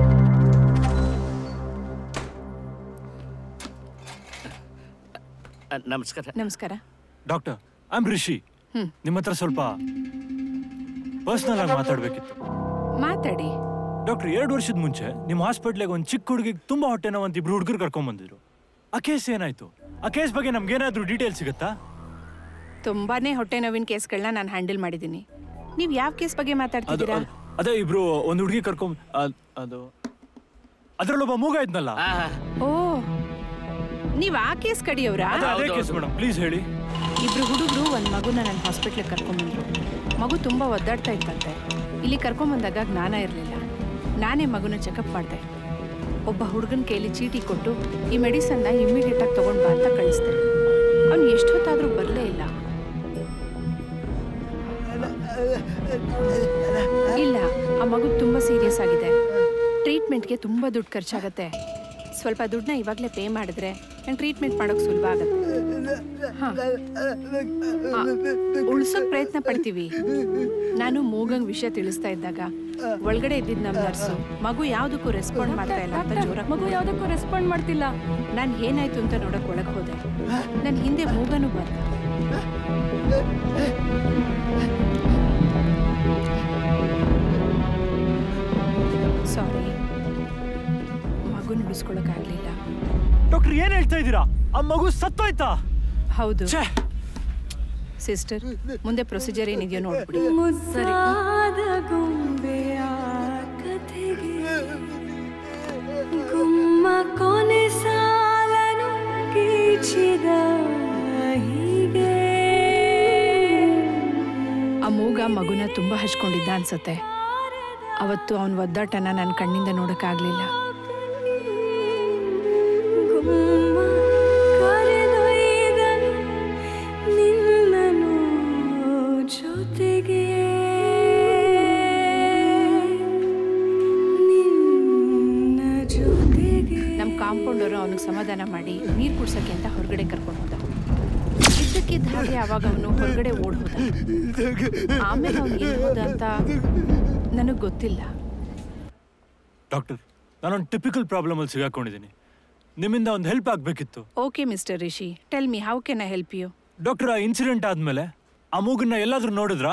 ನಮಸ್ಕಾರ ನಮಸ್ಕಾರ ಡಾಕ್ಟರ್ ಐ ಆಮ್ ರಿಷಿ ಹ್ಮ್. ನಿಮ್ಮ ಹತ್ರ ಸ್ವಲ್ಪ ಪರ್ಸನಲ್ ಆಗಿ ಮಾತಾಡ್ಬೇಕಿತ್ತು ಮಾತಾಡಿ ಡಾಕ್ಟರ್ ಎರಡು ವರ್ಷದ ಮುಂಚೆ ನಿಮ್ಮ ಹಾಸ್ಪಿಟ್ಲಿಗೆ ಒಂದು ಚಿಕ್ಕ ಹುಡುಗಿಗೆ ತುಂಬಾ ಹೊಟ್ಟೆ ನೋವು ಅಂತ ಇಬ್ರು ಹುಡುಗರು ಕರ್ಕೊಂಡ್ ಬಂದಿದ್ರು ಆ ಕೇಸ್ ಏನಾಯ್ತು ಆ ಕೇಸ್ ಬಗ್ಗೆ ನಮ್ಗೆ ಏನಾದ್ರೂ ಡೀಟೇಲ್ ಸಿಗುತ್ತಾ ತುಂಬಾನೇ ಹೊಟ್ಟೆ ನೋವಿನ ಕೇಸ್ಗಳನ್ನ ನಾನು ಹ್ಯಾಂಡಲ್ ಮಾಡಿದ್ದೀನಿ ನೀವು ಯಾವ ಕೇಸ್ ಬಗ್ಗೆ ಅದು ಮಾತಾಡ್ತಿದ್ದೀರಾ ಅದು- ಅದೇ ಇಬ್ರು ಒಂದು ಹುಡುಗಿ ಕರ್ಕೊಂಡ್ ಅದ್- ಅದು ಅದ್ರಲ್ಲೊಬ್ಬ ಮೂಗ ಇದ್ನಲ್ಲ ಓ ನೀವ್ ಆ ಕೇಸ್ ಕಡಿಯವ್ರಾ ಅದೇ ಅದೇ ಕೇಸ್ ಮೇಡಮ್ ಪ್ಲೀಸ್ ಹೇಳಿ ಇಬ್ರು ಹುಡುಗರು ಒಂದ್ ಮಗುನ ನನ್ನ ಹಾಸ್ಪಿಟ್ಲಿಗೆ ಕರ್ಕೊಂಬಂದ್ರು ಮಗು ತುಂಬಾ ಒದ್ದಾಡ್ತಾ ಇತ್ತಂತೆ ಇಲ್ಲಿ ಕರ್ಕೊಂಬಂದಾಗ ಜ್ಞಾನ ಇರಲಿಲ್ಲ ನಾನೇ ಮಗುನ ಚೆಕಪ್ ಮಾಡಿದೆ ಒಬ್ಬ ಹುಡುಗನ ಕೈಲಿ ಚೀಟಿ ಕೊಟ್ಟು ಈ ಮೆಡಿಸನ್ನ ಇಮ್ಮಿಡಿಯೇಟ್ ಆಗಿ ತಗೊಂಡ್ ಬಾ ಅಂತ ಕಳಿಸ್ದೆ ಅವ್ನು ಎಷ್ಟೊತ್ತಾದ್ರೂ ಬರಲೇ ಇಲ್ಲ ಇಲ್ಲ ಆ ಮಗು ತುಂಬಾ ಸೀರಿಯಸ್ ಆಗಿದೆ ಟ್ರೀಟ್ಮೆಂಟ್ಗೆ ತುಂಬಾ ದುಡ್ಡು ಖರ್ಚಾಗತ್ತೆ ಸ್ವಲ್ಪ ದುಡ್ಡನ್ನ ಇವಾಗಲೇ ಪೇ ಮಾಡಿದ್ರೆ ನಂಗೆ ಟ್ರೀಟ್ಮೆಂಟ್ ಮಾಡೋಕೆ ಸುಲಭ ಆಗುತ್ತೆ ಹಾ. ಆ, ಉಳ್ಸೋಕ್ ಪ್ರಯತ್ನ ಪಡ್ತೀವಿ ನಾನು ಮೂಗಂಗ್ ವಿಷಯ ತಿಳಿಸ್ತಾ ಇದ್ದಾಗ ಒಳಗಡೆ ಇದ್ದಿದ್ ನಮ್ಮ ನರ್ಸು ಮಗು ಯಾವ್ದಕ್ಕೂ ರೆಸ್ಪಾಂಡ್ ಮಾಡ್ತಾ ಇಲ್ಲ ಅಂತ ಜೋರ ಮಗು ಯಾವ್ದಕ್ಕೂ ರೆಸ್ಪಾಂಡ್ ಮಾಡ್ತಿಲ್ಲ ನಾನು ಏನಾಯ್ತು ಅಂತ ನೋಡಕ್ ಒಳಗ್ ಹೋದೆ ನನ್ ಹಿಂದೆ ಮೂಗನು ಬಂದ ಸಾರಿ ಮಗುನ ಉಳಿಸ್ಕೊಳಕ್ಕಾಗ್ಲಿಲ್ಲ ಡಾಕ್ಟರ್ ಏನ್ ಹೇಳ್ತಾ ಇದ್ದೀರಾ ಆ ಮಗು ಸತ್ತೋಯ್ತಾ ಹೌದು ಸಿಸ್ಟರ್ ಮುಂದೆ ಪ್ರೊಸೀಜರ್ ಏನಿದೆಯೋ ನೋಡ್ಬಿಡಿ ಸರಿ ಮುದ್ದಾದ ಗೊಂಬೆಯ ಕಥೆಗೆ ಗುಮ್ಮ ಕೊನೆ ಸಾಲನು ಗೀಚಿದ ಹೀಗೆ ಆ ಮೂಗ ಮಗುನ ತುಂಬಾ ಹಚ್ಕೊಂಡಿದ್ದ ಅನ್ಸತ್ತೆ ಅವತ್ತು ಅವನ ಒದ್ದಾಟನ ನನ್ನ ಕಣ್ಣಿಂದ ನೋಡಕ್ಕಾಗ್ಲಿಲ್ಲ ಗುಮ್ಮ ಕರೆದೊಯ್ದನು ನಿನ್ನನು ಜೊತೆಗೆ ನಿನ್ನ ಜೊತೆಗೆ ನಮ್ಮ ಕಾಂಪೌಂಡರು ಅವನಿಗೆ ಸಮಾಧಾನ ಮಾಡಿ ನೀರು ಕುಡ್ಸಕ್ಕೆ ಅಂತ ಹೊರಗಡೆ ಕರ್ಕೊಂಡು ಹೋದ ಇದ್ದಕ್ಕಿದ್ದ ಹಾಗೆ ಅವಾಗ ಅವನು ಹೊರಗಡೆ ಓಡ್ ಹೋದ ಆಮೇಲೆ ಅವನು ಎಲ್ಲಿ ಹೋದ ಅಂತ ನನಗೆ ಗೊತ್ತಿಲ್ಲ ಡಾಕ್ಟರ್ ನಾನೊಂದು ಟಿಪಿಕಲ್ ಪ್ರಾಬ್ಲಮ್ ಅಲ್ಲಿ ಸಿಗಾಕೊಂಡಿದ್ದೀನಿ ನಿಮ್ಮಿಂದ ಒಂದು ಹೆಲ್ಪ್ ಆಗ್ಬೇಕಿತ್ತು okay mister Rishi tell me how can I help you doctor ಆ ಇನ್ಸಿಡೆಂಟ್ ಆದ್ಮೇಲೆ ಆ ಮೂಗನ್ನ ಎಲ್ಲಾದ್ರೂ ನೋಡಿದ್ರಾ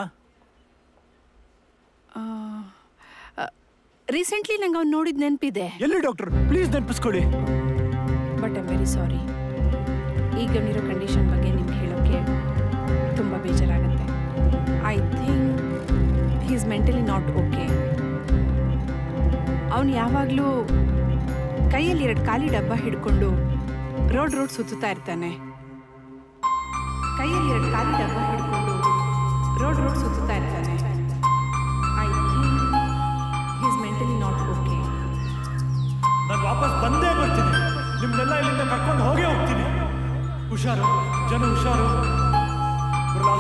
ರೀಸೆಂಟ್ಲಿ ನಂಗೆ ಅವ್ನು ನೋಡಿದ ನೆನಪಿದೆ ಎಲ್ಲಿ ಡಾಕ್ಟರ್ ಪ್ಲೀಸ್ ನೆನಪಿಸ್ಕೊಳ್ಳಿ ಬಟ್ ಐಮ್ ವೆರಿ ಸಾರಿ ಈಗ ಅವನಿರೋ ಕಂಡೀಷನ್ ಬಗ್ಗೆ ನಿಮ್ಗೆ ಹೇಳೋಕ್ಕೆ ತುಂಬ ಬೇಜಾರಾಗುತ್ತೆ I think he is mentally not okay ಅವನು ಯಾವಾಗಲೂ ಕೈಯಲ್ಲಿ ಎರಡು ಖಾಲಿ ಡಬ್ಬ ಹಿಡ್ಕೊಂಡು ರೋಡ್ ರೋಡ್ ಸುತ್ತುತ್ತಾ ಇರ್ತಾನೆ ಕೈಯಲ್ಲಿ ಎರಡು ಖಾಲಿ ಡಬ್ಬ ಹಿಡ್ಕೊಂಡು ರೋಡ್ ರೋಡ್ ಸುತ್ತುತ್ತಾ ಇರ್ತಾನೆ I think he is mentally not okay ನಾನು ವಾಪಸ್ ಬಂದೇ ಬರ್ತೀನಿ ನಿಮ್ನೆಲ್ಲ ಇಲ್ಲಿಂದ ಕರ್ಕೊಂಡು ಹೋಗೇ ಹೋಗ್ತೀನಿ ಹುಷಾರು ಜನ ಹುಷಾರು ಬರಲಾ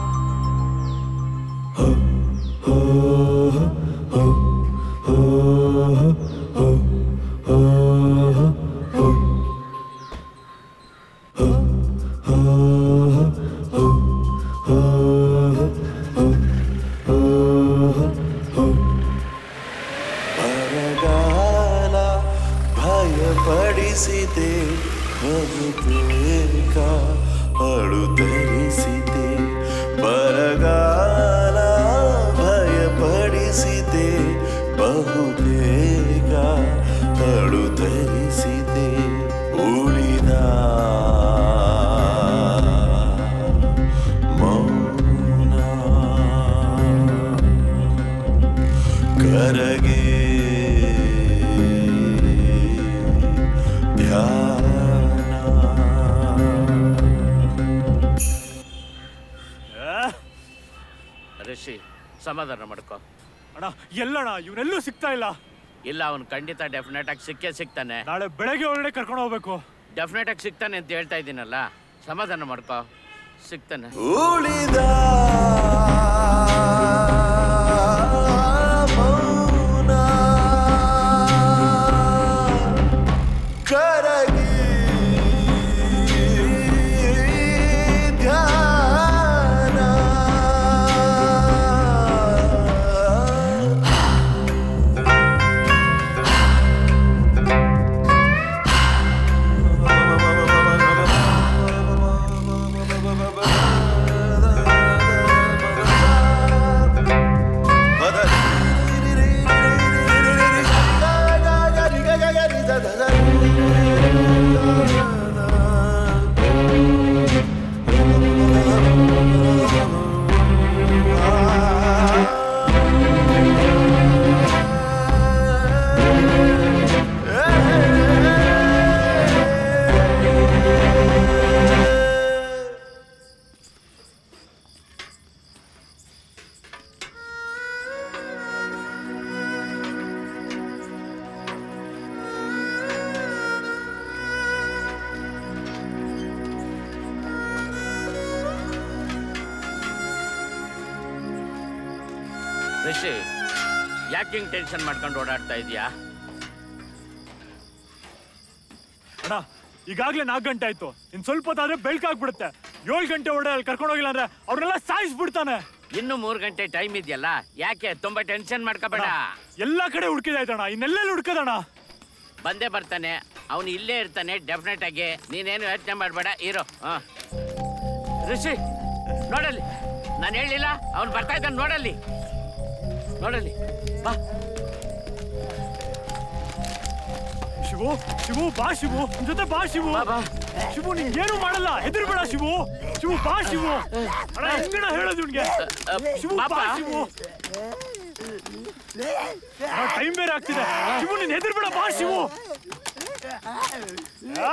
ಬರಗಾಲ ಭಯಪಡಿಸಿದೆ ಬಹುತೇಕ ಅಳುತ್ತರಿಸಿದೆ ಬರಗಾಲ ಭಯಪಡಿಸಿದೆ ಬಹುತೇಕ ಅಳುತ್ತರಿಸಿದೆ ಉಳಿದ ಕರಗೆ ಋಷಿ ಸಮಾಧಾನ ಮಾಡ್ಕೋ ಅಣ್ಣ ಎಲ್ಲಣ್ಣ ಇವನೆಲ್ಲೂ ಸಿಗ್ತಾ ಇಲ್ಲ ಇಲ್ಲ ಅವನು ಖಂಡಿತ ಡೆಫಿನೆಟ್ ಆಗಿ ಸಿಕ್ಕೇ ಸಿಗ್ತಾನೆ ನಾಳೆ ಬೆಳಗ್ಗೆ ಒಳಗಡೆ ಕರ್ಕೊಂಡು ಹೋಗ್ಬೇಕು ಡೆಫಿನೆಟ್ ಆಗಿ ಸಿಗ್ತಾನೆ ಅಂತ ಹೇಳ್ತಾ ಇದ್ದೀನಲ್ಲ ಸಮಾಧಾನ ಮಾಡ್ಕೋ ಸಿಗ್ತಾನೆ ಉಳಿದ ಮೌನ ಕರಗಿ ಧ್ಯಾನ ರಿಷಿ ಯಾಕೆ ಹಿಂಗ್ ಟೆನ್ಷನ್ ಮಾಡ್ಕೊಂಡು ಓಡಾಡ್ತಾ ಇದೀಯಾ ಅಣ್ಣ ಈಗಾಗ್ಲೇ ನಾಲ್ಕು ಗಂಟೆ ಆಯ್ತು ಇನ್ ಸ್ವಲ್ಪ ಹೊತ್ತಾದ್ರೆ ಬೆಳ್ಕಾಗ್ಬಿಡುತ್ತೆ ಏಳು ಗಂಟೆ ಒಡೆ ಅಲ್ಲಿ ಕರ್ಕೊಂಡು ಹೋಗಿಲ್ಲ ಅಂದ್ರೆ ಅವ್ರನ್ನೆಲ್ಲ ಸಾಯಿಸ್ಬಿಡ್ತಾನೆ ಇನ್ನು ಮೂರು ಗಂಟೆ ಟೈಮ್ ಇದೆಯಲ್ಲ ಯಾಕೆ ತುಂಬಾ ಟೆನ್ಷನ್ ಮಾಡ್ಕೋಬೇಡ ಎಲ್ಲಾ ಕಡೆ ಹುಡುಕಿದಾಯ್ತಣ್ಣ ಇನ್ನೆಲ್ಲೆಲ್ಲಿ ಹುಡ್ಕದಣ್ಣ ಬಂದೇ ಬರ್ತಾನೆ ಅವನು ಇಲ್ಲೇ ಇರ್ತಾನೆ ಡೆಫಿನೆಟ್ ಆಗಿ ನೀನೇನು ಯೋಚನೆ ಮಾಡಬೇಡ ಇರೋ ಹಾ ಋಷಿ ನೋಡಲ್ಲಿ ನಾನು ಹೇಳಿಲ್ಲ ಅವ್ನು ಬರ್ತಾ ಇದ್ದಾನೆ ನೋಡಲ್ಲಿ ನೋಡಲ್ಲಿ ಬಾ ಶಿವು ಶಿವು ಬಾ ಶಿವು ನಿನ್ ಜೊತೆ ಬಾ ಶಿವು ಶಿವು ನಿಂಗೆ ಏನು ಮಾಡಲ್ಲ ಹೆದರ್ಬೇಡ ಶಿವು ಶಿವು ಬಾ ಶಿವು ಅಣ್ಣ ಹೆಂಗಣ ಹೇಳೋದು ನಿನ್ಗೆ ಶಿವು ಬಾ ಪಾಪ. ಶಿವು ಟೈಮ್ ಬೇರೆ ಆಗ್ತಿದೆ ಶಿವು ನೀನ್ ಹೆದರ್ಬೇಡ ಬಾ ಶಿವು ಆ!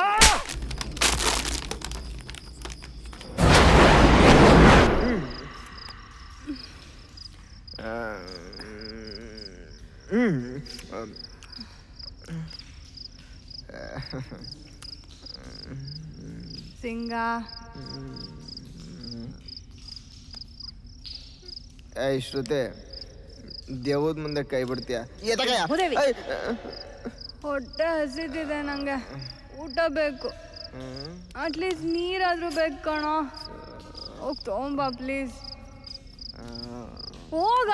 ಸಿಂಗ ಏಯ್ ಶ್ರುತಿ ದೇವದ ಮುಂದೆ ಕೈ ಬಿಡ್ತೀಯ ಎದಕಯ್ಯ? ಭೂದೇವಿ. ಏಯ್, ಹೊಟ್ಟೆ ಹಸಿತಿದೆ ನಂಗೆ ಊಟ ಬೇಕು ಅಟ್ಲೀಸ್ಟ್ ನೀರಾದ್ರೂ ಬೇಕು ಕಣೋ ಹೋಗ್ ತಗೊಂಬಾ ಪ್ಲೀಸ್ ಹೋಗ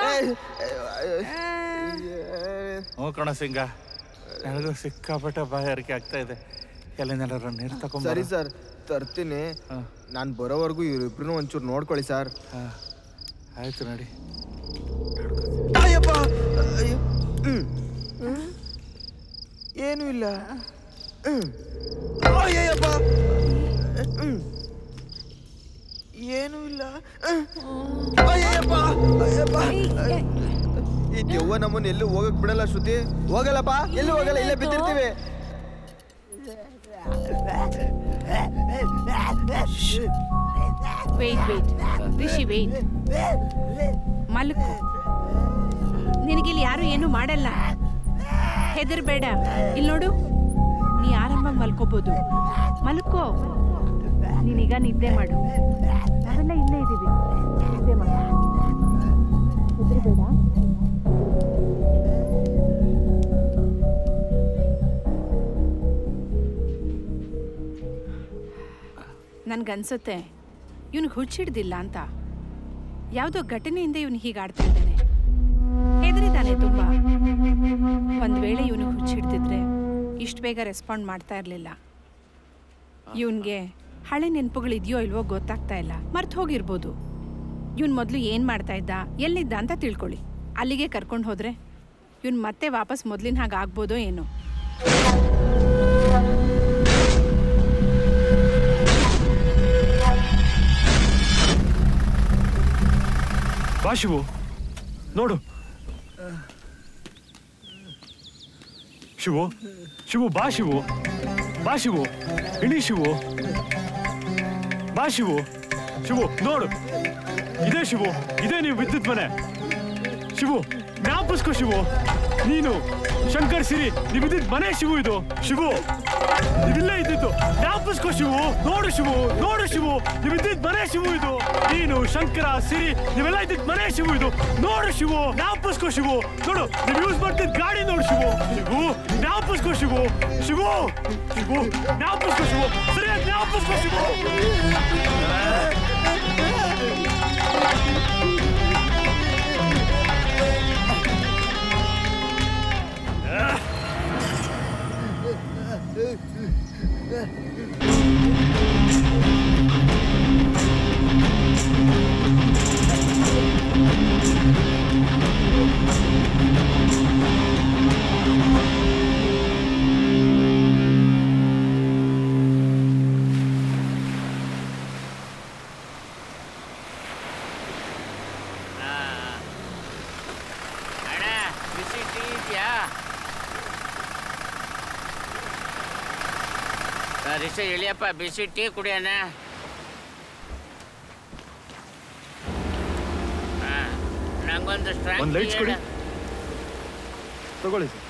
ಹ್ಞೂ ಕಣ ಸಿಂಗ ನನಗೂ ಸಿಕ್ಕಾಪಟ್ಟೆ ಬಾಯಾರಿಕೆ ಆಗ್ತಾ ಇದೆ ಎಲ್ಲಿಂದೆಲ್ಲರೂ ನೀರು ತಗೊಂಡ್ ಸರಿ ಸರ್ ತರ್ತೀನಿ ನಾನು ಬರೋವರೆಗೂ ಇವ್ರಿಬ್ರು ಒಂಚೂರು ನೋಡ್ಕೊಳ್ಳಿ ಸರ್ ಆಯ್ತು ನೋಡಿ ಅಯ್ಯಪ್ಪ ಅಯ್ಯೋ ಹ್ಮ್. ಹ್ಮ್. ಏನೂ ಇಲ್ಲ ಹ್ಮ್. ಅಯ್ಯಯ್ಯಪ್ಪ ಹ್ಮ್. ಏನೂ ಇಲ್ಲ ಹ್ಮ್. ಅಯ್ಯಯ್ಯಪ್ಪ ಅಯ್ಯಪ್ಪ ಈ ದೆವ್ವ ನಮ್ಮನ್ನ ಎಲ್ಲೂ ಹೋಗಕ್ ಬಿಡಲ್ಲ ಶ್ರುತಿ ಹೋಗಲ್ಲಪ್ಪ ಎಲ್ಲೂ ಹೋಗಲ್ಲ ಇಲ್ಲೇ ಬಿದ್ದಿರ್ತೀವಿ ವೇಟ್ ವೇಟ್ ರಿಷಿ ವೇಟ್ ಮಲ್ಕು ನಿನಗಿಲ್ಲಿ ಯಾರು ಏನು ಮಾಡಲ್ಲ ಹೆದರ್ಬೇಡ ಇಲ್ಲಿ ನೋಡು ನೀ ಆರಾಮಾಗಿ ಮಲ್ಕೋಬೋದು ಮಲ್ಕೋ ನೀನೀಗ ನಿದ್ದೆ ಮಾಡು ನಾವೆಲ್ಲ ಇಲ್ಲೇ ಇದ್ದೀವಿ ನಿದ್ದೆ ಮಾಡು ಹೆದರ್ಬೇಡ ನನ್ಗನ್ಸುತ್ತೆ ಇವನಿಗೆ ಹುಚ್ಚಿಡ್ದಿಲ್ಲ ಅಂತ ಯಾವುದೋ ಘಟನೆಯಿಂದ ಇವನು ಹೀಗೆ ಆಡ್ತಾ ಇದ್ದಾನೆ ಹೆದರಿದ್ದಾನೆ ತುಂಬ ಒಂದು ವೇಳೆ ಇವನಿಗೆ ಹುಚ್ಚಿಡ್ದಿದ್ರೆ ಇಷ್ಟು ಬೇಗ ರೆಸ್ಪಾಂಡ್ ಮಾಡ್ತಾ ಇರಲಿಲ್ಲ ಇವನಿಗೆ ಹಳೆ ನೆನಪುಗಳು ಇದೆಯೋ ಇಲ್ವೋ ಗೊತ್ತಾಗ್ತಾ ಇಲ್ಲ ಮರ್ತು ಹೋಗಿರ್ಬೋದು ಇವನು ಮೊದಲು ಏನು ಮಾಡ್ತಾ ಇದ್ದ ಎಲ್ಲಿದ್ದ ಅಂತ ತಿಳ್ಕೊಳ್ಳಿ ಅಲ್ಲಿಗೆ ಕರ್ಕೊಂಡು ಹೋದ್ರೆ ಇವನು ಮತ್ತೆ ವಾಪಸ್ ಮೊದಲಿನ ಹಾಗೆ ಆಗ್ಬೋದೋ ಏನೋ ಬಾ ಶಿವು ನೋಡು ಶಿವು ಶಿವು ಬಾ ಶಿವು ಬಾ ಶಿವು ಇಣಿ ಶಿವು ಬಾ ಶಿವು ಶಿವು ನೋಡು ಇದೇ ಶಿವು ಇದೇ ನೀವು ವಿದ್ಯುತ್ ಮನೆ ಶಿವು ಜ್ಞಾಪಿಸ್ಕೋ ಶಿವು ನೀನು ಶಂಕರ್ ಸಿರಿ ನೀವು ಇದ್ದಿದ್ ಮನೆ ಶಿವು ಇದು ಶಿವು ನೀವಿಲ್ಲೇ ಇದ್ದಿದ್ದು ಜ್ಞಾಪಿಸ್ಕೋ ಶಿವು ನೋಡು ಶಿವು ನೋಡು ಶಿವು ನೀವು ಇದ್ದಿದ್ ಮನೆ ಶಿವು ಇದು ನೀನು ಶಂಕರ ಸಿರಿ ನೀವೆಲ್ಲ ಇದ್ದಿದ್ ಮನೆ ಶಿವು ಇದು ನೋಡು ಶಿವು ಜ್ಞಾಪಿಸ್ಕೋ ಶಿವು ನೋಡು ನೀವು ಯೂಸ್ ಮಾಡ್ತಿದ್ ಗಾಡಿ ನೋಡು ಶಿವು ಶಿವು ಜ್ಞಾಪಿಸ್ಕೋ ಶಿವು ಶಿವು ಶಿವು ಜ್ಞಾಪಿಸ್ಕೋ ಶಿವು ಸರಿಯಾಗಿ ಜ್ಞಾಪಿಸ್ಕೋ ಶಿವು ಅಣ್ಣ ಬಿಸಿ ಟೀ ಇದೆಯಾ ರಿಷಿ ಇಳಿಯಪ್ಪ ಬಿಸಿ ಟೀ ಕುಡಿಯೋಣ ಹಾ, ನಂಗೊಂದು ಸ್ಟ್ರಾಂಗ್ ಒಂದ್ lights ಕೊಡಿ. ತಗೊಳ್ಳಿ ಸರ್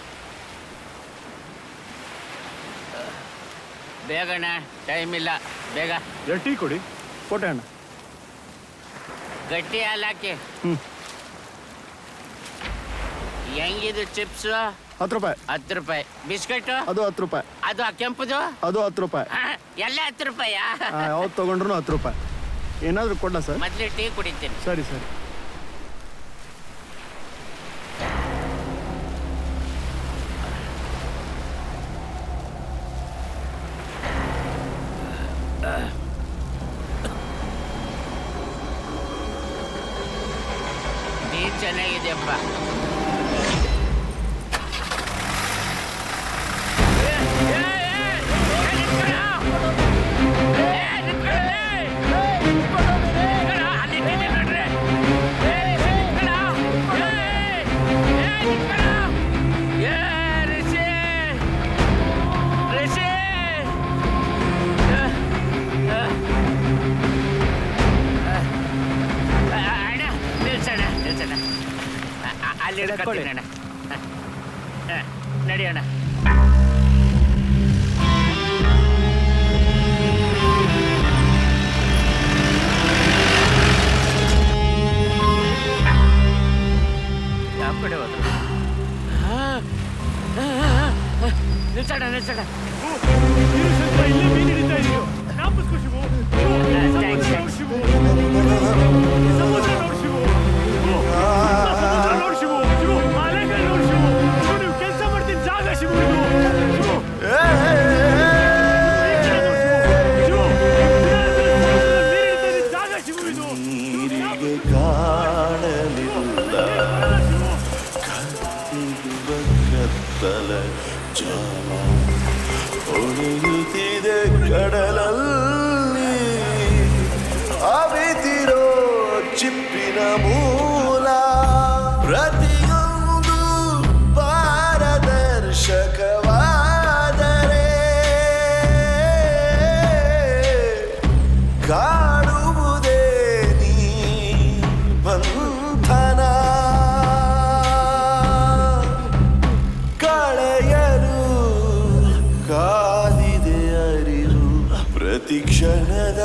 ಬೇಗಣ್ಣ ಟೈಮ್ ಇಲ್ಲ ಬೇಗ ಎರಡು ಟೀ ಕೊಡಿ ಕೊಟ್ಟೆ ಅಣ್ಣ ಗಟ್ಟಿ ಹಾಲು ಹಾಕಿ ಹ್ಮ್ ಹೆಂಗಿದು ಚಿಪ್ಸ್ ಹತ್ತು ರೂಪಾಯಿ ಹತ್ತು ರೂಪಾಯಿ ಬಿಸ್ಕೆಟ್ ಅದು ಹತ್ತು ರೂಪಾಯಿ ಅದು ಆ ಕೆಂಪುದು ಅದು ಹತ್ತು ರೂಪಾಯಿ ಆ, ಎಲ್ಲ ಹತ್ತು ರೂಪಾಯಾ ಯಾವ್ದು ತೊಗೊಂಡ್ರು ಹತ್ತು ರೂಪಾಯಿ ಏನಾದರೂ ಕೊಡ್ಲಾ ಸರ್ ಮೊದ್ಲು ಟೀ ಕುಡಿತೀನಿ ಸರಿ ಸರಿ ಟೀ ಚೆನ್ನಾಗಿದೆಯಪ್ಪ ಅಣ್ಣ ನಿಲ್ಸಣ್ಣ ನಿಲ್ಸಣ್ಣ ಅ- ಅ- ಅಲ್ಲಿ ಹಿಡ್ಕೊತೀನಿ ಅಣ್ಣ ಹ. ಹ, ನಡಿ ಅಣ್ಣ ಯಾವ ಕಡೆ ಹೋದ್ರು ಆ, ಆ, ಆ, ಆ, ನಿಲ್ಸಣ್ಣ ನಿಲ್ಸಣ್ಣ ಇಲ್ಲೇ ಮೀನ್ ಹಿಡಿತಾ ಇದೀಯೋ ಜ್ಞಾಪಿಸ್ಕೊ ಶಿವು ಸಮುದ್ರ ನೋಡ್ ಶಿವು ಸಮುದ್ರ ನೋಡ್ ಶಿವು ಸಮುದ್ರ ನೋಡ್ ಶಿವು ಶಿವು ಅಲೆಗಳು ನೋಡ್ ಶಿವು ಶಿವು ನೀವು ಕೆಲಸ ಮಾಡ್ತೀನಿ ಜಾಗ ಶಿವು ಇದು ಶಿವು ಈ ಕಡೆ ನೋಡ್ ಶಿವು. ಶಿವು, ನೀರ್ ಹಿಡಿತಾ ಇದ್ದ ಜಾಗ ಶಿವು ಇದು ನೀರಿಗೆ ಕಾಣಲಿಲ್ಲ ಕತ್ತಿರುವ ಕತ್ತಲ ಜಾಲ ಹೊಳೆಯುತ್ತಿದೆ ಕಡಲಲ್ಲಿ ಅವಿತಿರೋ ಚಿಪ್ಪಿನ ಮೂಲ ಪ್ರತಿಯೊಂದು ಪಾರದರ್ಶಕವಾದರೆ ಕಾಡುವುದೇ ನೀ ಬಂಧನ ಕಳೆಯಲು ಕಾದಿದೆ ಅರಿವು ಪ್ರತಿ ಕ್ಷಣದ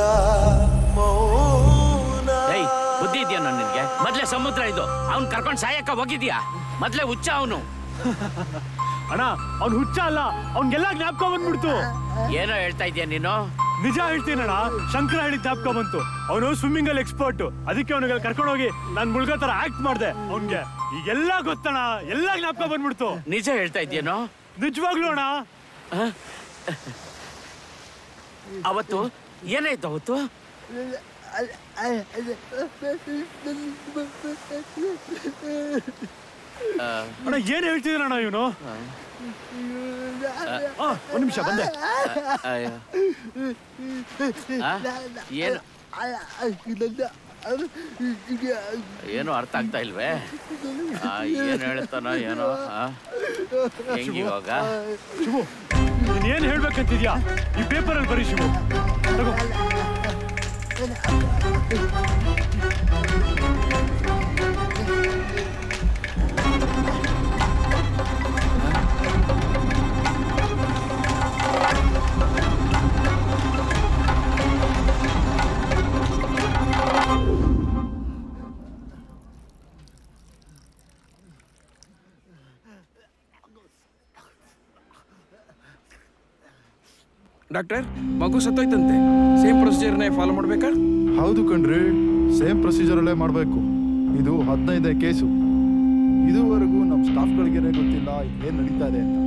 ಮೌನ ಏಯ್ ಬುದ್ಧಿ ಇದೆಯಾ ನಿನ್ಗೆ ಮೊದ್ಲೇ ಸಮುದ್ರ ಇದು ಅವ್ನ್ ಕರ್ಕೊಂಡ್ ಸಾಯಕ್ಕ ಹೋಗಿದ್ಯಾ ಮೊದ್ಲೇ ಹುಚ್ಚ ಅವನು ಅಣ್ಣ ಅವ್ನು ಹುಚ್ಚ ಅಲ್ಲ ಅವ್ನ್ಗೆಲ್ಲ ಜ್ಞಾಪಕ ಬಂದ್ಬಿಡ್ತು ಏನೋ ಹೇಳ್ತಾ ಇದೀಯ ನೀನು ನಿಜ ಹೇಳ್ತೀನಣ್ಣ ಶಂಕರ ಹೇಳಿದ ಜ್ಞಾಪಕ ಬಂತು ಅವನು ಸ್ವಿಮ್ಮಿಂಗ್ ಅಲ್ಲಿ ಎಕ್ಸ್ಪರ್ಟ್ ಅದಕ್ಕೆ ಅವನಿಗೆ ಕರ್ಕೊಂಡು ಹೋಗಿ ನಾನ್ ಮುಳ್ಗೋ ತರ ಆಕ್ಟ್ ಮಾಡ್ದೆ ಅವ್ನ್ಗೆ ಈಗೆಲ್ಲ ಗೊತ್ತಣ್ಣ ಎಲ್ಲ ಜ್ಞಾಪಕ ಬಂದ್ಬಿಡ್ತು ನಿಜ ಹೇಳ್ತಾ ಇದ್ಯೇನೋ ನಿಜವಾಗ್ಲೂ ಅಣ್ಣ ಅವತ್ತು ಏನಾಯ್ತು ಅವತ್ತು ಆ, ಅಣ್ಣ ಏನ್ ಹೇಳ್ತಿದ್ದೀನಣ್ಣ ಇವನು ಒಂದ್ ನಿಮಿಷ ಬಂದೆ ಅಯ್ಯೋ. ಆ? ಏನು ಏನು ಅರ್ಥ ಆಗ್ತಾ ಇಲ್ವೇ ಆ, ಏನ್ ಹೇಳ್ತಾನೋ ಏನೋ ಆ? ಹೆಂಗಿವಾಗ ಶಿವು ನೀನ್ ಏನ್ ಹೇಳ್ಬೇಕಂತಿದ್ಯಾ ಈ ಪೇಪರ್ ಅಲ್ಲಿ ಬರೀ ಶಿವು ತಗೋ ಡಾಕ್ಟರ್ ಮಗು ಸತ್ತೋಯ್ತಂತೆ ಸೇಮ್ ಪ್ರೊಸೀಜರ್ನೇ ಫಾಲೋ ಮಾಡ್ಬೇಕಾ ಹೌದು ಕಣ್ರಿ ಸೇಮ್ ಪ್ರೊಸೀಜರಲ್ಲೇ ಮಾಡಬೇಕು ಇದು ಹದಿನೈದೇ ಕೇಸು ಇದುವರೆಗೂ ನಮ್ಮ ಸ್ಟಾಫ್ಗಳಿಗೇನೆ ಗೊತ್ತಿಲ್ಲ ಏನು ನಡೀತಾ ಇದೆ ಅಂತ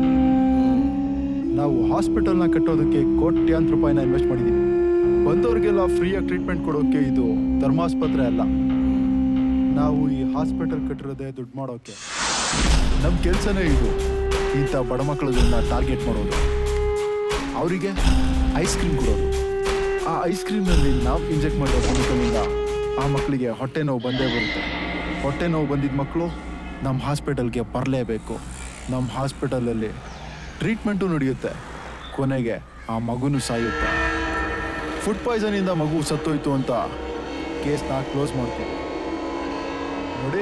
ನಾವು ಹಾಸ್ಪಿಟಲ್ನ ಕಟ್ಟೋದಕ್ಕೆ ಕೋಟ್ಯಾಂತರ ರೂಪಾಯಿನ ಇನ್ವೆಸ್ಟ್ ಮಾಡಿದ್ದೀವಿ ಬಂದವ್ರಿಗೆಲ್ಲ ಫ್ರೀಯಾಗಿ ಟ್ರೀಟ್ಮೆಂಟ್ ಕೊಡೋಕೆ ಇದು ಧರ್ಮಾಸ್ಪತ್ರೆ ಅಲ್ಲ ನಾವು ಈ ಹಾಸ್ಪಿಟಲ್ ಕಟ್ಟಿರೋದೇ ದುಡ್ಡು ಮಾಡೋಕೆ ನಮ್ಮ ಕೆಲಸನೇ ಇದು ಇಂಥ ಬಡ ಮಕ್ಕಳನ್ನ ಟಾರ್ಗೆಟ್ ಮಾಡೋದು ಅವರಿಗೆ ಐಸ್ ಕ್ರೀಮ್ ಕೊಡೋದು ಆ ಐಸ್ ಕ್ರೀಮ್ನಲ್ಲಿ ನಾವು ಇಂಜೆಕ್ಟ್ ಮಾಡೋ ಕೆಮಿಕಲಿಂದ ಆ ಮಕ್ಕಳಿಗೆ ಹೊಟ್ಟೆ ನೋವು ಬಂದೇ ಬರುತ್ತೆ ಹೊಟ್ಟೆ ನೋವು ಬಂದಿದ್ದ ಮಕ್ಕಳು ನಮ್ಮ ಹಾಸ್ಪಿಟಲ್ಗೆ ಬರಲೇಬೇಕು ನಮ್ಮ ಹಾಸ್ಪಿಟಲಲ್ಲಿ ಟ್ರೀಟ್ಮೆಂಟು ನಡೆಯುತ್ತೆ ಕೊನೆಗೆ ಆ ಮಗುನೂ ಸಾಯುತ್ತೆ ಫುಡ್ ಪಾಯ್ಸನಿಂದ ಮಗು ಸತ್ತೋಯ್ತು ಅಂತ ಕೇಸ್ನ ಕ್ಲೋಸ್ ಮಾಡ್ತೀವಿ ನೋಡಿ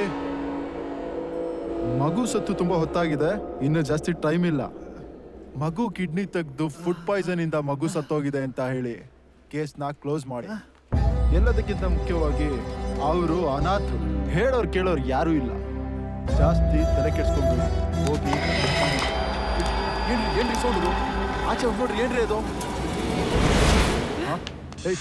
ಮಗು ಸತ್ತು ತುಂಬ ಹೊತ್ತಾಗಿದೆ ಇನ್ನು ಜಾಸ್ತಿ ಟೈಮ್ ಇಲ್ಲ ಮಗು ಕಿಡ್ನಿ ತೆಗೆದು ಫುಡ್ ಪಾಯ್ಸನ್ ಇಂದ ಮಗು ಸತ್ತೋಗಿದೆ ಅಂತ ಹೇಳಿ ಕೇಸ್ನ ಕ್ಲೋಸ್ ಮಾಡಿ ಎಲ್ಲದಕ್ಕಿಂತ ಮುಖ್ಯವಾಗಿ ಅವರು ಅನಾಥರು ಹೇಳೋರು ಕೇಳೋರು ಯಾರೂ ಇಲ್ಲ ಜಾಸ್ತಿ ತಲೆ ಕೆಡ್ಸ್ಕೊಂಡ್ಬೇಡಿ ಹೋಗಿ ಏನ್ರಿ ಏನ್ರಿ ಸೌಂಡು ಆಚೆ ಹೋಗ್ ನೋಡ್ರಿ ಏನ್ರಿ ಅದು ಹಾ? ಏಯ್,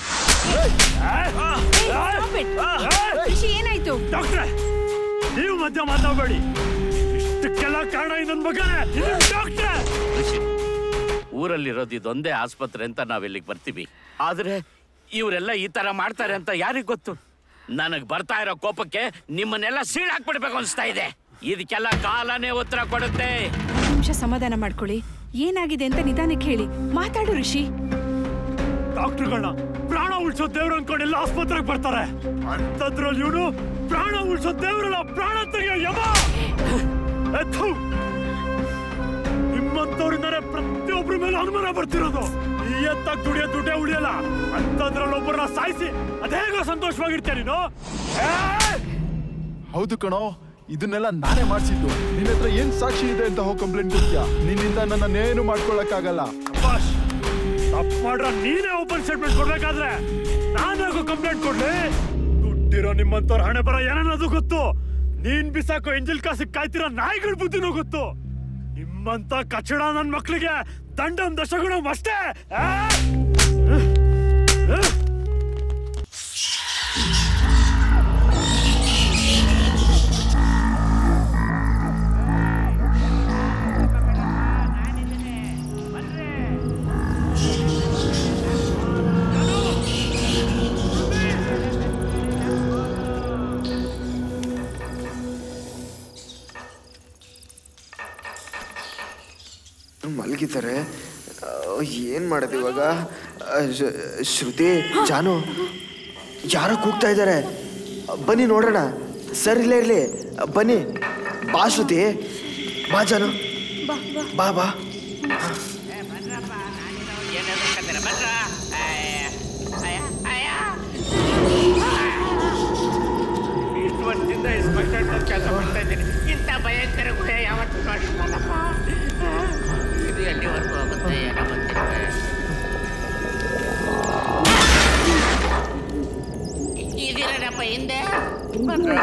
ರಿಷಿ ಏನಾಯ್ತು ಡಾಕ್ಟ್ರೆ ನೀವು ಮಧ್ಯ ಮಾತಾಡಬೇಡಿ ಇಷ್ಟಕ್ಕೆಲ್ಲ ಕಾರಣ ನನ್ನ ಮಗನೇ ಡಾಕ್ಟ್ರೆ ಋಷಿ ಊರಲ್ಲಿರೋದು ಇದೊಂದೇ ಆಸ್ಪತ್ರೆ ಅಂತ ನಾವಿಲ್ಲಿಗೆ ಬರ್ತೀವಿ ಆದ್ರೆ ಇವರೆಲ್ಲ ಈ ತರ ಮಾಡ್ತಾರೆ ಅಂತ ಯಾರಿಗ್ ಗೊತ್ತು ನನಗ್ ಬರ್ತಾ ಇರೋ ಕೋಪಕ್ಕೆ ನಿಮ್ಮನ್ನೆಲ್ಲ ಸೀಳ್ ಹಾಕ್ಬಿಡ್ಬೇಕು ಅನ್ಸ್ತಾ ಇದೆ ಇದಕ್ಕೆಲ್ಲ ಕಾಲನೇ ಉತ್ತರ ಕೊಡುತ್ತೆ ಒಂದ್ ನಿಮಿಷ ಸಮಾಧಾನ ಮಾಡ್ಕೊಳ್ಳಿ ಏನಾಗಿದೆ ಅಂತ ನಿಧಾನಕ್ಕೆ ಹೇಳಿ ಮಾತಾಡು ರಿಷಿ ಡಾಕ್ಟರ್ಗಳನ್ನ ಪ್ರಾಣ ಉಳಿಸೋ ದೇವ್ರು ಅನ್ಕೊಂಡು ಎಲ್ಲ ಆಸ್ಪತ್ರೆಗೆ ಬರ್ತಾರೆ ಅಂತದ್ರಲ್ಲಿ ಇವನು ಪ್ರಾಣ ಉಳಿಸೋ ದೇವ್ರಲ್ಲ ಪ್ರಾಣ ತೆಗೆಯೋ ಯಮ ಎತ್ತು ನಿಮ್ಮಂತವ್ರಿಂದಾನೆ ಪ್ರತಿಯೊಬ್ಬರ ಮೇಲೆ ಅನುಮಾನ ಬರ್ತಿರೋದು ಈ ಎತ್ತಾಗ ದುಡಿಯೋ ದುಡ್ಡೇ ಉಳಿಯಲ್ಲ ಅಂತದ್ರಲ್ಲಿ ಒಬ್ಬರನ್ನ ಸಾಯಿಸಿ ಅದೇಗೋ ಸಂತೋಷವಾಗಿರ್ತೀಯ ನೀನು ಹೌದು ಕಣೋ ಇದನ್ನೆಲ್ಲ ನಾನೇ ಮಾಡಿಸಿದ್ದು ನಿನ್ನ ಹತ್ರ ಏನ್ ಸಾಕ್ಷಿ ಇದೆ ಅಂತ ಹೋಗಿ ಕಂಪ್ಲೇಂಟ್ ಕೊಡ್ತೀಯ ನಿನ್ನಿಂದ ನನ್ನನ್ನೇನು ಮಾಡ್ಕೊಳಕ್ಕಾಗಲ್ಲ ಅಬ್ಬಾಷ್ ತಪ್ಪು ಮಾಡ್ರ ನೀನೇ ಓಪನ್ ಸ್ಟೇಟ್ಮೆಂಟ್ ಕೊಡ್ಬೇಕಾದ್ರೆ ನಾನಾಗೋ ಕಂಪ್ಲೇಂಟ್ ಕೊಡ್ಲಿ ದುಡ್ಡಿರೋ ನಿಮ್ಮಂತವ್ರ ಹಣೆ ಬರ ಏನನ್ನೋದು ಗೊತ್ತು ನೀನ್ ಬಿಸಾಕೋ ಎಂಜಲ್ ಕಾಸಿಗೆ ಕಾಯ್ತಿರೋ ನಾಯಿಗಳ ಬುದ್ಧಿನೂ ಗೊತ್ತು ನಿಮ್ಮಂತ ಕಚಡ ನನ್ ಮಕ್ಳಿಗೆ ದಂಡಂ ದಶಗುಣಂ ಅಷ್ಟೇ ಆ? ಮಲಗಿದ್ದಾರೆ ಏನು ಮಾಡೋದು ಇವಾಗ ಆ, ಶ- ಶ್ರುತಿ ಜಾನು ಯಾರೋ ಕೂಗ್ತಾ ಇದ್ದಾರೆ ಬನ್ನಿ ನೋಡೋಣ ಸರ್ ಇಲ್ಲೇ ಇರಲಿ ಬನ್ನಿ ಬಾ ಶ್ರುತಿ ಬಾ ಜಾನು ಬಾ ಬಾ ಇಷ್ಟು ವರ್ಷದಿಂದ ಇನ್ಸ್ಪೆಕ್ಟರ್ ಕೆಲಸ ಮಾಡ್ತಾ ಇದ್ದೀನಿ ಇಂಥ ಭಯಂಕರ ಗುಹೆ ಯಾವತ್ತೂ ನೋಡಿಲ್ಲಪ್ಪ ಇದು ಎಲ್ಲಿವರೆಗೂ ಹೋಗುತ್ತೆ ಏನೋ ಗೊತ್ತಿಲ್ಲ ಇದಿರಪ್ಪ ಹಿಂದೆ ಬಂದ್ರ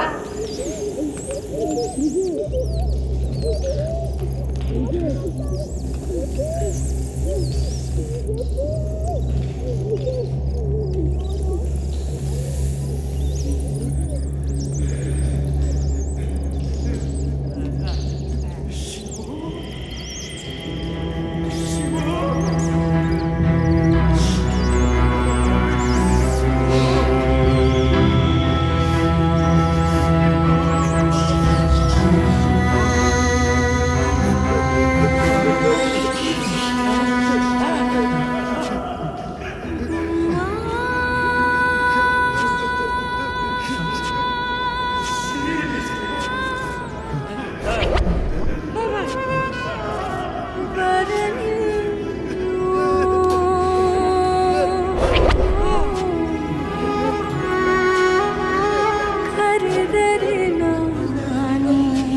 ಕರೆದರೆ ನಾನು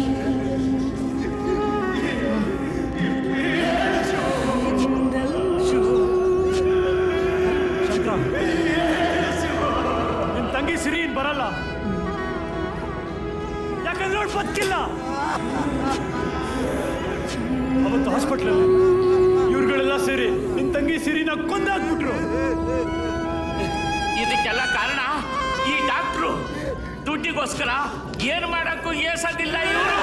ಶಂಕರ ನಿನ್ ತಂಗಿ ಸಿರಿ ಇನ್ ಬರಲ್ಲ ಯಾಕಂದ್ರೆ ಅವ್ಳು ಬದುಕಿಲ್ಲ ಅವತ್ತು ಹಾಸ್ಪಿಟ್ಲ್ ಇವ್ರುಗಳೆಲ್ಲ ಸೇರಿ ನಿನ್ ತಂಗಿ ಸಿರಿನ ಕೊಂದಾಕ್ಬಿಟ್ರು ಇದಕ್ಕೆಲ್ಲ ಕಾರಣ ಈ ಡಾಕ್ಟ್ರು ದುಡ್ಡಿಗೋಸ್ಕರ ಏನ್ ಮಾಡಕ್ಕೂ ಏಸದಿಲ್ಲ ಇವರು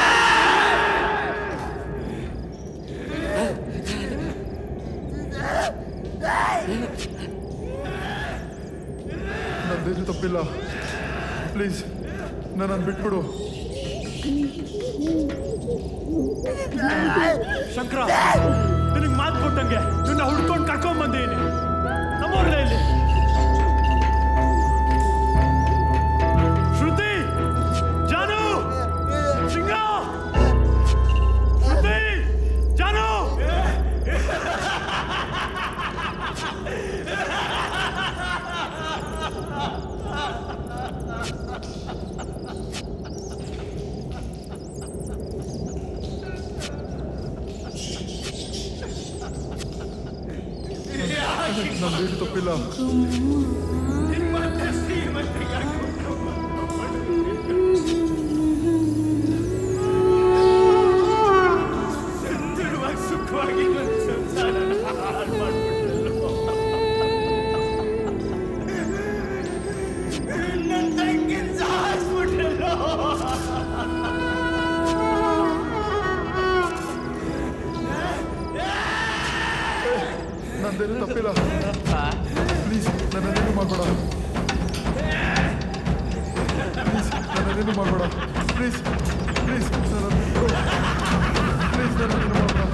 ನಂದೇನು ತಪ್ಪಿಲ್ಲ ಪ್ಲೀಸ್ ನನ್ನನ್ನು ಬಿಟ್ಬಿಡು ಶಂಕರ ನಿನಗೆ ಮಾತು ಕೊಟ್ಟಂಗೆ ನಿನ್ನ ಹುಡ್ಕೊಂಡು ಕರ್ಕೊಂಡ್ ಬಂದೀನಿ ನಮ್ಮವ್ರಲ್ಲ ಇಲ್ಲಿ ಶ್ರುತಿ ಜಾನು ಸಿಂಗ ಶ್ರುತಿ ಜಾನು ನಂದೇನು ತಪ್ಪಿಲ್ಲ ನಂದೇನು ತಪ್ಪಿಲ್ಲ ಪ್ಲೀಸ್ ನನ್ನೇನು ಮಾಡಬೇಡ ಪ್ಲೀಸ್ ನನ್ನೇನು ಮಾಡಬೇಡ ಪ್ಲೀಸ್ ಪ್ಲೀಸ್ ಪ್ಲೀಸ್ ನನ್ನೇನು ಮಾಡಬೇಡ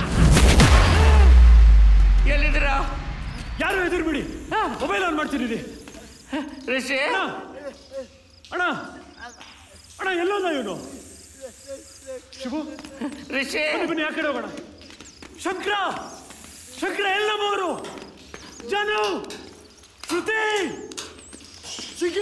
ಎಲ್ಲಿದ್ದೀರಾ ಯಾರು ಎದುರು ಬಿಡಿ ಮೊಬೈಲ್ ಆನ್ ಮಾಡ್ತೀನಿ ರಿಷಿ ಅಣ್ಣ ಅಣ್ಣ ಎಲ್ಲೋದ ಇವನು ಶಿವು ರಿಷಿ ಬನ್ನಿ ಬನ್ನಿ ಆ ಕಡೆ ಹೋಗೋಣ ಶಂಕರ ಶಂಕರ ಎಲ್ಲ ಅವರು ಜಾನು ಶ್ರುತಿ ಸಿಂಗ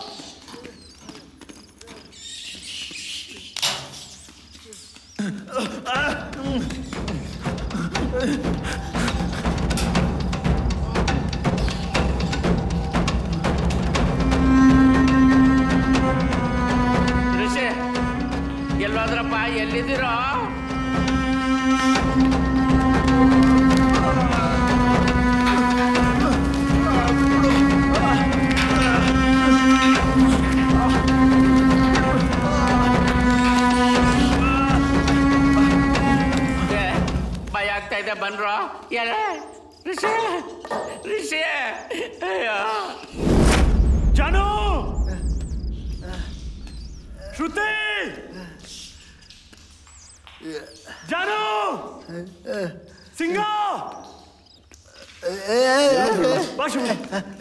ರಿಷಿ ಎಲ್ಲೋದ್ರಪ್ಪ ಎಲ್ಲಿದ್ದೀರೋ ಏ, ಭಯ ಆಗ್ತಾ ಇದೆ ಬನ್ರೋ ಎಲ್ಲ ರಿಷಿ ರಿಷಿ ಅಯ್ಯೋ ಜಾನು ಶ್ರುತಿ ಜಾನು ಸಿಂಗ ಬಾ ಶಿವು.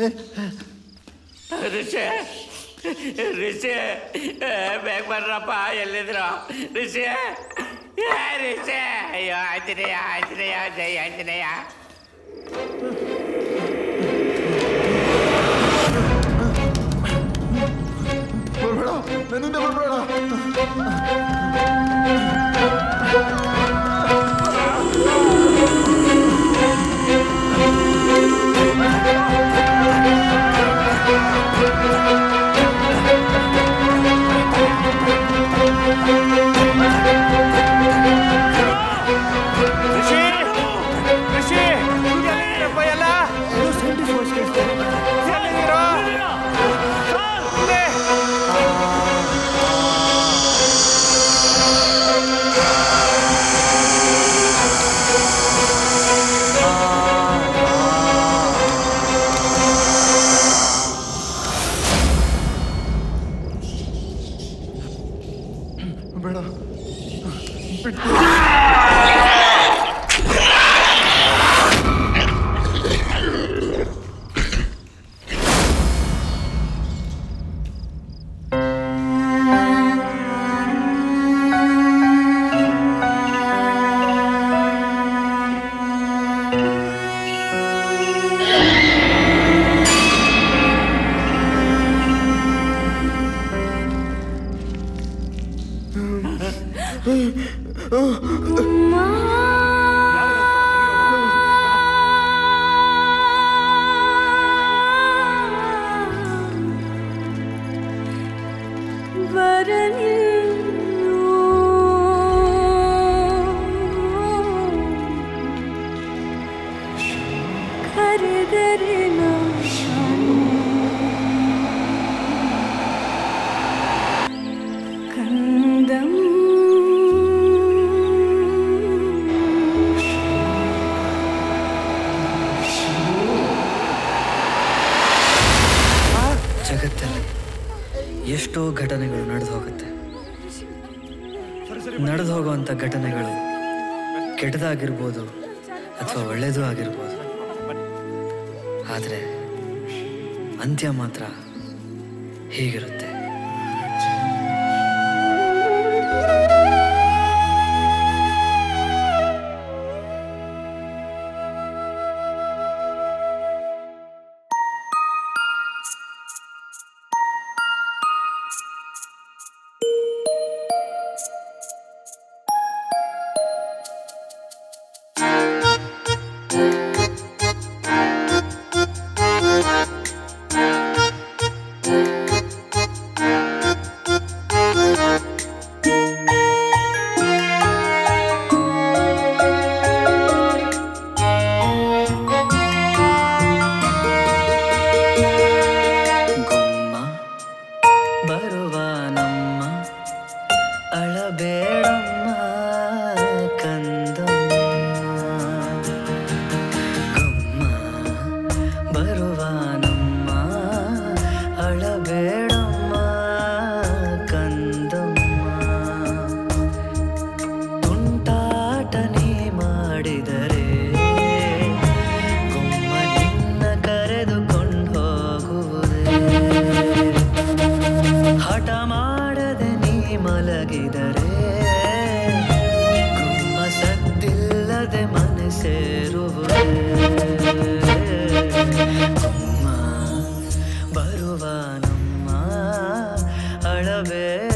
ರಿಷಿ ರಿಷಿ ಏ, ಬೇಗ ಬರ್ರಪ್ಪ ಎಲ್ಲಿದ್ರು ರಿಷಿ ಏ, ರಿಷಿ ಅಯ್ಯೋ ಆಂಜನೇಯ ಆಂಜನೇಯ ಜೈ ಆಂಜನೇಯ ಬರಬೇಡ ನನ್ನಿಂದ ಬರಬೇಡ ರಿಷಿ ರಿಷಿ ಎಲ್ಲಿದ್ದೀರಪ್ಪ ಎಲ್ಲ ಎಲ್ಲಿದ್ದೀರೋ? ಇಲ್ಲೇ. ಬೇಡ ಬಿಟ್ಟು ಕಂದಂ ಜಗತ್ತಲ್ಲಿ ಎಷ್ಟೋ ಘಟನೆಗಳು ನಡೆದು ಹೋಗುತ್ತೆ ನಡೆದು ಹೋಗುವಂಥ ಘಟನೆಗಳು ಕೆಟ್ಟದಾಗಿರ್ಬೋದು ಅಥವಾ ಒಳ್ಳೆಯದು ಆಗಿರ್ಬೋದು ಆದರೆ ಅಂತ್ಯ ಮಾತ್ರ ಹೀಗಿರುತ್ತೆ ಅಳಬೇಡಮ್ಮ ಕಂದಮ್ಮ ತುಂಟಾಟ ನೀ ಮಾಡಿದರೆ ಗುಮ್ಮ ನಿನ್ನ ಕರೆದುಕೊಂಡು ಹೋಗುವುದೇ ಹಠ ಮಾಡದೆ ನೀ ಮಲಗಿದರೆ ಗುಮ್ಮ ಸದ್ದಿಲ್ಲದೆ ಮನೆ ಸೇರುವುದೇ ಗುಮ್ಮ ಬರುವ ನಮ್ಮ ಅಳಬೇಡ